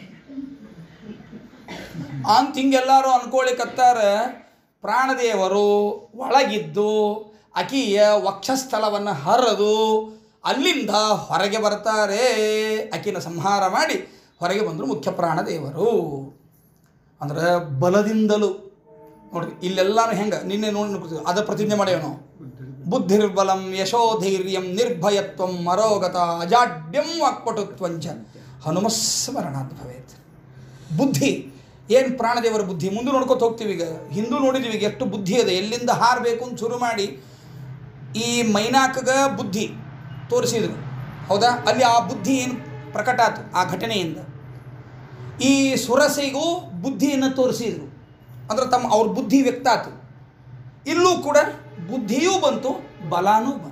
ಅಂತ ಹಿಂಗೆಲ್ಲರೂ ಅನ್ಕೊಳಿಕತ್ತಾರ ಪ್ರಾಣದೇವರು ಒಳಗಿದ್ದು ಅಕಿಯ ವಕ್ಷಸ್ಥಲವನ್ನು ಹರಿದು ಅಲ್ಲಿಂದ ಹೊರಗೆ ಬರ್ತಾರೆ ಅಕಿನ ಸಂಹಾರ ಮಾಡಿ ಹೊರಗೆ ಬಂದರು ಮುಖ್ಯ ಪ್ರಾಣದೇವರು ಅಂದ್ರೆ ಬಲದಿಂದಲೂ ನೋಡ್ರಿ ಇಲ್ಲೆಲ್ಲಾನು ಹೆಂಗೆ ನಿನ್ನೆ ನೋಡಿ ಅದ ಪ್ರತಿಜ್ಞೆ ಮಾಡ್ಯಾವ ನಾವು ಬುದ್ಧಿರ್ಬಲಂ ಯಶೋಧೈರ್ಯಂ ನಿರ್ಭಯತ್ವಂ ಮರೋಗತ ಅಜಾಡ್ಯಂ ವಾಕ್ಪಟುತ್ವಂಚ ಹನುಮಸ್ಮರಣಾತ್ ಭವೇತ್ ಬುದ್ಧಿ ಏನು ಪ್ರಾಣದೇವರ ಬುದ್ಧಿ ಮುಂದೆ ನೋಡ್ಕೊತ ಹೋಗ್ತೀವಿ ಈಗ ಹಿಂದೂ ನೋಡಿದ್ದೀವಿ ಈಗ ಎಷ್ಟು ಬುದ್ಧಿ ಇದೆ ಎಲ್ಲಿಂದ ಹಾರಬೇಕು ಅಂತ ಶುರು ಮಾಡಿ ಈ ಮೈನಾಕಗ ಬುದ್ಧಿ ತೋರಿಸಿದ್ರು ಹೌದಾ ಅಲ್ಲಿ ಆ ಬುದ್ಧಿ ಏನು ಪ್ರಕಟ ಆತು ಆ ಘಟನೆಯಿಂದ ಈ ಸುರಸೆಗೂ ಬುದ್ಧಿಯನ್ನು ತೋರಿಸಿದ್ರು ಅಂದ್ರೆ ತಮ್ಮ ಅವ್ರ ಬುದ್ಧಿ ವ್ಯಕ್ತ ಆತು ಇಲ್ಲೂ ಕೂಡ ಬುದ್ಧಿಯೂ ಬಂತು ಬಲಾನೂ ಬಂತು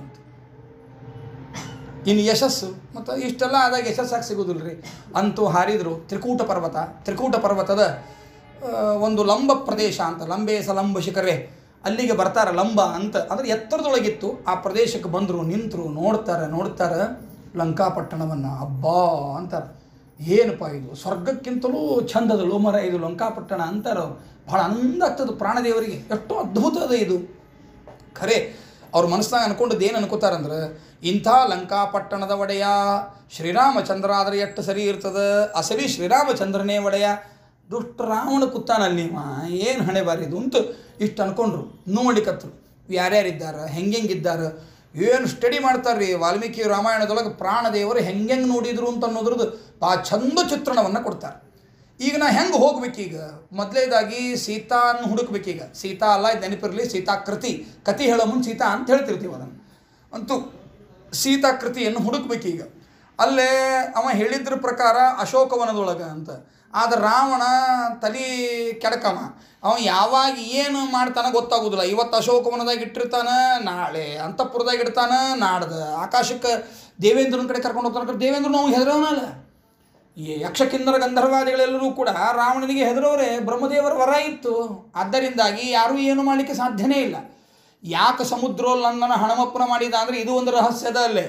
ಇನ್ನು ಯಶಸ್ಸು ಮತ್ತು ಇಷ್ಟೆಲ್ಲ ಆದಾಗ ಯಶಸ್ಸಾಗಿ ಸಿಗೋದಿಲ್ಲ ರೀ ಅಂತೂ ಹಾರಿದರು ತ್ರಿಕೂಟ ಪರ್ವತ ತ್ರಿಕೂಟ ಪರ್ವತದ ಆ, ಒಂದು ಲಂಬ ಪ್ರದೇಶ ಅಂತ ಲಂಬೆ ಸಲಂಬ ಶಿಖರೇ ಅಲ್ಲಿಗೆ ಬರ್ತಾರೆ ಲಂಬ ಅಂತ ಅಂದರೆ ಎತ್ತರದೊಳಗಿತ್ತು ಆ ಪ್ರದೇಶಕ್ಕೆ ಬಂದರು ನಿಂತರು ನೋಡ್ತಾರೆ ನೋಡ್ತಾರೆ ಲಂಕಾಪಟ್ಟಣವನ್ನು ಅಬ್ಬಾ ಅಂತಾರೆ ಏನಪ್ಪ ಇದು ಸ್ವರ್ಗಕ್ಕಿಂತಲೂ ಚಂದದ ಲೋಮರ ಇದು ಲಂಕಾಪಟ್ಟಣ ಅಂತಾರೆ ಅವ್ರು. ಭಾಳ ಆನಂದ ಆಗ್ತದೆ ಪ್ರಾಣದೇವರಿಗೆ ಎಷ್ಟು ಅದ್ಭುತ ಅದ ಇದು ಖರೆ ಅವ್ರ ಮನಸ್ನಾಗ ಅನ್ಕೊಂಡದ್ದು ಏನು ಅನ್ಕೋತಾರಂದ್ರೆ ಇಂಥ ಲಂಕಾಪಟ್ಟಣದ ಒಡೆಯ ಶ್ರೀರಾಮಚಂದ್ರ ಆದರೆ ಎಷ್ಟು ಸರಿ ಇರ್ತದ ಅಸಲಿ ಶ್ರೀರಾಮಚಂದ್ರನೇ ಒಡೆಯ ದುಷ್ಟ ರಾವಣ ಕೂತಾನಲ್ಲಿ ಏನು ಹಣೆ ಬಾರಿದು ಅಂತ ಇಷ್ಟು ಅನ್ಕೊಂಡ್ರು ನೋಡ್ಲಿಕ್ಕತ್ರು ಯಾರ್ಯಾರಿದ್ದಾರೆ ಹೆಂಗೆಂಗಿದ್ದಾರೆ ಏನು ಸ್ಟಡಿ ಮಾಡ್ತಾರೆ ರೀ ವಾಲ್ಮೀಕಿ ರಾಮಾಯಣದೊಳಗೆ ಪ್ರಾಣದೇವರು ಹೆಂಗೆಂಗೆ ನೋಡಿದ್ರು ಅಂತ ಅನ್ನೋದ್ರದ್ದು ಆ ಚಂದ ಚಿತ್ರಣವನ್ನು ಕೊಡ್ತಾರೆ ಈಗ ನಾ ಹೆಂಗೆ ಹೋಗ್ಬೇಕೀಗ ಮೊದಲೇದಾಗಿ ಸೀತಾನ ಹುಡುಕ್ಬೇಕೀಗ ಸೀತಾ ಅಲ್ಲ ಇದು ನೆನಪಿರಲಿ ಸೀತಾಕೃತಿ ಕತಿ ಹೇಳೋ ಮುಂದೆ ಸೀತಾ ಅಂತ ಹೇಳ್ತಿರ್ತೀವಿ ಅದನ್ನು ಅಂತೂ ಸೀತಾಕೃತಿಯನ್ನು ಹುಡುಕ್ಬೇಕೀಗ ಅಲ್ಲೇ ಅವ ಹೇಳಿದ್ರ ಪ್ರಕಾರ ಅಶೋಕವನದೊಳಗೆ ಅಂತ ಆದ್ರೆ ರಾವಣ ತಲೆ ಕೆಡಕವ ಅವ ಯಾವಾಗ ಏನು ಮಾಡ್ತಾನ ಗೊತ್ತಾಗೋದಿಲ್ಲ ಇವತ್ತು ಅಶೋಕವನದಾಗ ಇಟ್ಟಿರ್ತಾನ ನಾಳೆ ಅಂತಃಪುರದಾಗ ಇಡ್ತಾನ ನಾಡ್ದು ಆಕಾಶಕ್ಕೆ ದೇವೇಂದ್ರನ ಕಡೆ ಕರ್ಕೊಂಡು ಹೋಗ್ತಾನ ದೇವೇಂದ್ರ ನಾವು ಹೆದರವನಲ್ಲ ಈ ಯಕ್ಷ ಕಿನ್ನರ ಗಂಧರ್ವಾದಿಗಳೆಲ್ಲರೂ ಕೂಡ ರಾವಣನಿಗೆ ಹೆದರೋರೆ ಬ್ರಹ್ಮದೇವರ ವರ ಇತ್ತು ಆದ್ದರಿಂದಾಗಿ ಯಾರೂ ಏನು ಮಾಡಲಿಕ್ಕೆ ಸಾಧ್ಯನೇ ಇಲ್ಲ ಯಾಕೆ ಸಮುದ್ರೋಲ್ಲಂಘನ ಹಣಮಪ್ಪನ ಮಾಡಿದ ಅಂದರೆ ಇದು ಒಂದು ರಹಸ್ಯದ ಅಲ್ಲೇ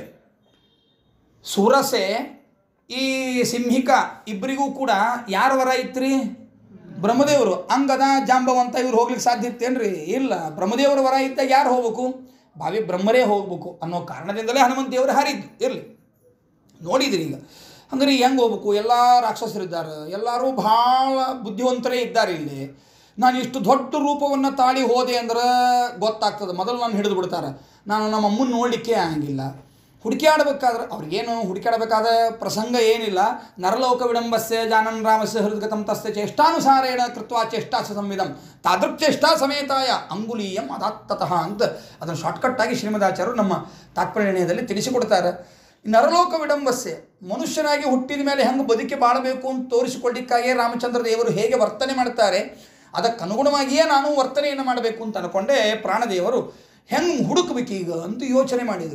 ಸುರಸೆ ಈ ಸಿಂಹಿಕ ಇಬ್ಬರಿಗೂ ಕೂಡ ಯಾರ ವರ ಇತ್ರಿ ಬ್ರಹ್ಮದೇವರು ಅಂಗದ ಜಾಂಬವಂತ ಇವ್ರು ಹೋಗ್ಲಿಕ್ಕೆ ಸಾಧ್ಯ ಇತ್ತೇನ್ರಿ ಇಲ್ಲ ಬ್ರಹ್ಮದೇವರ ವರ ಇದ್ದಾಗ ಯಾರು ಹೋಗ್ಬೇಕು ಭಾವಿ ಬ್ರಹ್ಮರೇ ಹೋಗ್ಬೇಕು ಅನ್ನೋ ಕಾರಣದಿಂದಲೇ ಹನುಮಂತ ದೇವರು ಹಾರಿದ್ದು ಇರಲಿ ನೋಡಿದ್ರಿ ಈಗ ಹಂಗಾರೆ ಹೆಂಗೆ ಹೋಗ್ಬೇಕು ಎಲ್ಲ ರಾಕ್ಷಸರಿದ್ದಾರೆ ಎಲ್ಲರೂ ಭಾಳ ಬುದ್ಧಿವಂತರೇ ಇದ್ದಾರೆ ಇಲ್ಲಿ ನಾನು ಇಷ್ಟು ದೊಡ್ಡ ರೂಪವನ್ನು ತಾಳಿ ಹೋದೆ ಅಂದ್ರೆ ಗೊತ್ತಾಗ್ತದೆ ಮೊದಲು ನಾನು ಹಿಡಿದು ಬಿಡ್ತಾರೆ ನಾನು ನಮ್ಮ ಅಮ್ಮನ ನೋಡಲಿಕ್ಕೆ ಆಗಂಗಿಲ್ಲ ಹುಡುಕ್ಯಾಡಬೇಕಾದ್ರೆ ಅವ್ರಿಗೇನು ಹುಡುಕ್ಯಾಡಬೇಕಾದ ಪ್ರಸಂಗ ಏನಿಲ್ಲ ನರಲೋಕ ವಿಡಂಬಸ್ಯ ಜಾನನ್ ರಾಮಸ್ಯ ಹೃದಗತಂ ತಸ್ಯ ಚೇಷ್ಟಾನುಸಾರೇಣ ಕೃತ್ವಾ ಚೇಷ್ಟಾ ಸಂವಿಧಂ ತಾದೃಕ್ ಚೇಷ್ಟಾ ಸಮೇತಾಯ ಅಂಗುಲೀಯಂ ಅದಾತ್ತತಃ ಅಂತ ಅದನ್ನು ಶಾರ್ಟ್ಕಟ್ಟಾಗಿ ಶ್ರೀಮದಾಚಾರ್ಯರು ನಮ್ಮ ತಾತ್ಪರ್ಯದಲ್ಲಿ ತಿಳಿಸಿಕೊಡ್ತಾರೆ ನರಲೋಕ ವಿಡಂಬಸ್ಯ ಮನುಷ್ಯನಾಗಿ ಹುಟ್ಟಿದ ಮೇಲೆ ಹೆಂಗೆ ಬದುಕಿ ಬಾಳಬೇಕು ಅಂತ ತೋರಿಸಿಕೊಳ್ಳಿಕ್ಕಾಗಿಯೇ ರಾಮಚಂದ್ರ ದೇವರು ಹೇಗೆ ವರ್ತನೆ ಮಾಡ್ತಾರೆ ಅದಕ್ಕನುಗುಣವಾಗಿಯೇ ನಾನು ವರ್ತನೆಯನ್ನು ಮಾಡಬೇಕು ಅಂತ ಅನ್ಕೊಂಡೆ ಪ್ರಾಣದೇವರು ಹೆಂಗೆ ಹುಡುಕ್ಬೇಕೀಗ ಅಂತ ಯೋಚನೆ ಮಾಡಿದರು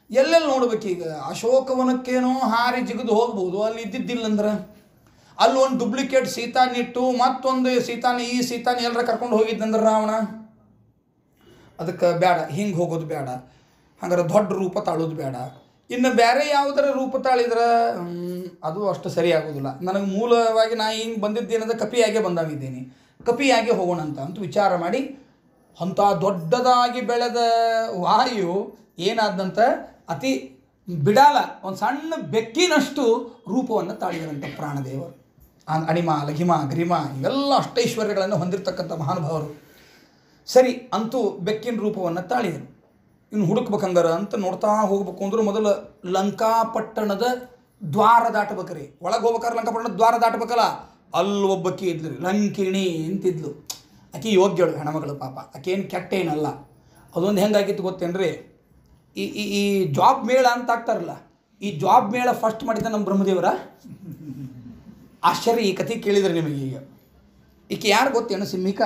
ಎಲ್ಲೆಲ್ಲಿ ನೋಡ್ಬೇಕೀಗ ಅಶೋಕವನಕ್ಕೇನೋ ಹಾರಿ ಜಿಗಿದು ಹೋಗ್ಬೋದು ಅಲ್ಲಿ ಇದ್ದಿದ್ದಿಲ್ಲ ಅಂದ್ರೆ ಅಲ್ಲಿ ಒಂದು ಡುಪ್ಲಿಕೇಟ್ ಸೀತಾನಿಟ್ಟು ಮತ್ತೊಂದು ಸೀತಾನ ಈ ಸೀತಾನ ಎಲ್ಲರ ಕರ್ಕೊಂಡು ಹೋಗಿದ್ದಂದ್ರೆ ರಾವಣ ಅದಕ್ಕೆ ಬೇಡ ಹಿಂಗೆ ಹೋಗೋದು ಬೇಡ ಹಂಗಾರೆ ದೊಡ್ಡ ರೂಪ ತಾಳೋದು ಬೇಡ ಇನ್ನು ಬೇರೆ ಯಾವುದರ ರೂಪ ತಾಳಿದ್ರೆ ಹ್ಮ್, ಅದು ಅಷ್ಟು ಸರಿ ಆಗೋದಿಲ್ಲ ನನಗೆ ಮೂಲವಾಗಿ ನಾ ಹಿಂಗೆ ಬಂದಿದ್ದೇನಂದ್ರೆ ಕಪಿಯಾಗೆ ಬಂದಾಗಿದ್ದೀನಿ ಕಪಿಯಾಗೆ ಹೋಗೋಣ ಅಂತ ಅಂತ ವಿಚಾರ ಮಾಡಿ ಅಂಥ ದೊಡ್ಡದಾಗಿ ಬೆಳೆದ ವಾಯು ಏನಾದಂತ ಅತಿ ಬಿಡಾಲ ಒಂದು ಸಣ್ಣ ಬೆಕ್ಕಿನಷ್ಟು ರೂಪವನ್ನು ತಾಳಿದರಂತ ಪ್ರಾಣದೇವರು ಆ ಅಣಿಮ ಲಘಿಮ ಗ್ರಿಮ ಇವೆಲ್ಲ ಅಷ್ಟೈಶ್ವರ್ಯಗಳನ್ನು ಹೊಂದಿರತಕ್ಕಂಥ ಮಹಾನುಭಾವರು ಸರಿ ಅಂತೂ ಬೆಕ್ಕಿನ ರೂಪವನ್ನು ತಾಳಿದರು ಇನ್ನು ಹುಡುಕ್ಬೇಕಂಗಾರ ಅಂತ ನೋಡ್ತಾ ಹೋಗ್ಬೇಕು ಅಂದ್ರೆ ಮೊದಲು ಲಂಕಾಪಟ್ಟಣದ ದ್ವಾರ ದಾಟಬೇಕ್ರಿ ಒಳಗೆ ಹೋಗ್ಬೇಕಾದ್ರೆ ಲಂಕಾಪಟ್ಟಣದ ದ್ವಾರ ದಾಟಬೇಕಲ್ಲ ಅಲ್ಲಿ ಒಬ್ಬಕ್ಕಿ ಇದ್ಲು ಲಂಕಿಣಿ ಅಂತಿದ್ಲು ಆಕೆ ಯೋಗ್ಯಳು ಹೆಣ್ಮಗಳು ಪಾಪ ಆಕೆ ಏನು ಕೆಟ್ಟ ಏನಲ್ಲ ಅದೊಂದು ಹೆಂಗಾಗಿತ್ತು ಗೊತ್ತೇನ್ರಿ ಈ ಈ ಈ ಜಾಬ್ ಮೇಳ ಅಂತ ಆಗ್ತಾರಲ್ಲ ಈ ಜಾಬ್ ಮೇಳ ಫಸ್ಟ್ ಮಾಡಿದ ನಮ್ಮ ಬ್ರಹ್ಮದೇವರ ಆಶ್ಚರ್ಯ ಈ ಕಥೆ ಕೇಳಿದ್ರೆ ನಿಮಗೆ ಈಗ ಈಕೆ ಯಾರು ಗೊತ್ತೇನು ಸಿಮ್ಮಿಕಾ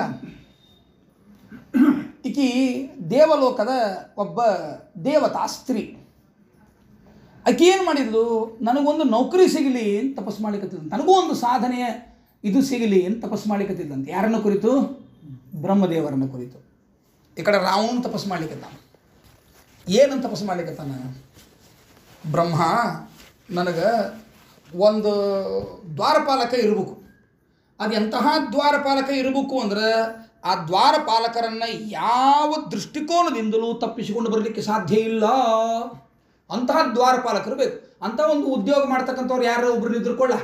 ಈಕಿ ದೇವಲೋಕದ ಒಬ್ಬ ದೇವತಾ ಸ್ತ್ರೀ ಆಕೆ ಏನು ಮಾಡಿದ್ಲು ನನಗೊಂದು ನೌಕರಿ ಸಿಗಲಿ ಅಂತ ತಪಸ್ಸು ಮಾಡ್ಲಿಕತ್ತಿದ್ಲು ನನಗೂ ಒಂದು ಸಾಧನೆಯ ಇದು ಸಿಗಲಿ ಅಂತ ತಪಸ್ಸು ಮಾಡ್ಲಿಕತ್ತಿದ್ದಂತೆ ಯಾರನ್ನ ಕುರಿತು ಬ್ರಹ್ಮದೇವರನ್ನ ಕುರಿತು ಈ ಕಡೆ ರಾವಣ ತಪಸ್ಸು ಮಾಡ್ಲಿಕತ್ತಾನ ಏನಂತ ತಪಸ್ಸು ಮಾಡ್ಲಿಕತ್ತಾನ ಬ್ರಹ್ಮ ನನಗೆ ಒಂದು ದ್ವಾರಪಾಲಕ ಇರಬೇಕು ಅದು ಎಂತಹ ದ್ವಾರಪಾಲಕ ಇರಬೇಕು ಅಂದ್ರೆ ಆ ದ್ವಾರಪಾಲಕರನ್ನು ಯಾವ ದೃಷ್ಟಿಕೋನದಿಂದಲೂ ತಪ್ಪಿಸಿಕೊಂಡು ಬರಲಿಕ್ಕೆ ಸಾಧ್ಯ ಇಲ್ಲ ಅಂತಹ ದ್ವಾರಪಾಲಕರು ಬೇಕು ಅಂಥ ಒಂದು ಉದ್ಯೋಗ ಮಾಡ್ತಕ್ಕಂಥವ್ರು ಯಾರು ಒಬ್ರು ಇದ್ರುಕೊಳ್ಳ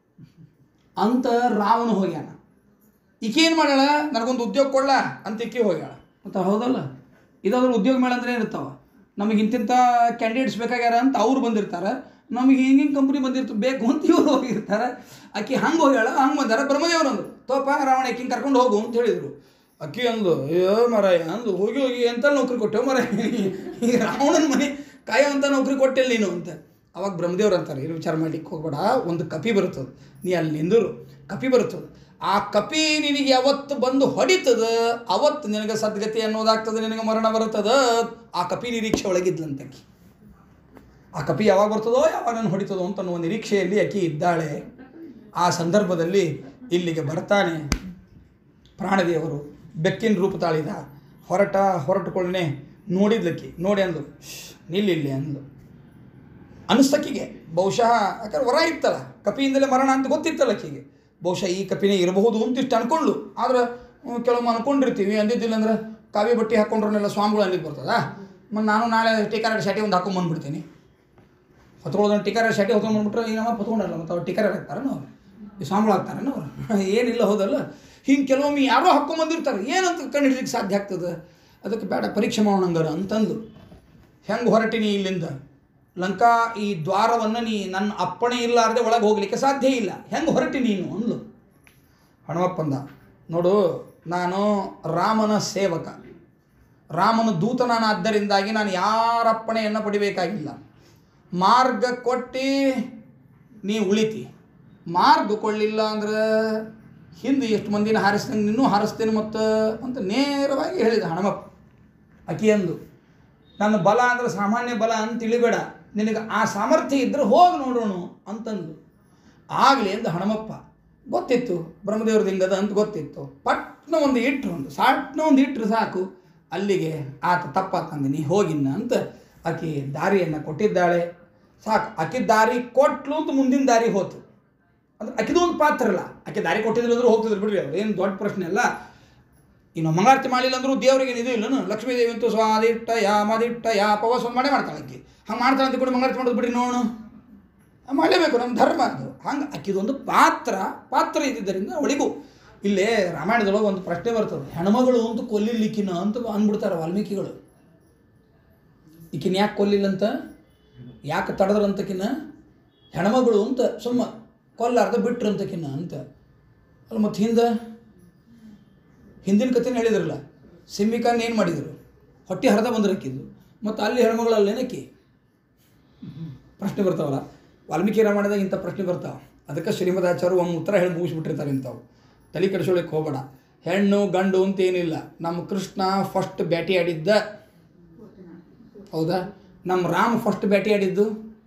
ಅಂತ ರಾವಣ ಹೋಗ್ಯಾನ ಈಕೆ ಏನು ಮಾಡ್ಯಾಳ ನನಗೊಂದು ಉದ್ಯೋಗ ಕೊಡ್ಲ ಅಂತ ಈಕೆ ಹೋಗ್ಯಾಳ ಮತ್ತು ಹೌದಲ್ಲ ಇದಾದ್ರೂ ಉದ್ಯೋಗ ಮೇಳ ಅಂದ್ರೆ ಏನಿರ್ತಾವ ನಮಗೆ ಇಂತಿಂಥ ಕ್ಯಾಂಡಿಡೇಟ್ಸ್ ಬೇಕಾಗ್ಯಾರ ಅಂತ ಅವ್ರು ಬಂದಿರ್ತಾರೆ ನಮಗೆ ಹಿಂಗೆ ಹಿಂಗೆ ಕಂಪ್ನಿ ಬಂದಿರ್ತು ಬೇಕು ಅಂತ ಇವ್ರು ಹೋಗಿರ್ತಾರೆ ಆಕಿ ಹಂಗೆ ಹೋಗ್ಯಾಳ ಹಂಗೆ ಬಂದಾರ ಬ್ರಹ್ಮದೇವರು ಅಂದ್ರು ತೋಪ ರಾವಣ ಆಕಿನ ಕರ್ಕೊಂಡು ಹೋಗು ಅಂತ ಹೇಳಿದರು ಅಕ್ಕಿ ಅಂದು ಅಯ್ಯೋ ಮರಾಯ ಅಂದು ಹೋಗಿ ಹೋಗಿ ಎಂತ ನೌಕರಿ ಕೊಟ್ಟೆವು ಮರ ಈ ರಾವಣನ ಮನೆ ಕಾಯೋಂಥ ನೌಕರಿ ಕೊಟ್ಟಿಲ್ಲ ನೀನು ಅಂತ ಅವಾಗ ಬ್ರಹ್ಮದೇವ್ರು ಅಂತಾರೆ ಏನು ವಿಚಾರ ಮಾಡ್ಲಿಕ್ಕೆ ಹೋಗ್ಬೇಡ ಒಂದು ಕಪಿ ಬರುತ್ತದೆ ನೀ ಅಲ್ಲಿ ನಿಂದರು ಕಪಿ ಬರುತ್ತದೆ ಆ ಕಪಿ ನಿನಗೆ ಯಾವತ್ತು ಬಂದು ಹೊಡಿತದ ಅವತ್ತು ನಿನಗೆ ಸದ್ಗತಿ ಅನ್ನೋದಾಗ್ತದೆ ನಿನಗೆ ಮರಣ ಬರುತ್ತದ ಆ ಕಪಿ ನಿರೀಕ್ಷೆ ಒಳಗಿದ್ಲಂತಕ್ಕಿ ಆ ಕಪಿ ಯಾವಾಗ ಬರ್ತದೋ ಯಾವಾಗ ನಾನು ಹೊಡಿತದೋ ಅಂತ ಅನ್ನುವ ನಿರೀಕ್ಷೆಯಲ್ಲಿ ಆಕಿ ಇದ್ದಾಳೆ ಆ ಸಂದರ್ಭದಲ್ಲಿ ಇಲ್ಲಿಗೆ ಬರ್ತಾನೆ ಪ್ರಾಣದೇವರು ಬೆಕ್ಕಿನ ರೂಪ ತಾಳಿದ ಹೊರಟ ಹೊರಟುಕೊಳ್ಳನೆ ನೋಡಿದ್ಲಕ್ಕಿ ನೋಡಿ ಅಂದು ನಿಲ್ಲಿಲ್ಲಿ ಅಂದು ಅನಿಸ್ತಕ್ಕಿಗೆ ಬಹುಶಃ ಯಾಕಂದ್ರೆ ಹೊರ ಇತ್ತಲ್ಲ ಕಪಿಯಿಂದಲೇ ಮರಣ ಅಂತ ಗೊತ್ತಿತ್ತಲ್ಲ ಆಕಿಗೆ ಬಹುಶಃ ಈ ಕಪಿನೇ ಇರಬಹುದು ಅಂತ ಇಷ್ಟು ಅನ್ಕೊಂಡ್ಲು ಆದ್ರೆ ಹ್ಮ್, ಕೆಲವೊಮ್ಮೆ ಅನ್ಕೊಂಡಿರ್ತೀವಿ ಅಂದಿದ್ದಿಲ್ಲ ಅಂದ್ರೆ ಕಾವಿ ಬಟ್ಟೆ ಹಾಕೊಂಡ್ರನ್ನೆಲ್ಲ ಸ್ವಾಮಿಗಳು ಅಲ್ಲಿಗೆ ಬರ್ತದ ಮತ್ತು ನಾನು ನಾಳೆ ಟೀಕಾರ ಶಾಟಿ ಒಂದು ಹಾಕೊಂಡ್ ಬಂದ್ಬಿಡ್ತೀನಿ ಹೊತ್ಕೊಳ್ಳೋದನ್ನ ಟೀಕಾರ ಶಾಟಿ ಹೊತ್ಕೊಂಡು ಬಂದ್ಬಿಟ್ರೆ ಈಗ ನಮ್ಮ ಹೊತ್ಕೊಂಡಲ್ಲ ಮತ್ತು ಅವ್ರು ಟೀಕಾರ ಹಾಕ್ತಾರನ ಅವ್ರು ಈ ಸ್ವಾಮಿಗಳು ಹಾಕ್ತಾರನ ಅವ್ರು ಏನಿಲ್ಲ ಹೌದಲ್ಲ ಹಿಂಗೆ ಕೆಲವೊಮ್ಮೆ ಯಾರೋ ಹಾಕ್ಕೊಂಬಂದಿರ್ತಾರೆ ಏನಂತ ಕಂಡು ಹಿಡಿಲಿಕ್ಕೆ ಸಾಧ್ಯ ಆಗ್ತದೆ ಅದಕ್ಕೆ ಬೇಡ ಪರೀಕ್ಷೆ ಮಾಡೋಣ ಹಂಗಾರ ಅಂತಂದು ಹೆಂಗೆ ಹೊರಟಿನಿ ಇಲ್ಲಿಂದ ಲಂಕಾ ಈ ದ್ವಾರವನ್ನು ನೀ ನನ್ನ ಅಪ್ಪಣೆ ಇಲ್ಲಾರದೆ ಒಳಗೆ ಹೋಗಲಿಕ್ಕೆ ಸಾಧ್ಯ ಇಲ್ಲ ಹೆಂಗೆ ಹೊರಟಿ ನೀನು ಅಂದ್ಲು ಹನುಮಪ್ಪಂದ ನೋಡು ನಾನು ರಾಮನ ಸೇವಕ ರಾಮನ ದೂತ ನಾನು ಆದ್ದರಿಂದಾಗಿ ನಾನು ಯಾರ ಅಪ್ಪಣೆಯನ್ನು ಪಡಿಬೇಕಾಗಿಲ್ಲ ಮಾರ್ಗ ಕೊಟ್ಟು ನೀ ಉಳಿತಿ ಮಾರ್ಗ ಕೊಳ್ಳಿಲ್ಲ ಅಂದ್ರೆ ಹಿಂದೆ ಎಷ್ಟು ಮಂದಿನ ಹಾರಿಸ್ತೇನೆ ನಿನ್ನೂ ಹಾರಿಸ್ತೇನೆ ಮತ್ತು ಅಂತ ನೇರವಾಗಿ ಹೇಳಿದ ಹನುಮಪ್ಪ ಅಕಿ ಅಂದು ನನ್ನ ಬಲ ಅಂದ್ರೆ ಸಾಮಾನ್ಯ ಬಲ ಅಂತ ತಿಳಿಬೇಡ ನಿನಗೆ ಆ ಸಾಮರ್ಥ್ಯ ಇದ್ದರೆ ಹೋಗಿ ನೋಡೋಣ ಅಂತಂದು ಆಗಲಿ ಅಂತ ಹನುಮಪ್ಪ ಗೊತ್ತಿತ್ತು ಬ್ರಹ್ಮದೇವ್ರದ್ದು ಹಿಂಗದ ಅಂತ ಗೊತ್ತಿತ್ತು ಪಟ್ನ ಒಂದು ಇಟ್ರು ಒಂದು ಸಾಟ್ನ ಒಂದು ಇಟ್ರು ಸಾಕು ಅಲ್ಲಿಗೆ ಆತ ತಪ್ಪಾತಂದು ನೀ ಹೋಗಿನ್ನ ಅಂತ ಆಕೆ ದಾರಿಯನ್ನು ಕೊಟ್ಟಿದ್ದಾಳೆ ಸಾಕು ಆಕೆ ದಾರಿ ಕೊಟ್ಲು ಅಂತ ಮುಂದಿನ ದಾರಿ ಹೋತು ಅಂದ್ರೆ ಆಕಿದು ಒಂದು ಪಾತ್ರ ಅಲ್ಲ ಆಕೆ ದಾರಿ ಕೊಟ್ಟಿದ್ರು ಅಂದ್ರೆ ಹೋಗ್ತಿದ್ರು ಬಿಡ್ರಿ ಅವ್ರು ಏನು ದೊಡ್ಡ ಪ್ರಶ್ನೆ ಅಲ್ಲ ಇನ್ನು ಮಂಗಳಾರತಿ ಮಾಡಲಿಲ್ಲ ಅಂದ್ರೂ ದೇವರಿಗೆ ಇದು ಇಲ್ಲನು ಲಕ್ಷ್ಮೀ ದೇವಿ ಅಂತೂ ಸ್ವಾದಿಟ್ಟ ಯಾ ಮದಿಟ್ಟ ಯಾ ಪವಸ್ ಒಂದು ಮಾಡೇ ಮಾಡ್ತಾಳೆ ಆಕೆ ಹಂಗೆ ಮಾಡ್ತಾಳೆ ಅಂತ ಕೂಡ ಮಂಗಳಾರತಿ ಮಾಡೋದು ಬಿಡಿ ನೋಡು ಮಾಡಲೇಬೇಕು ನಮ್ಮ ಧರ್ಮ ಅದು ಹಂಗೆ ಆಕಿದೊಂದು ಪಾತ್ರ ಪಾತ್ರ ಇದ್ದಿದ್ದರಿಂದ ಅವಳಿಗೂ ಇಲ್ಲೇ ರಾಮಾಯಣದೊಳಗೆ ಒಂದು ಪ್ರಶ್ನೆ ಬರ್ತದೆ ಹೆಣ್ಮಗಳು ಅಂತ ಕೊಲ್ಲಿಲಿಕ್ಕಿನ ಅಂತ ಅಂದ್ಬಿಡ್ತಾರೆ ವಾಲ್ಮೀಕಿಗಳು ಈಕಿನ ಯಾಕೆ ಕೊಲ್ಲಿಲ್ಲ ಅಂತ ಯಾಕೆ ತಡೆದ್ರಂತಕಿನ ಹೆಣ್ಮಗಳು ಅಂತ ಸುಮ್ಮ ಕೊಲ್ಲಾರ್ದ ಬಿಟ್ರಂತಕಿನ ಅಂತ ಅಲ್ಲ ಮತ್ತು ಹಿಂದೆ ಹಿಂದಿನ ಕಥೆನ ಹೇಳಿದ್ರಲ್ಲ ಸಿಂಬಿಕಾನ್ ಏನು ಮಾಡಿದರು ಹೊಟ್ಟೆ ಹರಿದ ಬಂದಿರಕ್ಕಿದ್ದು ಮತ್ತು ಅಲ್ಲಿ ಹೆಣ್ಮಗಳಲ್ಲೇನಕ್ಕಿ ಪ್ರಶ್ನೆ ಬರ್ತಾವಲ್ಲ ವಾಲ್ಮೀಕಿ ರಾಮಾಯಣದಾಗ ಇಂಥ ಪ್ರಶ್ನೆ ಬರ್ತಾವೆ ಅದಕ್ಕೆ ಶ್ರೀಮದಾಚಾರ್ಯ ಒಂದು ಉತ್ತರ ಹೇಳಿ ಮುಗಿಸ್ಬಿಟ್ಟಿರ್ತಾರೆ ಇಂಥವು ತಲೆ ಕೆಡಿಸೋಳಕ್ಕೆ ಹೋಗಬೇಡ ಹೆಣ್ಣು ಗಂಡು ಅಂತ ಏನಿಲ್ಲ ನಮ್ಮ ಕೃಷ್ಣ ಫಸ್ಟ್ ಬ್ಯಾಟಿ ಆಡಿದ್ದ ಹೌದಾ ನಮ್ಮ ರಾಮ್ ಫಸ್ಟ್ ಬ್ಯಾಟಿ ಆಡಿದ್ದು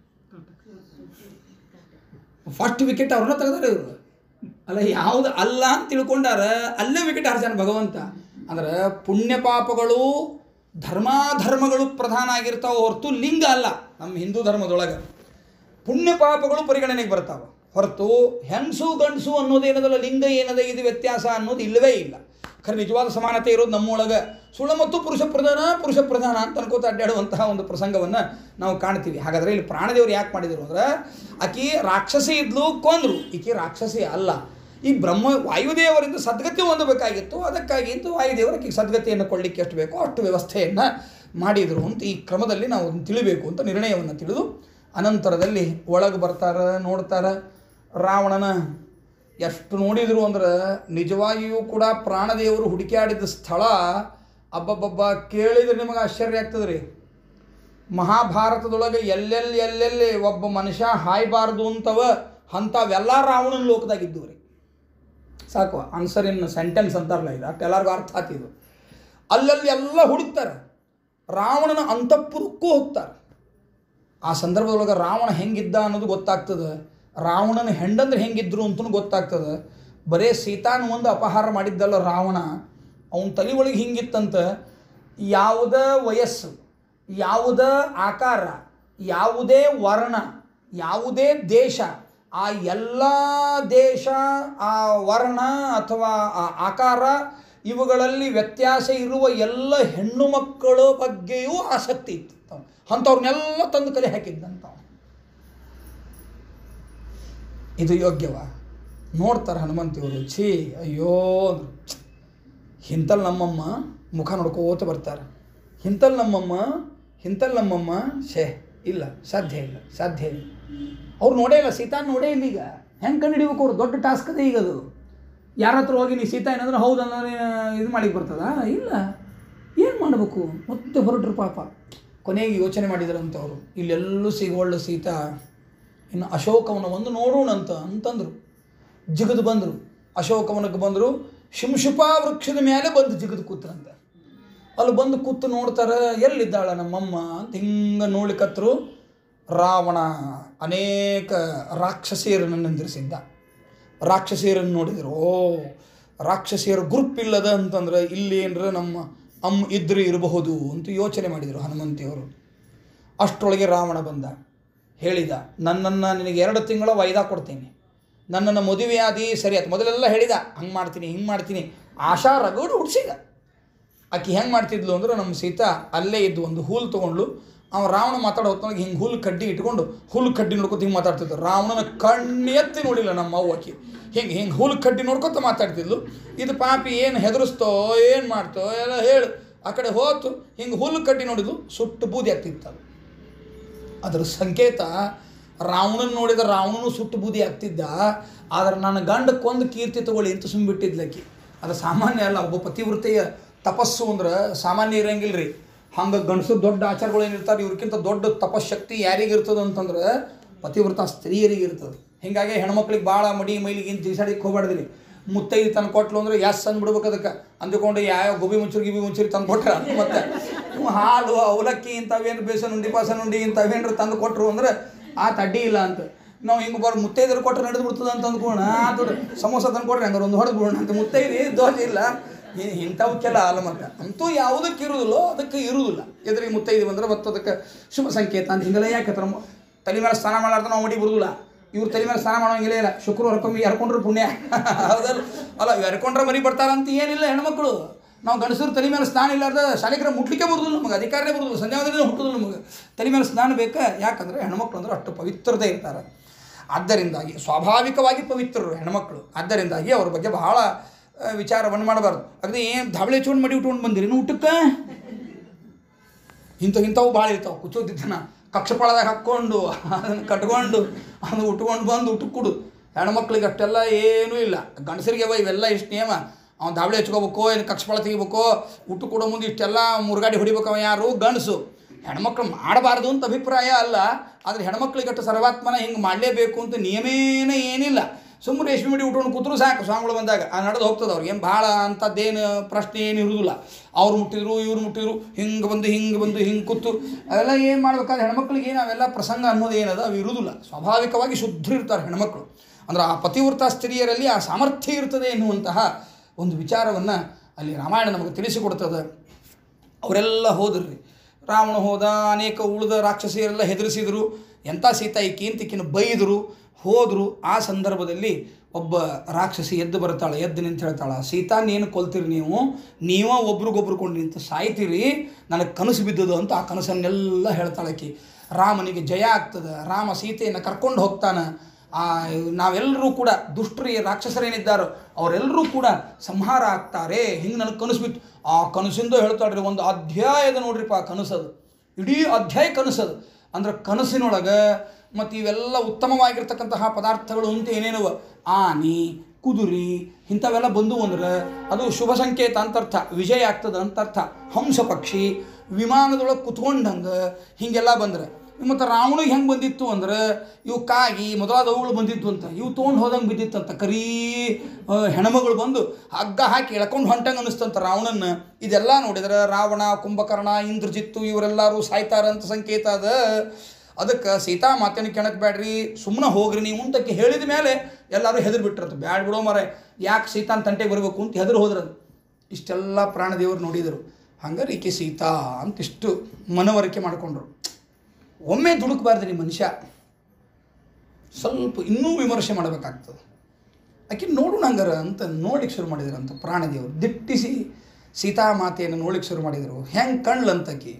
ಫಸ್ಟ್ ವಿಕೆಟ್ ಅವ್ರನ್ನ ತೆಗೆದಾರೆ ಇವರು ಅಲ್ಲ ಯಾವುದು ಅಲ್ಲ ಅಂತ ತಿಳ್ಕೊಂಡಾರ ಅಲ್ಲೇ ವಿಕೆಟ್ ಹಾರಿಸ್ಯಾನ ಭಗವಂತ ಅಂದ್ರೆ ಪುಣ್ಯ ಪಾಪಗಳು ಧರ್ಮಾಧರ್ಮಗಳು ಪ್ರಧಾನ ಆಗಿರ್ತಾವೆ ಹೊರತು ಲಿಂಗ ಅಲ್ಲ ನಮ್ಮ ಹಿಂದೂ ಧರ್ಮದೊಳಗೆ ಪುಣ್ಯ ಪಾಪಗಳು ಪರಿಗಣನೆಗೆ ಬರ್ತಾವೆ ಹೊರತು ಹೆಂಗಸು ಗಂಡಸು ಅನ್ನೋದೇನದಲ್ಲ ಲಿಂಗ ಏನದ ಇದು ವ್ಯತ್ಯಾಸ ಅನ್ನೋದು ಇಲ್ಲವೇ ಇಲ್ಲ ಖರೆ ನಿಜವಾದ ಸಮಾನತೆ ಇರೋದು ನಮ್ಮೊಳಗೆ ಸುಳ್ಳ ಮತ್ತು ಪುರುಷ ಪ್ರಧಾನ ಪುರುಷ ಪ್ರಧಾನ ಅಂತ ಅನ್ಕೋತ ಅಡ್ಡಾಡುವಂತಹ ಒಂದು ಪ್ರಸಂಗವನ್ನು ನಾವು ಕಾಣ್ತೀವಿ ಹಾಗಾದರೆ ಇಲ್ಲಿ ಪ್ರಾಣದೇವರು ಯಾಕೆ ಮಾಡಿದರು ಅಂದ್ರೆ ಆಕಿ ರಾಕ್ಷಸಿ ಇದ್ಲು ಕೊಂದ್ರು ಈಕೆ ರಾಕ್ಷಸಿ ಅಲ್ಲ ಈ ಬ್ರಹ್ಮ ವಾಯುದೇವರಿಂದ ಸದ್ಗತಿ ಹೊಂದಬೇಕಾಗಿತ್ತು ಅದಕ್ಕಾಗಿ ಅಂತ ವಾಯುದೇವರು ಆಕೆಗೆ ಸದ್ಗತಿಯನ್ನು ಕೊಡಲಿಕ್ಕೆ ಎಷ್ಟು ಬೇಕೋ ಅಷ್ಟು ವ್ಯವಸ್ಥೆಯನ್ನು ಮಾಡಿದರು ಅಂತ ಈ ಕ್ರಮದಲ್ಲಿ ನಾವು ಅದನ್ನ ತಿಳಿಬೇಕು ಅಂತ ನಿರ್ಣಯವನ್ನು ತಿಳಿದು ಅನಂತರದಲ್ಲಿ ಒಳಗೆ ಬರ್ತಾರೆ ನೋಡ್ತಾರೆ ರಾವಣನ ಎಷ್ಟು ನೋಡಿದರು ಅಂದ್ರೆ ನಿಜವಾಗಿಯೂ ಕೂಡ ಪ್ರಾಣದೇವರು ಹುಡುಕ್ಯಾಡಿದ ಸ್ಥಳ ಅಬ್ಬಬ್ಬಬ್ಬ ಕೇಳಿದ್ರೆ ನಿಮಗೆ ಆಶ್ಚರ್ಯ ಆಗ್ತದೆ ರೀ ಮಹಾಭಾರತದೊಳಗೆ ಎಲ್ಲೆಲ್ಲಿ ಎಲ್ಲೆಲ್ಲಿ ಒಬ್ಬ ಮನುಷ್ಯ ಹಾಯ್ಬಾರ್ದು ಅಂತವ ಅಂಥವೆಲ್ಲ ರಾವಣನ ಲೋಕದಾಗಿದ್ದು ರೀ ಸಾಕು ಆನ್ಸರ್ ಇನ್ ಸೆಂಟೆನ್ಸ್ ಅಂತಾರಲ್ಲ ಇದು ಅಷ್ಟು ಎಲ್ಲರಿಗೂ ಅರ್ಥ ಆತಿದು ಅಲ್ಲಲ್ಲಿ ಎಲ್ಲ ಹುಡುಕ್ತಾರೆ ರಾವಣನ ಅಂತಃಪುರಕ್ಕೂ ಹೋಗ್ತಾರೆ ಆ ಸಂದರ್ಭದೊಳಗೆ ರಾವಣ ಹೆಂಗಿದ್ದ ಅನ್ನೋದು ಗೊತ್ತಾಗ್ತದೆ ರಾವಣನ ಹೆಂಡಂದ್ರೆ ಹೆಂಗಿದ್ರು ಅಂತಲೂ ಗೊತ್ತಾಗ್ತದೆ ಬರೇ ಸೀತಾನ ಒಂದು ಅಪಹಾರ ಮಾಡಿದ್ದಲ್ಲ ರಾವಣ ಅವನ ತಲೆ ಒಳಗೆ ಹಿಂಗಿತ್ತಂತ ಯಾವುದೇ ವಯಸ್ಸು ಯಾವುದೇ ಆಕಾರ ಯಾವುದೇ ವರ್ಣ ಯಾವುದೇ ದೇಶ ಆ ಎಲ್ಲ ದೇಶ ಆ ವರ್ಣ ಅಥವಾ ಆ ಆಕಾರ ಇವುಗಳಲ್ಲಿ ವ್ಯತ್ಯಾಸ ಇರುವ ಎಲ್ಲ ಹೆಣ್ಣು ಮಕ್ಕಳ ಬಗ್ಗೆಯೂ ಆಸಕ್ತಿ ಇತ್ತು ಅಂಥವ್ರನ್ನೆಲ್ಲ ತಂದು ಕಲೆ ಹಾಕಿದ್ದಂತ ಇದು ಯೋಗ್ಯವಾ ನೋಡ್ತಾರೆ ಹನುಮಂತಿಯವರು ಛೀ ಅಯ್ಯೋ ಅಂದ್ರು ಇಂತಲ್ಲಿ ನಮ್ಮಮ್ಮ ಮುಖ ನೋಡ್ಕೋತ ಬರ್ತಾರೆ ಇಂತಲ್ಲಿ ನಮ್ಮಮ್ಮ ಇಂತಲ್ಲಿ ನಮ್ಮಮ್ಮ ಶೇ ಇಲ್ಲ ಸಾಧ್ಯ ಇಲ್ಲ ಸಾಧ್ಯ ಇಲ್ಲ ಅವ್ರು ನೋಡೇ ಇಲ್ಲ ಸೀತಾ ನೋಡೇ ಇಲ್ಲ ಈಗ ಹೆಂಗೆ ಕಂಡು ಹಿಡಿಬೇಕು ಅವ್ರು ದೊಡ್ಡ ಟಾಸ್ಕ್ ಅದೇ ಈಗ ಅದು ಯಾರ ಹತ್ರ ಹೋಗಿ ನೀ ಸೀತಾ ಏನಂದ್ರೆ ಹೌದು ಅಂದ್ರೆ ಇದು ಮಾಡಿಕ್ಕೆ ಬರ್ತದ ಇಲ್ಲ ಏನು ಮಾಡಬೇಕು ಮತ್ತೆ ಹೊರಟ್ರು ಪಾಪ ಕೊನೆಗೆ ಯೋಚನೆ ಮಾಡಿದ್ರಂತವರು ಇಲ್ಲೆಲ್ಲೂ ಸಿಗೋಳ್ಳ ಸೀತಾ ಇನ್ನು ಅಶೋಕವನ ಒಂದು ನೋಡೋಣ ಅಂತ ಅಂತಂದರು ಜಿಗಿದು ಬಂದರು ಅಶೋಕವನಕ್ಕೆ ಬಂದರು ಶಿಂಶುಪಾ ವೃಕ್ಷದ ಮೇಲೆ ಬಂದು ಜಿಗಿದು ಕೂತ್ರಂತೆ ಅಲ್ಲಿ ಬಂದು ಕೂತು ನೋಡ್ತಾರೆ ಎಲ್ಲಿದ್ದಾಳ ನಮ್ಮಮ್ಮ ಅಂತ ಹಿಂಗೆ ನೋಡ್ಲಿಕ್ಕತ್ರು ರಾವಣ ಅನೇಕ ರಾಕ್ಷಸಿಯರನ್ನು ನಿಂದಿರಿಸಿದ್ದ ರಾಕ್ಷಸಿಯರನ್ನು ನೋಡಿದರು ಓ ರಾಕ್ಷಸಿಯರ ಗ್ರೂಪ್ ಇಲ್ಲದ ಅಂತಂದ್ರೆ ಇಲ್ಲಿ ಏನರ ನಮ್ಮ ಅಮ್ಮ ಇದ್ರೆ ಇರಬಹುದು ಅಂತ ಯೋಚನೆ ಮಾಡಿದರು ಹನುಮಂತಿಯವರು ಅಷ್ಟರೊಳಗೆ ರಾವಣ ಬಂದ ಹೇಳಿದ ನನ್ನನ್ನು ನಿನಗೆ ಎರಡು ತಿಂಗಳ ವೈದಾ ಕೊಡ್ತೀನಿ ನನ್ನನ್ನು ಮದುವೆಯಾದಿ ಸರಿ ಆಯ್ತು ಮೊದಲೆಲ್ಲ ಹೇಳಿದ ಹಂಗೆ ಮಾಡ್ತೀನಿ ಹಿಂಗೆ ಮಾಡ್ತೀನಿ ಆಶಾ ರಗಡು ಹುಡ್ಸಿದ ಆಕೆ ಹೆಂಗೆ ಮಾಡ್ತಿದ್ಲು ಅಂದ್ರೆ ನಮ್ಮ ಸೀತಾ ಅಲ್ಲೇ ಇದ್ದು ಒಂದು ಹುಲ್ಲು ತೊಗೊಂಡ್ಲು ಅವ ರಾವಣ ಮಾತಾಡೋ ಹೊತ್ತಿನೊಳಗೆ ಹಿಂಗೆ ಹುಲ್ಲು ಕಡ್ಡಿ ಇಟ್ಕೊಂಡು ಹುಲ್ಲು ಕಡ್ಡಿ ನೋಡ್ಕೊತ ಹಿಂಗೆ ಮಾತಾಡ್ತಿದ್ಲು ರಾವಣನ ಕಣ್ಣೆತ್ತಿ ನೋಡಿಲ್ಲ ನಮ್ಮ ಅವ್ವ ಆಕಿ ಹಿಂಗೆ ಹಿಂಗೆ ಹುಲ್ಲು ಕಡ್ಡಿ ನೋಡ್ಕೊತ ಮಾತಾಡ್ತಿದ್ಲು ಇದು ಪಾಪಿ ಏನು ಹೆದರಿಸ್ತೋ ಏನು ಮಾಡ್ತೋ ಎಲ್ಲ ಹೇಳು ಆ ಕಡೆ ಹೋತು ಹಿಂಗೆ ಹುಲ್ಲು ಕಡ್ಡಿ ನೋಡಿದ್ಲು ಸುಟ್ಟು ಬೂದಿ ಆಗ್ತಿತ್ತು ಅದು ಅದರ ಸಂಕೇತ ರಾವಣನ ನೋಡಿದ ರಾವಣನು ಸುಟ್ಟು ಬೂದಿ ಆಗ್ತಿದ್ದ ಆದರೆ ನನ್ನ ಗಂಡ ಕೊಂದು ಕೀರ್ತಿ ತಗೊಳ್ಳಿ ಅಂತ ಸುಮ್ಮಿಬಿಟ್ಟಿದ್ಲಕ್ಕಿ ಅದು ಸಾಮಾನ್ಯ ಅಲ್ಲ ಒಬ್ಬ ಪತಿವೃತ್ತೆಯ ತಪಸ್ಸು ಅಂದ್ರೆ ಸಾಮಾನ್ಯ ಇರಂಗಿಲ್ಲ ರೀ ಹಂಗೆ ಗಂಡಸರು ದೊಡ್ಡ ಆಚಾರಗಳು ಏನಿರ್ತಾರೆ ಇವ್ರಿಗಿಂತ ದೊಡ್ಡ ತಪಶಕ್ತಿ ಯಾರಿಗೆ ಇರ್ತದೆ ಅಂತಂದ್ರೆ ಪತಿವ್ರತ ಸ್ತ್ರೀಯರಿಗೆ ಇರ್ತದೆ ಹೀಗಾಗಿ ಹೆಣ್ಮಕ್ಳಿಗೆ ಭಾಳ ಮಡಿ ಮೈಲಿಗೆ ಜೀಸಾಡಿಗೆ ಹೋಗ್ಬಾರ್ದ್ರಿ ಮುತ್ತೈದು ತಂದು ಕೊಟ್ಲು ಅಂದ್ರೆ ಎಸ್ ಅಂದ್ಬಿಡ್ಬೇಕು ಅದಕ್ಕೆ ಅಂದುಕೊಂಡು ಯಾವ ಗೋಬಿ ಮುಂಚೂರಿ ಗಿಬಿ ಮುಂಚೂರಿ ತಂದು ಕೊಟ್ರೆ ಮತ್ತೆ ಇವು ಹಾಲು ಅವಲಕ್ಕಿ ಇಂಥವೇನು ಬೇಸನ್ ಉಂಡಿ ಪಾಸನ್ ಉಂಡಿ ಇಂಥವೇನ್ರು ತಂದು ಕೊಟ್ಟರು ಅಂದ್ರೆ ಆ ತಡ್ಡಿ ಇಲ್ಲ ಅಂತ ನಾವು ಹಿಂಗೆ ಬರೋ ಮುತ್ತೈದರು ಕೊಟ್ಟರೆ ನಡೆದು ಬಿಡ್ತದೆ ಅಂತ ಅಂದ್ಕೋಣ ಆ ದೊಡ್ಡ ಸಮೋಸ ತಂದು ಕೊಟ್ರೆ ಹಂಗಾರೆ ಒಂದು ಹೊಡೆದು ಬಿಡೋಣ ಅಂತ ಮುತ್ತೈದಿ ದೋಸೆ ಇಲ್ಲ ಇ- ಇಂಥವಕ್ಕೆಲ್ಲ ಅಲ್ಲ ಮತ್ತೆ ಅಂತೂ ಯಾವುದಕ್ಕೆ ಇರುವುದಿಲ್ಲೋ ಅದಕ್ಕೆ ಇರುವುದಿಲ್ಲ ಎದುರಿಗೆ ಮುತ್ತೈದು ಬಂದ್ರೆ ಮತ್ತು ಅದಕ್ಕೆ ಶುಭ ಸಂಕೇತ ಅಂತ ಹಿಂಗೆಲ್ಲ ಯಾಕೆ ತರ ತಲೆ ಮೇಲೆ ಸ್ನಾನ ಮಾಡಾರ್ದ ನಾವು ಮಡಿ ಬರುದಿಲ್ಲ ಇವ್ರು ತಲೆ ಮೇಲೆ ಸ್ನಾನ ಮಾಡೋಂಗಿಲ್ಲ ಇಲ್ಲ ಶುಕ್ರವಾರಕ್ಕೊಮ್ಮೆ ಎರ್ಕೊಂಡ್ರು ಪುಣ್ಯ ಹೌದಲ್ಲ ಅಲ್ಲ ಎರ್ಕೊಂಡ್ರೆ ಮರಿ ಬರ್ತಾರಂತ ಏನಿಲ್ಲ ಹೆಣ್ಮಕ್ಳು ನಾವು ಗಂಡಸರು ತಲೆ ಮೇಲೆ ಸ್ನಾನ ಇಲ್ಲಾರ್ದ ಶಾಲೆಗರ ಮುಟ್ಲಿಕ್ಕೆ ಬರುದಿಲ್ಲ ನಮಗೆ ಅಧಿಕಾರನೇ ಬರುದಿಲ್ಲ ಸಂಧ್ಯಾವಧಿನೇ ಹುಟ್ಟುದಿಲ್ಲ ನಮಗೆ ತಲೆ ಮೇಲೆ ಸ್ನಾನ ಬೇಕಾ ಯಾಕಂದರೆ ಹೆಣ್ಮಕ್ಳು ಅಂದ್ರೆ ಅಷ್ಟು ಪವಿತ್ರತೆ ಇರ್ತಾರೆ ಆದ್ದರಿಂದಾಗಿ ಸ್ವಾಭಾವಿಕವಾಗಿ ಪವಿತ್ರರು ಹೆಣ್ಮಕ್ಳು ಆದ್ದರಿಂದಾಗಿ ಅವ್ರ ಬಗ್ಗೆ ಬಹಳ ಆ, ವಿಚಾರವನ್ನು ಮಾಡಬಾರ್ದು ಅಗದಿ ಏನು ಧಾಬಳೆ ಚೂಣ್ ಮಡಿ ಉಟ್ಕೊಂಡು ಬಂದಿರಿ ನೀವು ಊಟಕ್ಕೆ ಇಂಥ ಇಂಥವು ಭಾಳ ಇರ್ತಾವೆ ಕುಚ್ಚೋದಿದ್ದನ ಕಕ್ಷಪಾಳದಾಗ ಹಾಕ್ಕೊಂಡು ಅದನ್ನು ಕಟ್ಕೊಂಡು ಅದು ಉಟ್ಕೊಂಡು ಬಂದು ಊಟಕ್ಕೆ ಕೊಡು ಹೆಣ್ಮಕ್ಳಿಗೆ ಅಷ್ಟೆಲ್ಲ ಏನೂ ಇಲ್ಲ ಗಂಡಸರಿಗೆ ಅವ ಇವೆಲ್ಲ ಇಷ್ಟು ನಿಯಮ ಅವ್ನು ದಾವಳಿ ಹಚ್ಕೋಬೇಕು ಏನು ಕಕ್ಷಪಾಳ ತೆಗಿಬೇಕು ಊಟ ಕೊಡೋ ಮುಂದೆ ಇಷ್ಟೆಲ್ಲ ಮುರುಗಾಡಿ ಹೊಡಿಬೇಕು ಅವ ಯಾರು ಗಂಡಸು ಹೆಣ್ಮಕ್ಳು ಮಾಡಬಾರ್ದು ಅಂತ ಅಭಿಪ್ರಾಯ ಅಲ್ಲ ಆದರೆ ಹೆಣ್ಮಕ್ಳಿಗೆ ಅಷ್ಟು ಸರ್ವಾತ್ಮನ ಹಿಂಗೆ ಮಾಡಲೇಬೇಕು ಅಂತ ನಿಯಮೇನೇ ಏನಿಲ್ಲ ಸುಮ್ಮನೆ ರೇಷ್ಮೆ ಮಿಡಿ ಉಟ್ಕೊಂಡು ಕೂತ್ರು ಸಾಕು ಸ್ವಾಮಿಗಳು ಬಂದಾಗ ಆ ನಡೆದು ಹೋಗ್ತದೆ ಅವ್ರಿಗೆ ಏನು ಭಾಳ ಅಂಥದ್ದೇನು ಪ್ರಶ್ನೆ ಏನು ಇರುವುದಿಲ್ಲ ಅವ್ರು ಮುಟ್ಟಿದ್ರು ಇವ್ರು ಮುಟ್ಟಿದ್ರು ಹಿಂಗೆ ಬಂದು ಹಿಂಗೆ ಬಂದು ಹಿಂಗೆ ಕೂತು ಅವೆಲ್ಲ ಏನು ಮಾಡ್ಬೇಕಾದ್ರೆ ಹೆಣ್ಮಕ್ಳಿಗೆ ಏನು ಅವೆಲ್ಲ ಪ್ರಸಂಗ ಅನ್ನೋದು ಏನದ ಅವು ಇರುವುದಿಲ್ಲ ಸ್ವಾಭಾವಿಕವಾಗಿ ಶುದ್ಧರು ಇರ್ತಾರೆ ಹೆಣ್ಮಕ್ಳು ಅಂದ್ರೆ ಆ ಪತಿವ್ರತ ಸ್ತ್ರೀಯರಲ್ಲಿ ಆ ಸಾಮರ್ಥ್ಯ ಇರ್ತದೆ ಎನ್ನುವಂತಹ ಒಂದು ವಿಚಾರವನ್ನು ಅಲ್ಲಿ ರಾಮಾಯಣ ನಮಗೆ ತಿಳಿಸಿಕೊಡ್ತದೆ ಅವರೆಲ್ಲ ಹೋದ್ರಿ ರಾವಣ ಹೋದ ಅನೇಕ ಉಳಿದ ರಾಕ್ಷಸಿಯರೆಲ್ಲ ಹೆದರಿಸಿದರು ಎಂಥ ಸೀತಾ ಈಕಿ ಅಂತ ಈಕಿನ ಬೈದರು ಹೋದರು ಆ ಸಂದರ್ಭದಲ್ಲಿ ಒಬ್ಬ ರಾಕ್ಷಸಿ ಎದ್ದು ಬರ್ತಾಳೆ ಎದ್ದು ನಿಂತು ಹೇಳ್ತಾಳೆ ಸೀತಾ ನೀನು ಕೊಲ್ತೀರಿ ನೀವು ನೀವ ಒಬ್ರಿಗೊಬ್ರು ಕೊಂಡು ನಿಂತು ಸಾಯ್ತೀರಿ ನನಗೆ ಕನಸು ಬಿದ್ದದು ಅಂತ ಆ ಕನಸನ್ನೆಲ್ಲ ಹೇಳ್ತಾಳೆ ಆಕಿ ರಾಮನಿಗೆ ಜಯ ಆಗ್ತದೆ ರಾಮ ಸೀತೆಯನ್ನು ಕರ್ಕೊಂಡು ಹೋಗ್ತಾನೆ ಆ ನಾವೆಲ್ಲರೂ ಕೂಡ ದುಷ್ಟರು ಈ ರಾಕ್ಷಸರೇನಿದ್ದಾರೋ ಅವರೆಲ್ಲರೂ ಕೂಡ ಸಂಹಾರ ಆಗ್ತಾರೆ ಹಿಂಗೆ ನನಗೆ ಕನಸು ಬಿತ್ತು ಆ ಕನಸಿಂದ ಹೇಳ್ತಾಳ್ರಿ ಒಂದು ಅಧ್ಯಾಯದ ನೋಡ್ರಿಪ್ಪ ಆ ಕನಸದು ಇಡೀ ಅಧ್ಯಾಯ ಕನಸದು ಅಂದ್ರೆ ಕನಸಿನೊಳಗೆ ಮತ್ತು ಇವೆಲ್ಲ ಉತ್ತಮವಾಗಿರ್ತಕ್ಕಂತಹ ಪದಾರ್ಥಗಳು ಅಂತ ಏನೇನವ ಆನಿ ಕುದುರಿ ಇಂಥವೆಲ್ಲ ಬಂದು ಅಂದ್ರೆ ಅದು ಶುಭ ಸಂಕೇತ ಅಂತರ್ಥ ವಿಜಯ ಆಗ್ತದೆ ಅಂತರ್ಥ ಹಂಸ ಪಕ್ಷಿ ವಿಮಾನದೊಳಗೆ ಕುತ್ಕೊಂಡಂಗೆ ಹೀಗೆಲ್ಲ ಬಂದ್ರೆ ಮತ್ತು ರಾವಣಿಗೆ ಹೆಂಗೆ ಬಂದಿತ್ತು ಅಂದ್ರೆ ಇವು ಕಾಗಿ ಮೊದಲಾದವುಗಳು ಬಂದಿತ್ತು ಅಂತ ಇವು ತೊಗೊಂಡು ಹೋದಂಗೆ ಬಿದ್ದಿತ್ತಂತ ಕರೀ ಆ, ಹೆಣ್ಮಗಳು ಬಂದು ಹಗ್ಗ ಹಾಕಿ ಎಳ್ಕೊಂಡು ಹೊಂಟಂಗೆ ಅನ್ನಿಸ್ತಂತ ರಾವಣನ್ನ ಇದೆಲ್ಲ ನೋಡಿದ್ರೆ ರಾವಣ ಕುಂಭಕರ್ಣ ಇಂದ್ರಜಿತ್ತು ಇವರೆಲ್ಲರೂ ಸಾಯ್ತಾರ ಅಂತ ಸಂಕೇತ ಅದ ಅದಕ್ಕೆ ಸೀತಾ ಮಾತೇನು ಕೆಣಕ್ ಬ್ಯಾಡ್ರಿ ಸುಮ್ಮನೆ ಹೋಗ್ರಿ ನೀವು ಅಂತಕ್ಕೆ ಹೇಳಿದ ಮೇಲೆ ಎಲ್ಲರೂ ಹೆದರ್ ಬಿಟ್ಟಿರತ್ತೆ ಬ್ಯಾಡ್ ಬಿಡೋ ಮರೆ ಯಾಕೆ ಸೀತಾನ್ ತಂಟೆಗೆ ಬರಬೇಕು ಅಂತ ಹೆದರು ಹೋದ್ರದು ಇಷ್ಟೆಲ್ಲ ಪ್ರಾಣದೇವರು ನೋಡಿದರು ಹಂಗಾರೆ ಈಕೆ ಸೀತಾ ಅಂತ ಇಷ್ಟು ಮನವರಿಕೆ ಮಾಡಿಕೊಂಡ್ರು ಒಮ್ಮೆ ದುಡುಕಬಾರ್ದು ರೀ ಮನುಷ್ಯ ಸ್ವಲ್ಪ ಇನ್ನೂ ವಿಮರ್ಶೆ ಮಾಡಬೇಕಾಗ್ತದೆ ಆಕೆ ನೋಡೋಣ ಹಂಗಾರ ಅಂತ ನೋಡ್ಲಿಕ್ಕೆ ಶುರು ಮಾಡಿದ್ರು ಅಂತ ಪ್ರಾಣದೇವರು ದಿಟ್ಟಿಸಿ ಸೀತಾಮಾತೆಯನ್ನು ನೋಡ್ಲಿಕ್ಕೆ ಶುರು ಮಾಡಿದರು ಹೆಂಗೆ ಕಣ್ಲಂತಕಿ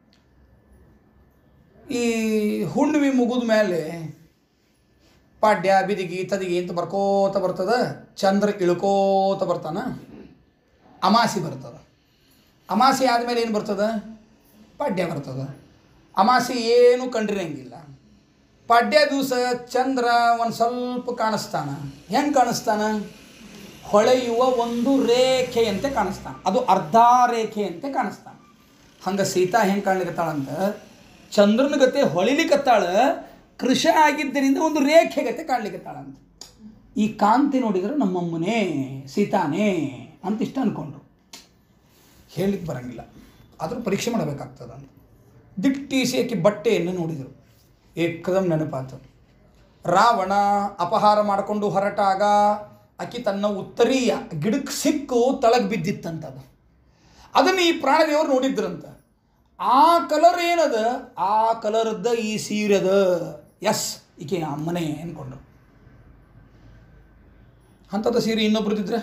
ಈ ಹುಣ್ಣಿಮೆ ಮುಗಿದ ಮೇಲೆ ಪಾಡ್ಯ ಬಿದಿಗಿ ತದಿಗಿ ಅಂತ ಬರ್ಕೋತ ಬರ್ತದ ಚಂದ್ರ ಇಳ್ಕೋತ ಬರ್ತಾನ ಅಮಾಸಿ ಬರ್ತದ ಅಮಾಸಿ ಆದಮೇಲೆ ಏನು ಬರ್ತದ ಪಾಡ್ಯ ಬರ್ತದ ಅಮಾಸಿ ಏನು ಕಂಡಿರಂಗಿಲ್ಲ ಪಾಡ್ಯ ದಿವಸ ಚಂದ್ರ ಒಂದು ಸ್ವಲ್ಪ ಕಾಣಿಸ್ತಾನ ಹೆಂಗೆ ಕಾಣಿಸ್ತಾನ ಹೊಳೆಯುವ ಒಂದು ರೇಖೆಯಂತೆ ಕಾಣಿಸ್ತಾನ ಅದು ಅರ್ಧ ರೇಖೆಯಂತೆ ಕಾಣಿಸ್ತಾನ ಹಂಗೆ ಸೀತಾ ಹೆಂಗೆ ಕಾಣ್ಲಿಕತ್ತಾಳಂತ ಚಂದ್ರನ ಗತೆ ಹೊಳಿಲಿಕತ್ತಾಳ ಕೃಷ ಆಗಿದ್ದರಿಂದ ಒಂದು ರೇಖೆ ಗತೆ ಕಾಣ್ಲಿಕತ್ತಾಳಂತ ಈ ಕಾಂತಿ ನೋಡಿದ್ರೆ ನಮ್ಮಮ್ಮನೇ ಸೀತಾನೇ ಅಂತ ಇಷ್ಟ ಅಂದ್ಕೊಂಡ್ರು ಹೇಳಲಿಕ್ಕೆ ಬರಂಗಿಲ್ಲ ಆದರೂ ಪರೀಕ್ಷೆ ಮಾಡಬೇಕಾಗ್ತದ ಅಂತ ದಿಟ್ಟಿಸಿ ಆಕೆ ಬಟ್ಟೆಯನ್ನು ನೋಡಿದರು ಏಕದಂ ನೆನಪಾತು ರಾವಣ ಅಪಹಾರ ಮಾಡಿಕೊಂಡು ಹೊರಟಾಗ ಆಕೆ ತನ್ನ ಉತ್ತರೀಯ ಗಿಡಕ್ಕೆ ಸಿಕ್ಕು ತಳಗೆ ಬಿದ್ದಿತ್ತಂತದು ಅದನ್ನು ಈ ಪ್ರಾಣದೇವರು ನೋಡಿದ್ರಂತ ಆ ಕಲರ್ ಏನದ ಆ ಕಲರ್ದ ಈ ಸೀರೆದ ಎಸ್ ಈಕೆ ಅಮ್ಮನೇ ಅನ್ಕೊಂಡ್ರು ಅಂಥದ್ದು ಸೀರೆ ಇನ್ನೊಬ್ರದಿದ್ರೆ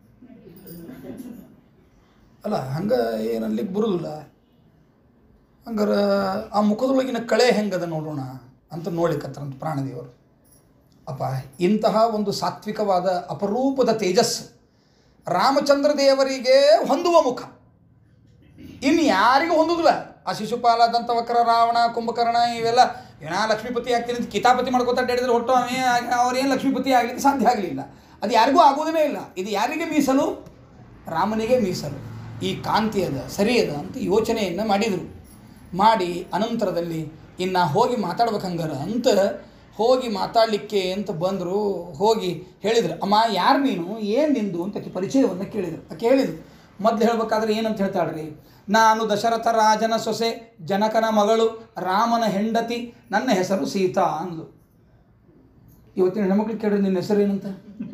ಅಲ್ಲ ಹಂಗೆ ಏನಲ್ಲಿಗೆ ಬರೋದಿಲ್ಲ ಹಂಗಾರ ಆ ಮುಖದೊಳಗಿನ ಕಳೆ ಹೆಂಗದ ನೋಡೋಣ ಅಂತ ನೋಡ್ಲಿಕ್ಕತ್ತರಂತ ಪ್ರಾಣದೇವರು ಅಪ್ಪ ಇಂತಹ ಒಂದು ಸಾತ್ವಿಕವಾದ ಅಪರೂಪದ ತೇಜಸ್ಸು ರಾಮಚಂದ್ರ ದೇವರಿಗೆ ಹೊಂದುವ ಮುಖ ಇನ್ನು ಯಾರಿಗೂ ಹೊಂದುದಿಲ್ಲ ಆ ಶಿಶುಪಾಲ ದಂತವಕ್ರ ರಾವಣ ಕುಂಭಕರ್ಣ ಇವೆಲ್ಲ ಏನಾ ಲಕ್ಷ್ಮೀಪತಿ ಆಗ್ತೀನಿ ಅಂತ ಕಿತಾಪತಿ ಮಾಡ್ಕೋತ ಅಡ್ಡಾಡಿದ್ರೆ ಹೊಟ್ಟು ಅವೇ ಅವ್ರೇನು ಲಕ್ಷ್ಮೀಪತಿ ಆಗಲಿಕ್ಕೆ ಸಾಧ್ಯ ಆಗಲಿಲ್ಲ ಅದು ಯಾರಿಗೂ ಆಗೋದೇ ಇಲ್ಲ ಇದು ಯಾರಿಗೆ ಮೀಸಲು ರಾಮನಿಗೆ ಮೀಸಲು ಈ ಕಾಂತಿ ಅದ ಸರಿ ಅದ ಅಂತ ಯೋಚನೆಯನ್ನು ಮಾಡಿದರು ಮಾಡಿ ಅನಂತರದಲ್ಲಿ ಇನ್ನು ಹೋಗಿ ಮಾತಾಡ್ಬೇಕಂಗಾರ ಅಂತ ಹೋಗಿ ಮಾತಾಡಲಿಕ್ಕೆ ಅಂತ ಬಂದರು ಹೋಗಿ ಹೇಳಿದ್ರು ಅಮ್ಮ ಯಾರು ನೀನು ಏನು ನಿಂದು ಅಂತ ಆಕೆ ಪರಿಚಯವನ್ನು ಕೇಳಿದರು ಆಕೆ ಹೇಳಿದ್ರು ಮೊದಲು ಹೇಳ್ಬೇಕಾದ್ರೆ ಏನಂತ ಹೇಳ್ತಾಳ್ರಿ ನಾನು ದಶರಥ ರಾಜನ ಸೊಸೆ ಜನಕನ ಮಗಳು ರಾಮನ ಹೆಂಡತಿ ನನ್ನ ಹೆಸರು ಸೀತಾ ಅಂದ್ಲು ಇವತ್ತಿನ ಹೆಣ್ಮಕ್ಳು ಕೇಳ್ರಿ ನಿನ್ನ ಹೆಸರು ಏನಂತ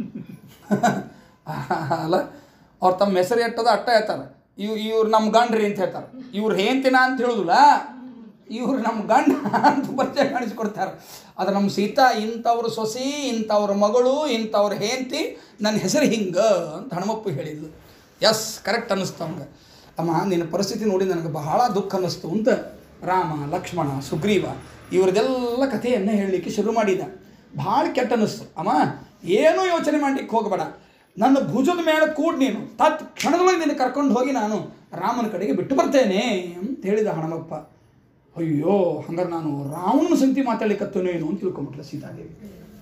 ಅಲ್ಲ ಅವ್ರು ತಮ್ಮ ಹೆಸರು ಎಟ್ಟದ ಅಟ್ಟ ಹೇಳ್ತಾರೆ ಇವ್ ಇವ್ರು ನಮ್ಮ ಗಂಡ್ರಿ ಅಂತ ಹೇಳ್ತಾರೆ ಇವ್ರು ಹೇಂತಿನ ಅಂತ ಹೇಳುದಿಲ್ಲ ಇವ್ರು ನಮ್ಮ ಗಂಡ ಅಂತ ಪರಿಚಯ ಕಾಣಿಸ್ಕೊಡ್ತಾರೆ ಅದು ನಮ್ಮ ಸೀತಾ ಇಂಥವ್ರ ಸೊಸಿ ಇಂಥವ್ರ ಮಗಳು ಇಂಥವ್ರ ಹೇಂತಿ ನನ್ನ ಹೆಸರು ಹಿಂಗೆ ಅಂತ ಹನುಮಪ್ಪ ಹೇಳಿದ್ಲು ಎಸ್ ಕರೆಕ್ಟ್ ಅನ್ನಿಸ್ತು ಅವಂಗೆ ಅಮ್ಮ ನಿನ್ನ ಪರಿಸ್ಥಿತಿ ನೋಡಿ ನನಗೆ ಬಹಳ ದುಃಖ ಅನ್ನಿಸ್ತು ಅಂತ ರಾಮ ಲಕ್ಷ್ಮಣ ಸುಗ್ರೀವ ಇವ್ರದೆಲ್ಲ ಕಥೆಯನ್ನು ಹೇಳಲಿಕ್ಕೆ ಶುರು ಮಾಡಿದ ಭಾಳ ಕೆಟ್ಟ ಅನ್ನಿಸ್ತು ಅಮ್ಮ ಏನೂ ಯೋಚನೆ ಮಾಡ್ಲಿಕ್ಕೆ ಹೋಗಬೇಡ ನನ್ನ ಭುಜದ ಮೇಲೆ ಕೂಡ್ ನೀನು ತತ್ ಕ್ಷಣದೊಳಗೆ ನಿನ್ನ ಕರ್ಕೊಂಡು ಹೋಗಿ ನಾನು ರಾಮನ ಕಡೆಗೆ ಬಿಟ್ಟು ಬರ್ತೇನೆ ಅಂತ ಹೇಳಿದ ಹಣಮಪ್ಪ ಅಯ್ಯೋ ಹಂಗಾರೆ ನಾನು ರಾವಣನ ಸಂತಿ ಮಾತಾಡ್ಲಿಕ್ಕತ್ತೇನೋ ಅಂತ ತಿಳ್ಕೊಂಬಿಟ್ಲ ಸೀತಾದೇವಿ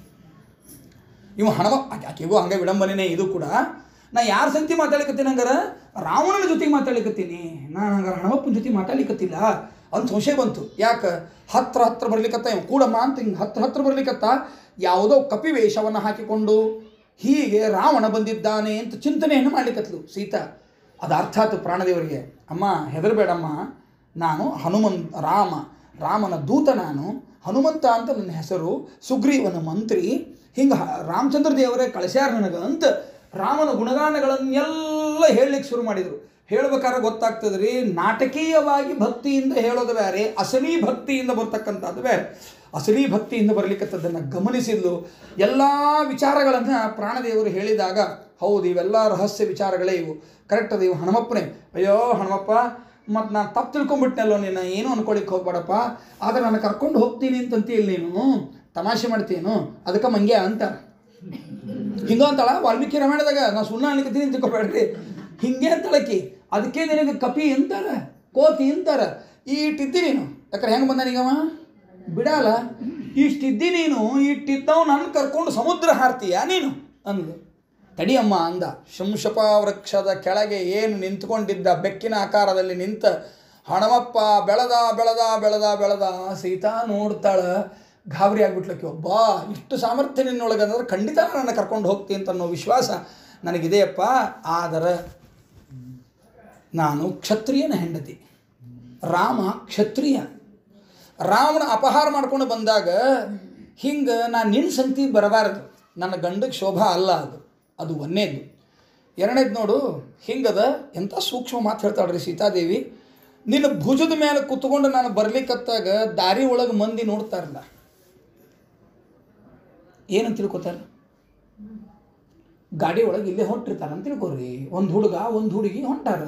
ಇವ ಹಣಮ ಆಕೆ- ಆಕೆಗೂ ಹಂಗೆ ವಿಡಂಬನೆನೇ ಇದು ಕೂಡ ನಾ ಯಾರ ಸಂತಿ ಮಾತಾಡ್ಲಿಕತ್ತೀನಿ ಹಂಗಾರ ರಾವಣನ ಜೊತೆಗೆ ಮಾತಾಡ್ಲಿಕತ್ತೀನಿ ನಾನು ಹಂಗಾರೆ ಹಣಮಪ್ಪನ ಜೊತೆ ಮಾತಾಡ್ಲಿಕತ್ತಿಲ್ಲ ಅಂತ ಸಂಶಯ ಬಂತು ಯಾಕೆ ಹತ್ರ ಹತ್ರ ಬರ್ಲಿಕ್ಕತ್ತ ಇವ ಕೂಡಮ್ಮ ಅಂತ ಹಿಂಗೆ ಹತ್ರ ಹತ್ರ ಬರ್ಲಿಕ್ಕತ್ತ ಯಾವುದೋ ಕಪಿ ವೇಷವನ್ನು ಹಾಕಿಕೊಂಡು ಹೀಗೆ ರಾವಣ ಬಂದಿದ್ದಾನೆ ಅಂತ ಚಿಂತನೆಯನ್ನು ಮಾಡ್ಲಿಕ್ಕತ್ಲು ಸೀತಾ ಅದು ಅರ್ಥ ಆಯ್ತು ಪ್ರಾಣದೇವರಿಗೆ ಅಮ್ಮ ಹೆದರಬೇಡಮ್ಮ ನಾನು ಹನುಮಂತ ರಾಮ ರಾಮನ ದೂತ ನಾನು ಹನುಮಂತ ಅಂತ ನನ್ನ ಹೆಸರು ಸುಗ್ರೀವನ ಮಂತ್ರಿ ಹಿಂಗೆ ರಾಮಚಂದ್ರ ದೇವರೇ ಕಳಿಸ್ಯಾರ ನನಗೆ ಅಂತ ರಾಮನ ಗುಣಗಾನಗಳನ್ನೆಲ್ಲ ಹೇಳಲಿಕ್ಕೆ ಶುರು ಮಾಡಿದರು ಹೇಳ್ಬೇಕಾದ್ರೆ ಗೊತ್ತಾಗ್ತದೆ ರೀ ನಾಟಕೀಯವಾಗಿ ಭಕ್ತಿಯಿಂದ ಹೇಳೋದು ಬೇರೆ ಅಸಲಿ ಭಕ್ತಿಯಿಂದ ಬರ್ತಕ್ಕಂಥದ್ದು ಬೇರೆ ಅಸಲಿ ಭಕ್ತಿಯಿಂದ ಬರಲಿಕ್ಕಂಥದ್ದನ್ನು ಗಮನಿಸಿದ್ಲು ಎಲ್ಲ ವಿಚಾರಗಳನ್ನು ಪ್ರಾಣದೇವರು ಹೇಳಿದಾಗ ಹೌದು ಇವೆಲ್ಲ ರಹಸ್ಯ ವಿಚಾರಗಳೇ ಇವು ಕರೆಕ್ಟ್ ಅದು ಇವು ಹನುಮಪ್ಪನೇ ಅಯ್ಯೋ ಹನುಮಪ್ಪ ಮತ್ತು ನಾನು ತಪ್ಪು ತಿಳ್ಕೊಂಬಿಟ್ನಲ್ಲೋ ನೀನು ಏನೂ ಅನ್ಕೊಳಿಕ್ಕೆ ಹೋಗ್ಬೇಡಪ್ಪ ಆದರೆ ನಾನು ಕರ್ಕೊಂಡು ಹೋಗ್ತೀನಿ ಅಂತಂತೀಯ ನೀನು ತಮಾಷೆ ಮಾಡ್ತೀನು ಅದಕ್ಕೆ ಮಂಗ್ಯ ಅಂತ ಹಿಂಗ ಅಂತಾಳ ವಾಲ್ಮೀಕಿ ರಾಮಾಯಣದಾಗ ನಾ ಸುಣ್ಣ ಅನ್ಕತ್ತೀನಿ ಅಂತ ತಿಳ್ಕೊಬೇಡ್ರಿ ಹಿಂಗೆ ಅಂತಳಕಿ ಅದಕ್ಕೆ ನಿನಗೆ ಕಪಿ ಅಂತಾರ ಕೋತಿ ಅಂತಾರ ಈಟಿದ್ದಿ ನೀನು ಯಾಕಂದ್ರೆ ಹೆಂಗೆ ಬಂದ ನೀಗವ ಬಿಡಲ್ಲ ಇಷ್ಟಿದ್ದಿ ನೀನು ಇಟ್ಟಿದ್ದವು ನನ್ನ ಕರ್ಕೊಂಡು ಸಮುದ್ರ ಹಾರ್ತೀಯ ನೀನು ಅಂದ್ಲು ತಡಿಯಮ್ಮ ಅಂದ ಶಂಶಪ ವೃಕ್ಷದ ಕೆಳಗೆ ಏನು ನಿಂತ್ಕೊಂಡಿದ್ದ ಬೆಕ್ಕಿನ ಆಕಾರದಲ್ಲಿ ನಿಂತ ಹಣಮಪ್ಪ ಬೆಳೆದ ಬೆಳೆದ ಬೆಳೆದ ಬೆಳೆದ ಸೀತಾ ನೋಡ್ತಾಳ ಗಾಬರಿ ಆಗ್ಬಿಟ್ಲಕ್ಕೆ ಒಬ್ಬ ಇಷ್ಟು ಸಾಮರ್ಥ್ಯ ನಿನ್ನೊಳಗೆ ಅಂದ್ರೆ ಖಂಡಿತ ನನ್ನ ಕರ್ಕೊಂಡು ಹೋಗ್ತೀನಿ ಅಂತ ಅನ್ನೋ ವಿಶ್ವಾಸ ನನಗಿದೆಯಪ್ಪ ಆದರೆ ನಾನು ಕ್ಷತ್ರಿಯನ ಹೆಂಡತಿ ರಾಮ ಕ್ಷತ್ರಿಯ ರಾವಣ ಅಪಹಾರ ಮಾಡ್ಕೊಂಡು ಬಂದಾಗ ಹಿಂಗೆ ನಾನು ನಿನ್ನ ಸಂತಿ ಬರಬಾರದು ನನ್ನ ಗಂಡಕ್ಕೆ ಶೋಭಾ ಅಲ್ಲ ಅದು ಅದು ಒಂದೇದು ಎರಡನೇದು ನೋಡು ಹಿಂಗದ ಎಂಥ ಸೂಕ್ಷ್ಮ ಮಾತು ಹೇಳ್ತಾಳ್ರಿ ಸೀತಾದೇವಿ ನಿನ್ನ ಭುಜದ ಮೇಲೆ ಕುತ್ಕೊಂಡು ನಾನು ಬರ್ಲಿಕ್ಕತ್ತಾಗ ದಾರಿ ಒಳಗೆ ಮಂದಿ ನೋಡ್ತಾರಲ್ಲ ಏನಂತ ತಿಳ್ಕೊತಾರ ಗಾಡಿ ಒಳಗೆ ಇಲ್ಲೇ ಹೊಂಟಿರ್ತಾರ ಅಂತ ತಿಳ್ಕೊರಿ ಒಂದು ಹುಡುಗ ಒಂದು ಹುಡುಗಿ ಹೊಂಟಾರ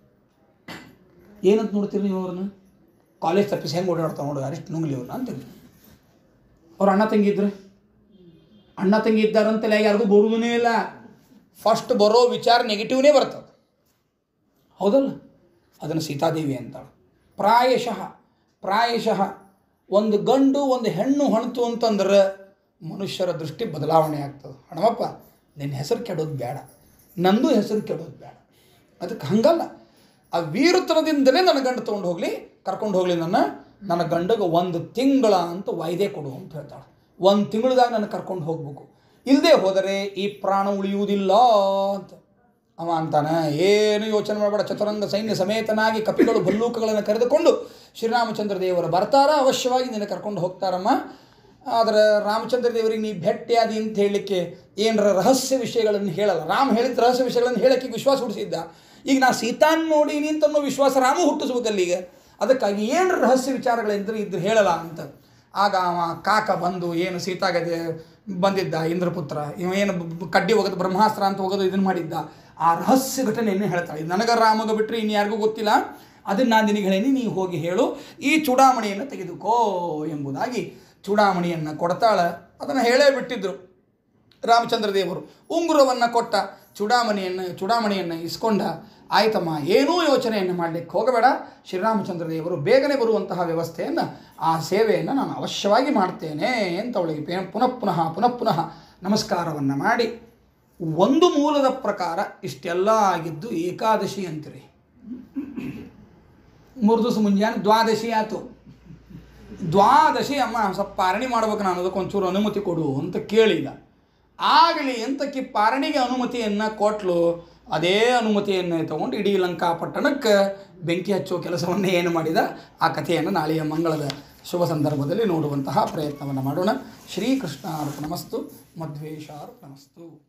ಏನಂತ ನೋಡ್ತೀರಿ ನೀವು ಅವ್ರನ್ನ ಕಾಲೇಜ್ ತಪ್ಪಿಸಿ ಹೆಂಗೆ ಓಡಾಡ್ತಾವ ನೋಡು ಅರಿಷ್ಟು ನುಂಗ್ಲಿ ಅವ್ರನ್ನ ಅಂತೀರಿ ಅವ್ರ ಅಣ್ಣ ತಂಗಿ ಇದ್ರೆ ಅಣ್ಣ ತಂಗಿ ಇದ್ದಾರಂತೆಲ್ಲ ಯಾರಿಗೂ ಬರುವುದೇ ಇಲ್ಲ ಫಸ್ಟ್ ಬರೋ ವಿಚಾರ ನೆಗೆಟಿವ್ನೇ ಬರ್ತದೆ ಹೌದಲ್ಲ ಅದನ್ನು ಸೀತಾದೇವಿ ಅಂತಾಳೆ ಪ್ರಾಯಶಃ ಪ್ರಾಯಶಃ ಒಂದು ಗಂಡು ಒಂದು ಹೆಣ್ಣು ಹೊಣ್ತು ಅಂತಂದ್ರೆ ಮನುಷ್ಯರ ದೃಷ್ಟಿ ಬದಲಾವಣೆ ಆಗ್ತದೆ ಹಣಮಪ್ಪ ನಿನ್ನ ಹೆಸರು ಕೆಡೋದು ಬೇಡ ನಂದು ಹೆಸರು ಕೆಡೋದು ಬೇಡ ಅದಕ್ಕೆ ಹಂಗಲ್ಲ ಆ ವೀರತನದಿಂದಲೇ ನನ್ನ ಗಂಡ ತೊಗೊಂಡು ಹೋಗಲಿ ಕರ್ಕೊಂಡು ಹೋಗಲಿ ನನ್ನ ನನ್ನ ಗಂಡಗೆ ಒಂದು ತಿಂಗಳ ಅಂತ ವಾಯ್ದೆ ಕೊಡು ಅಂತ ಹೇಳ್ತಾಳೆ ಒಂದು ತಿಂಗಳದಾಗ ನನ್ನ ಕರ್ಕೊಂಡು ಹೋಗ್ಬೇಕು ಇಲ್ಲದೆ ಹೋದರೆ ಈ ಪ್ರಾಣ ಉಳಿಯುವುದಿಲ್ಲ ಅಂತ ಅವ ಅಂತಾನೆ ಏನು ಯೋಚನೆ ಮಾಡಬೇಡ ಚತುರಂಗ ಸೈನ್ಯ ಸಮೇತನಾಗಿ ಕಪಿಗಳು ಭಲ್ಲೂಕಗಳನ್ನು ಕರೆದುಕೊಂಡು ಶ್ರೀರಾಮಚಂದ್ರ ದೇವರು ಬರ್ತಾರ ಅವಶ್ಯವಾಗಿ ನಿನ್ನ ಕರ್ಕೊಂಡು ಹೋಗ್ತಾರಮ್ಮ ಆದರೆ ರಾಮಚಂದ್ರ ದೇವರಿಗೆ ನೀ ಭೇಟಿಯಾದಿ ಅಂತ ಹೇಳಲಿಕ್ಕೆ ಏನರ ರಹಸ್ಯ ವಿಷಯಗಳನ್ನು ಹೇಳಲ್ಲ ರಾಮ ಹೇಳಿದ ರಹಸ್ಯ ವಿಷಯಗಳನ್ನು ಹೇಳಕ್ಕೆ ವಿಶ್ವಾಸ ಹುಟ್ಟಿಸಿದ್ದ ಈಗ ನಾ ಸೀತಾನ್ ನೋಡೀನಿ ಅಂತ ಅನ್ನೋ ವಿಶ್ವಾಸ ರಾಮ ಹುಟ್ಟಿಸ್ಬೇಕಲ್ಲ ಈಗ ಅದಕ್ಕಾಗಿ ಏನು ರಹಸ್ಯ ವಿಚಾರಗಳಿದ್ರೆ ಇದ್ರೆ ಹೇಳಲ್ಲ ಅಂತ ಆಗ ಅವ ಕಾಕ ಬಂದು ಏನು ಸೀತಾಗದೆ ಬಂದಿದ್ದ ಇಂದ್ರಪುತ್ರ ಇವ ಏನು ಬ- ಬ- ಕಡ್ಡಿ ಒಗೆದು ಬ್ರಹ್ಮಾಸ್ತ್ರ ಅಂತ ಒಗೆದು ಇದನ್ನು ಮಾಡಿದ್ದ ಆ ರಹಸ್ಯ ಘಟನೆಯನ್ನು ಹೇಳ್ತಾಳೆ ಇದು ನನಗ ರಾಮಗ ಬಿಟ್ಟರೆ ಇನ್ನು ಯಾರಿಗೂ ಗೊತ್ತಿಲ್ಲ ಅದನ್ನು ನಾನು ನಿನಗೆ ಹೇಳೀನಿ ನೀವು ಹೋಗಿ ಹೇಳು ಈ ಚೂಡಾಮಣಿಯನ್ನು ತೆಗೆದುಕೋ ಎಂಬುದಾಗಿ ಚೂಡಾಮಣಿಯನ್ನು ಕೊಡ್ತಾಳೆ ಅದನ್ನು ಹೇಳೇ ಬಿಟ್ಟಿದ್ರು ರಾಮಚಂದ್ರ ದೇವರು ಉಂಗುರವನ್ನು ಕೊಟ್ಟ ಚೂಡಾಮಣಿಯನ್ನು ಚೂಡಾಮಣಿಯನ್ನು ಇಸ್ಕೊಂಡ ಆಯ್ತಮ್ಮ ಏನೂ ಯೋಚನೆಯನ್ನು ಮಾಡಲಿಕ್ಕೆ ಹೋಗಬೇಡ ಶ್ರೀರಾಮಚಂದ್ರ ದೇವರು ಬೇಗನೆ ಬರುವಂತಹ ವ್ಯವಸ್ಥೆಯನ್ನು ಆ ಸೇವೆಯನ್ನು ನಾನು ಅವಶ್ಯವಾಗಿ ಮಾಡ್ತೇನೆ ಅಂತ ಅವಳಿಗೆ ಪೇ- ಪುನಃ ಪುನಃ ಪುನಃ ಪುನಃ ನಮಸ್ಕಾರವನ್ನು ಮಾಡಿ ಒಂದು ಮೂಲದ ಪ್ರಕಾರ ಇಷ್ಟೆಲ್ಲ ಆಗಿದ್ದು ಏಕಾದಶಿ ಅಂತೀರಿ ಮೂರು ದಿವಸ ಮುಂಜಾನೆ ದ್ವಾದಶಿ ಆಯಿತು ದ್ವಾದಶಿ ಅಮ್ಮ ಸ್ವಲ್ಪ ಪಾರಣಿ ಮಾಡ್ಬೇಕು ನಾನು ಅದಕ್ಕೆ ಒಂಚೂರು ಅನುಮತಿ ಕೊಡು ಅಂತ ಕೇಳಿದ ಆಗಲಿ ಅಂತಕಿ ಪಾರಣಿಗೆ ಅನುಮತಿಯನ್ನು ಕೊಟ್ಲು ಅದೇ ಅನುಮತಿಯನ್ನು ತಗೊಂಡು ಇಡೀ ಲಂಕಾಪಟ್ಟಣಕ್ಕೆ ಬೆಂಕಿ ಹಚ್ಚುವ ಕೆಲಸವನ್ನು ಏನು ಮಾಡಿದ ಆ ಕಥೆಯನ್ನು ನಾಳೆಯ ಮಂಗಳದ ಶುಭ ಸಂದರ್ಭದಲ್ಲಿ ನೋಡುವಂತಹ ಪ್ರಯತ್ನವನ್ನು ಮಾಡೋಣ ಶ್ರೀಕೃಷ್ಣ ಅರ್ಪಣಮಸ್ತು ಮಧ್ವೇಶ ಅರ್ಪಣಮಸ್ತು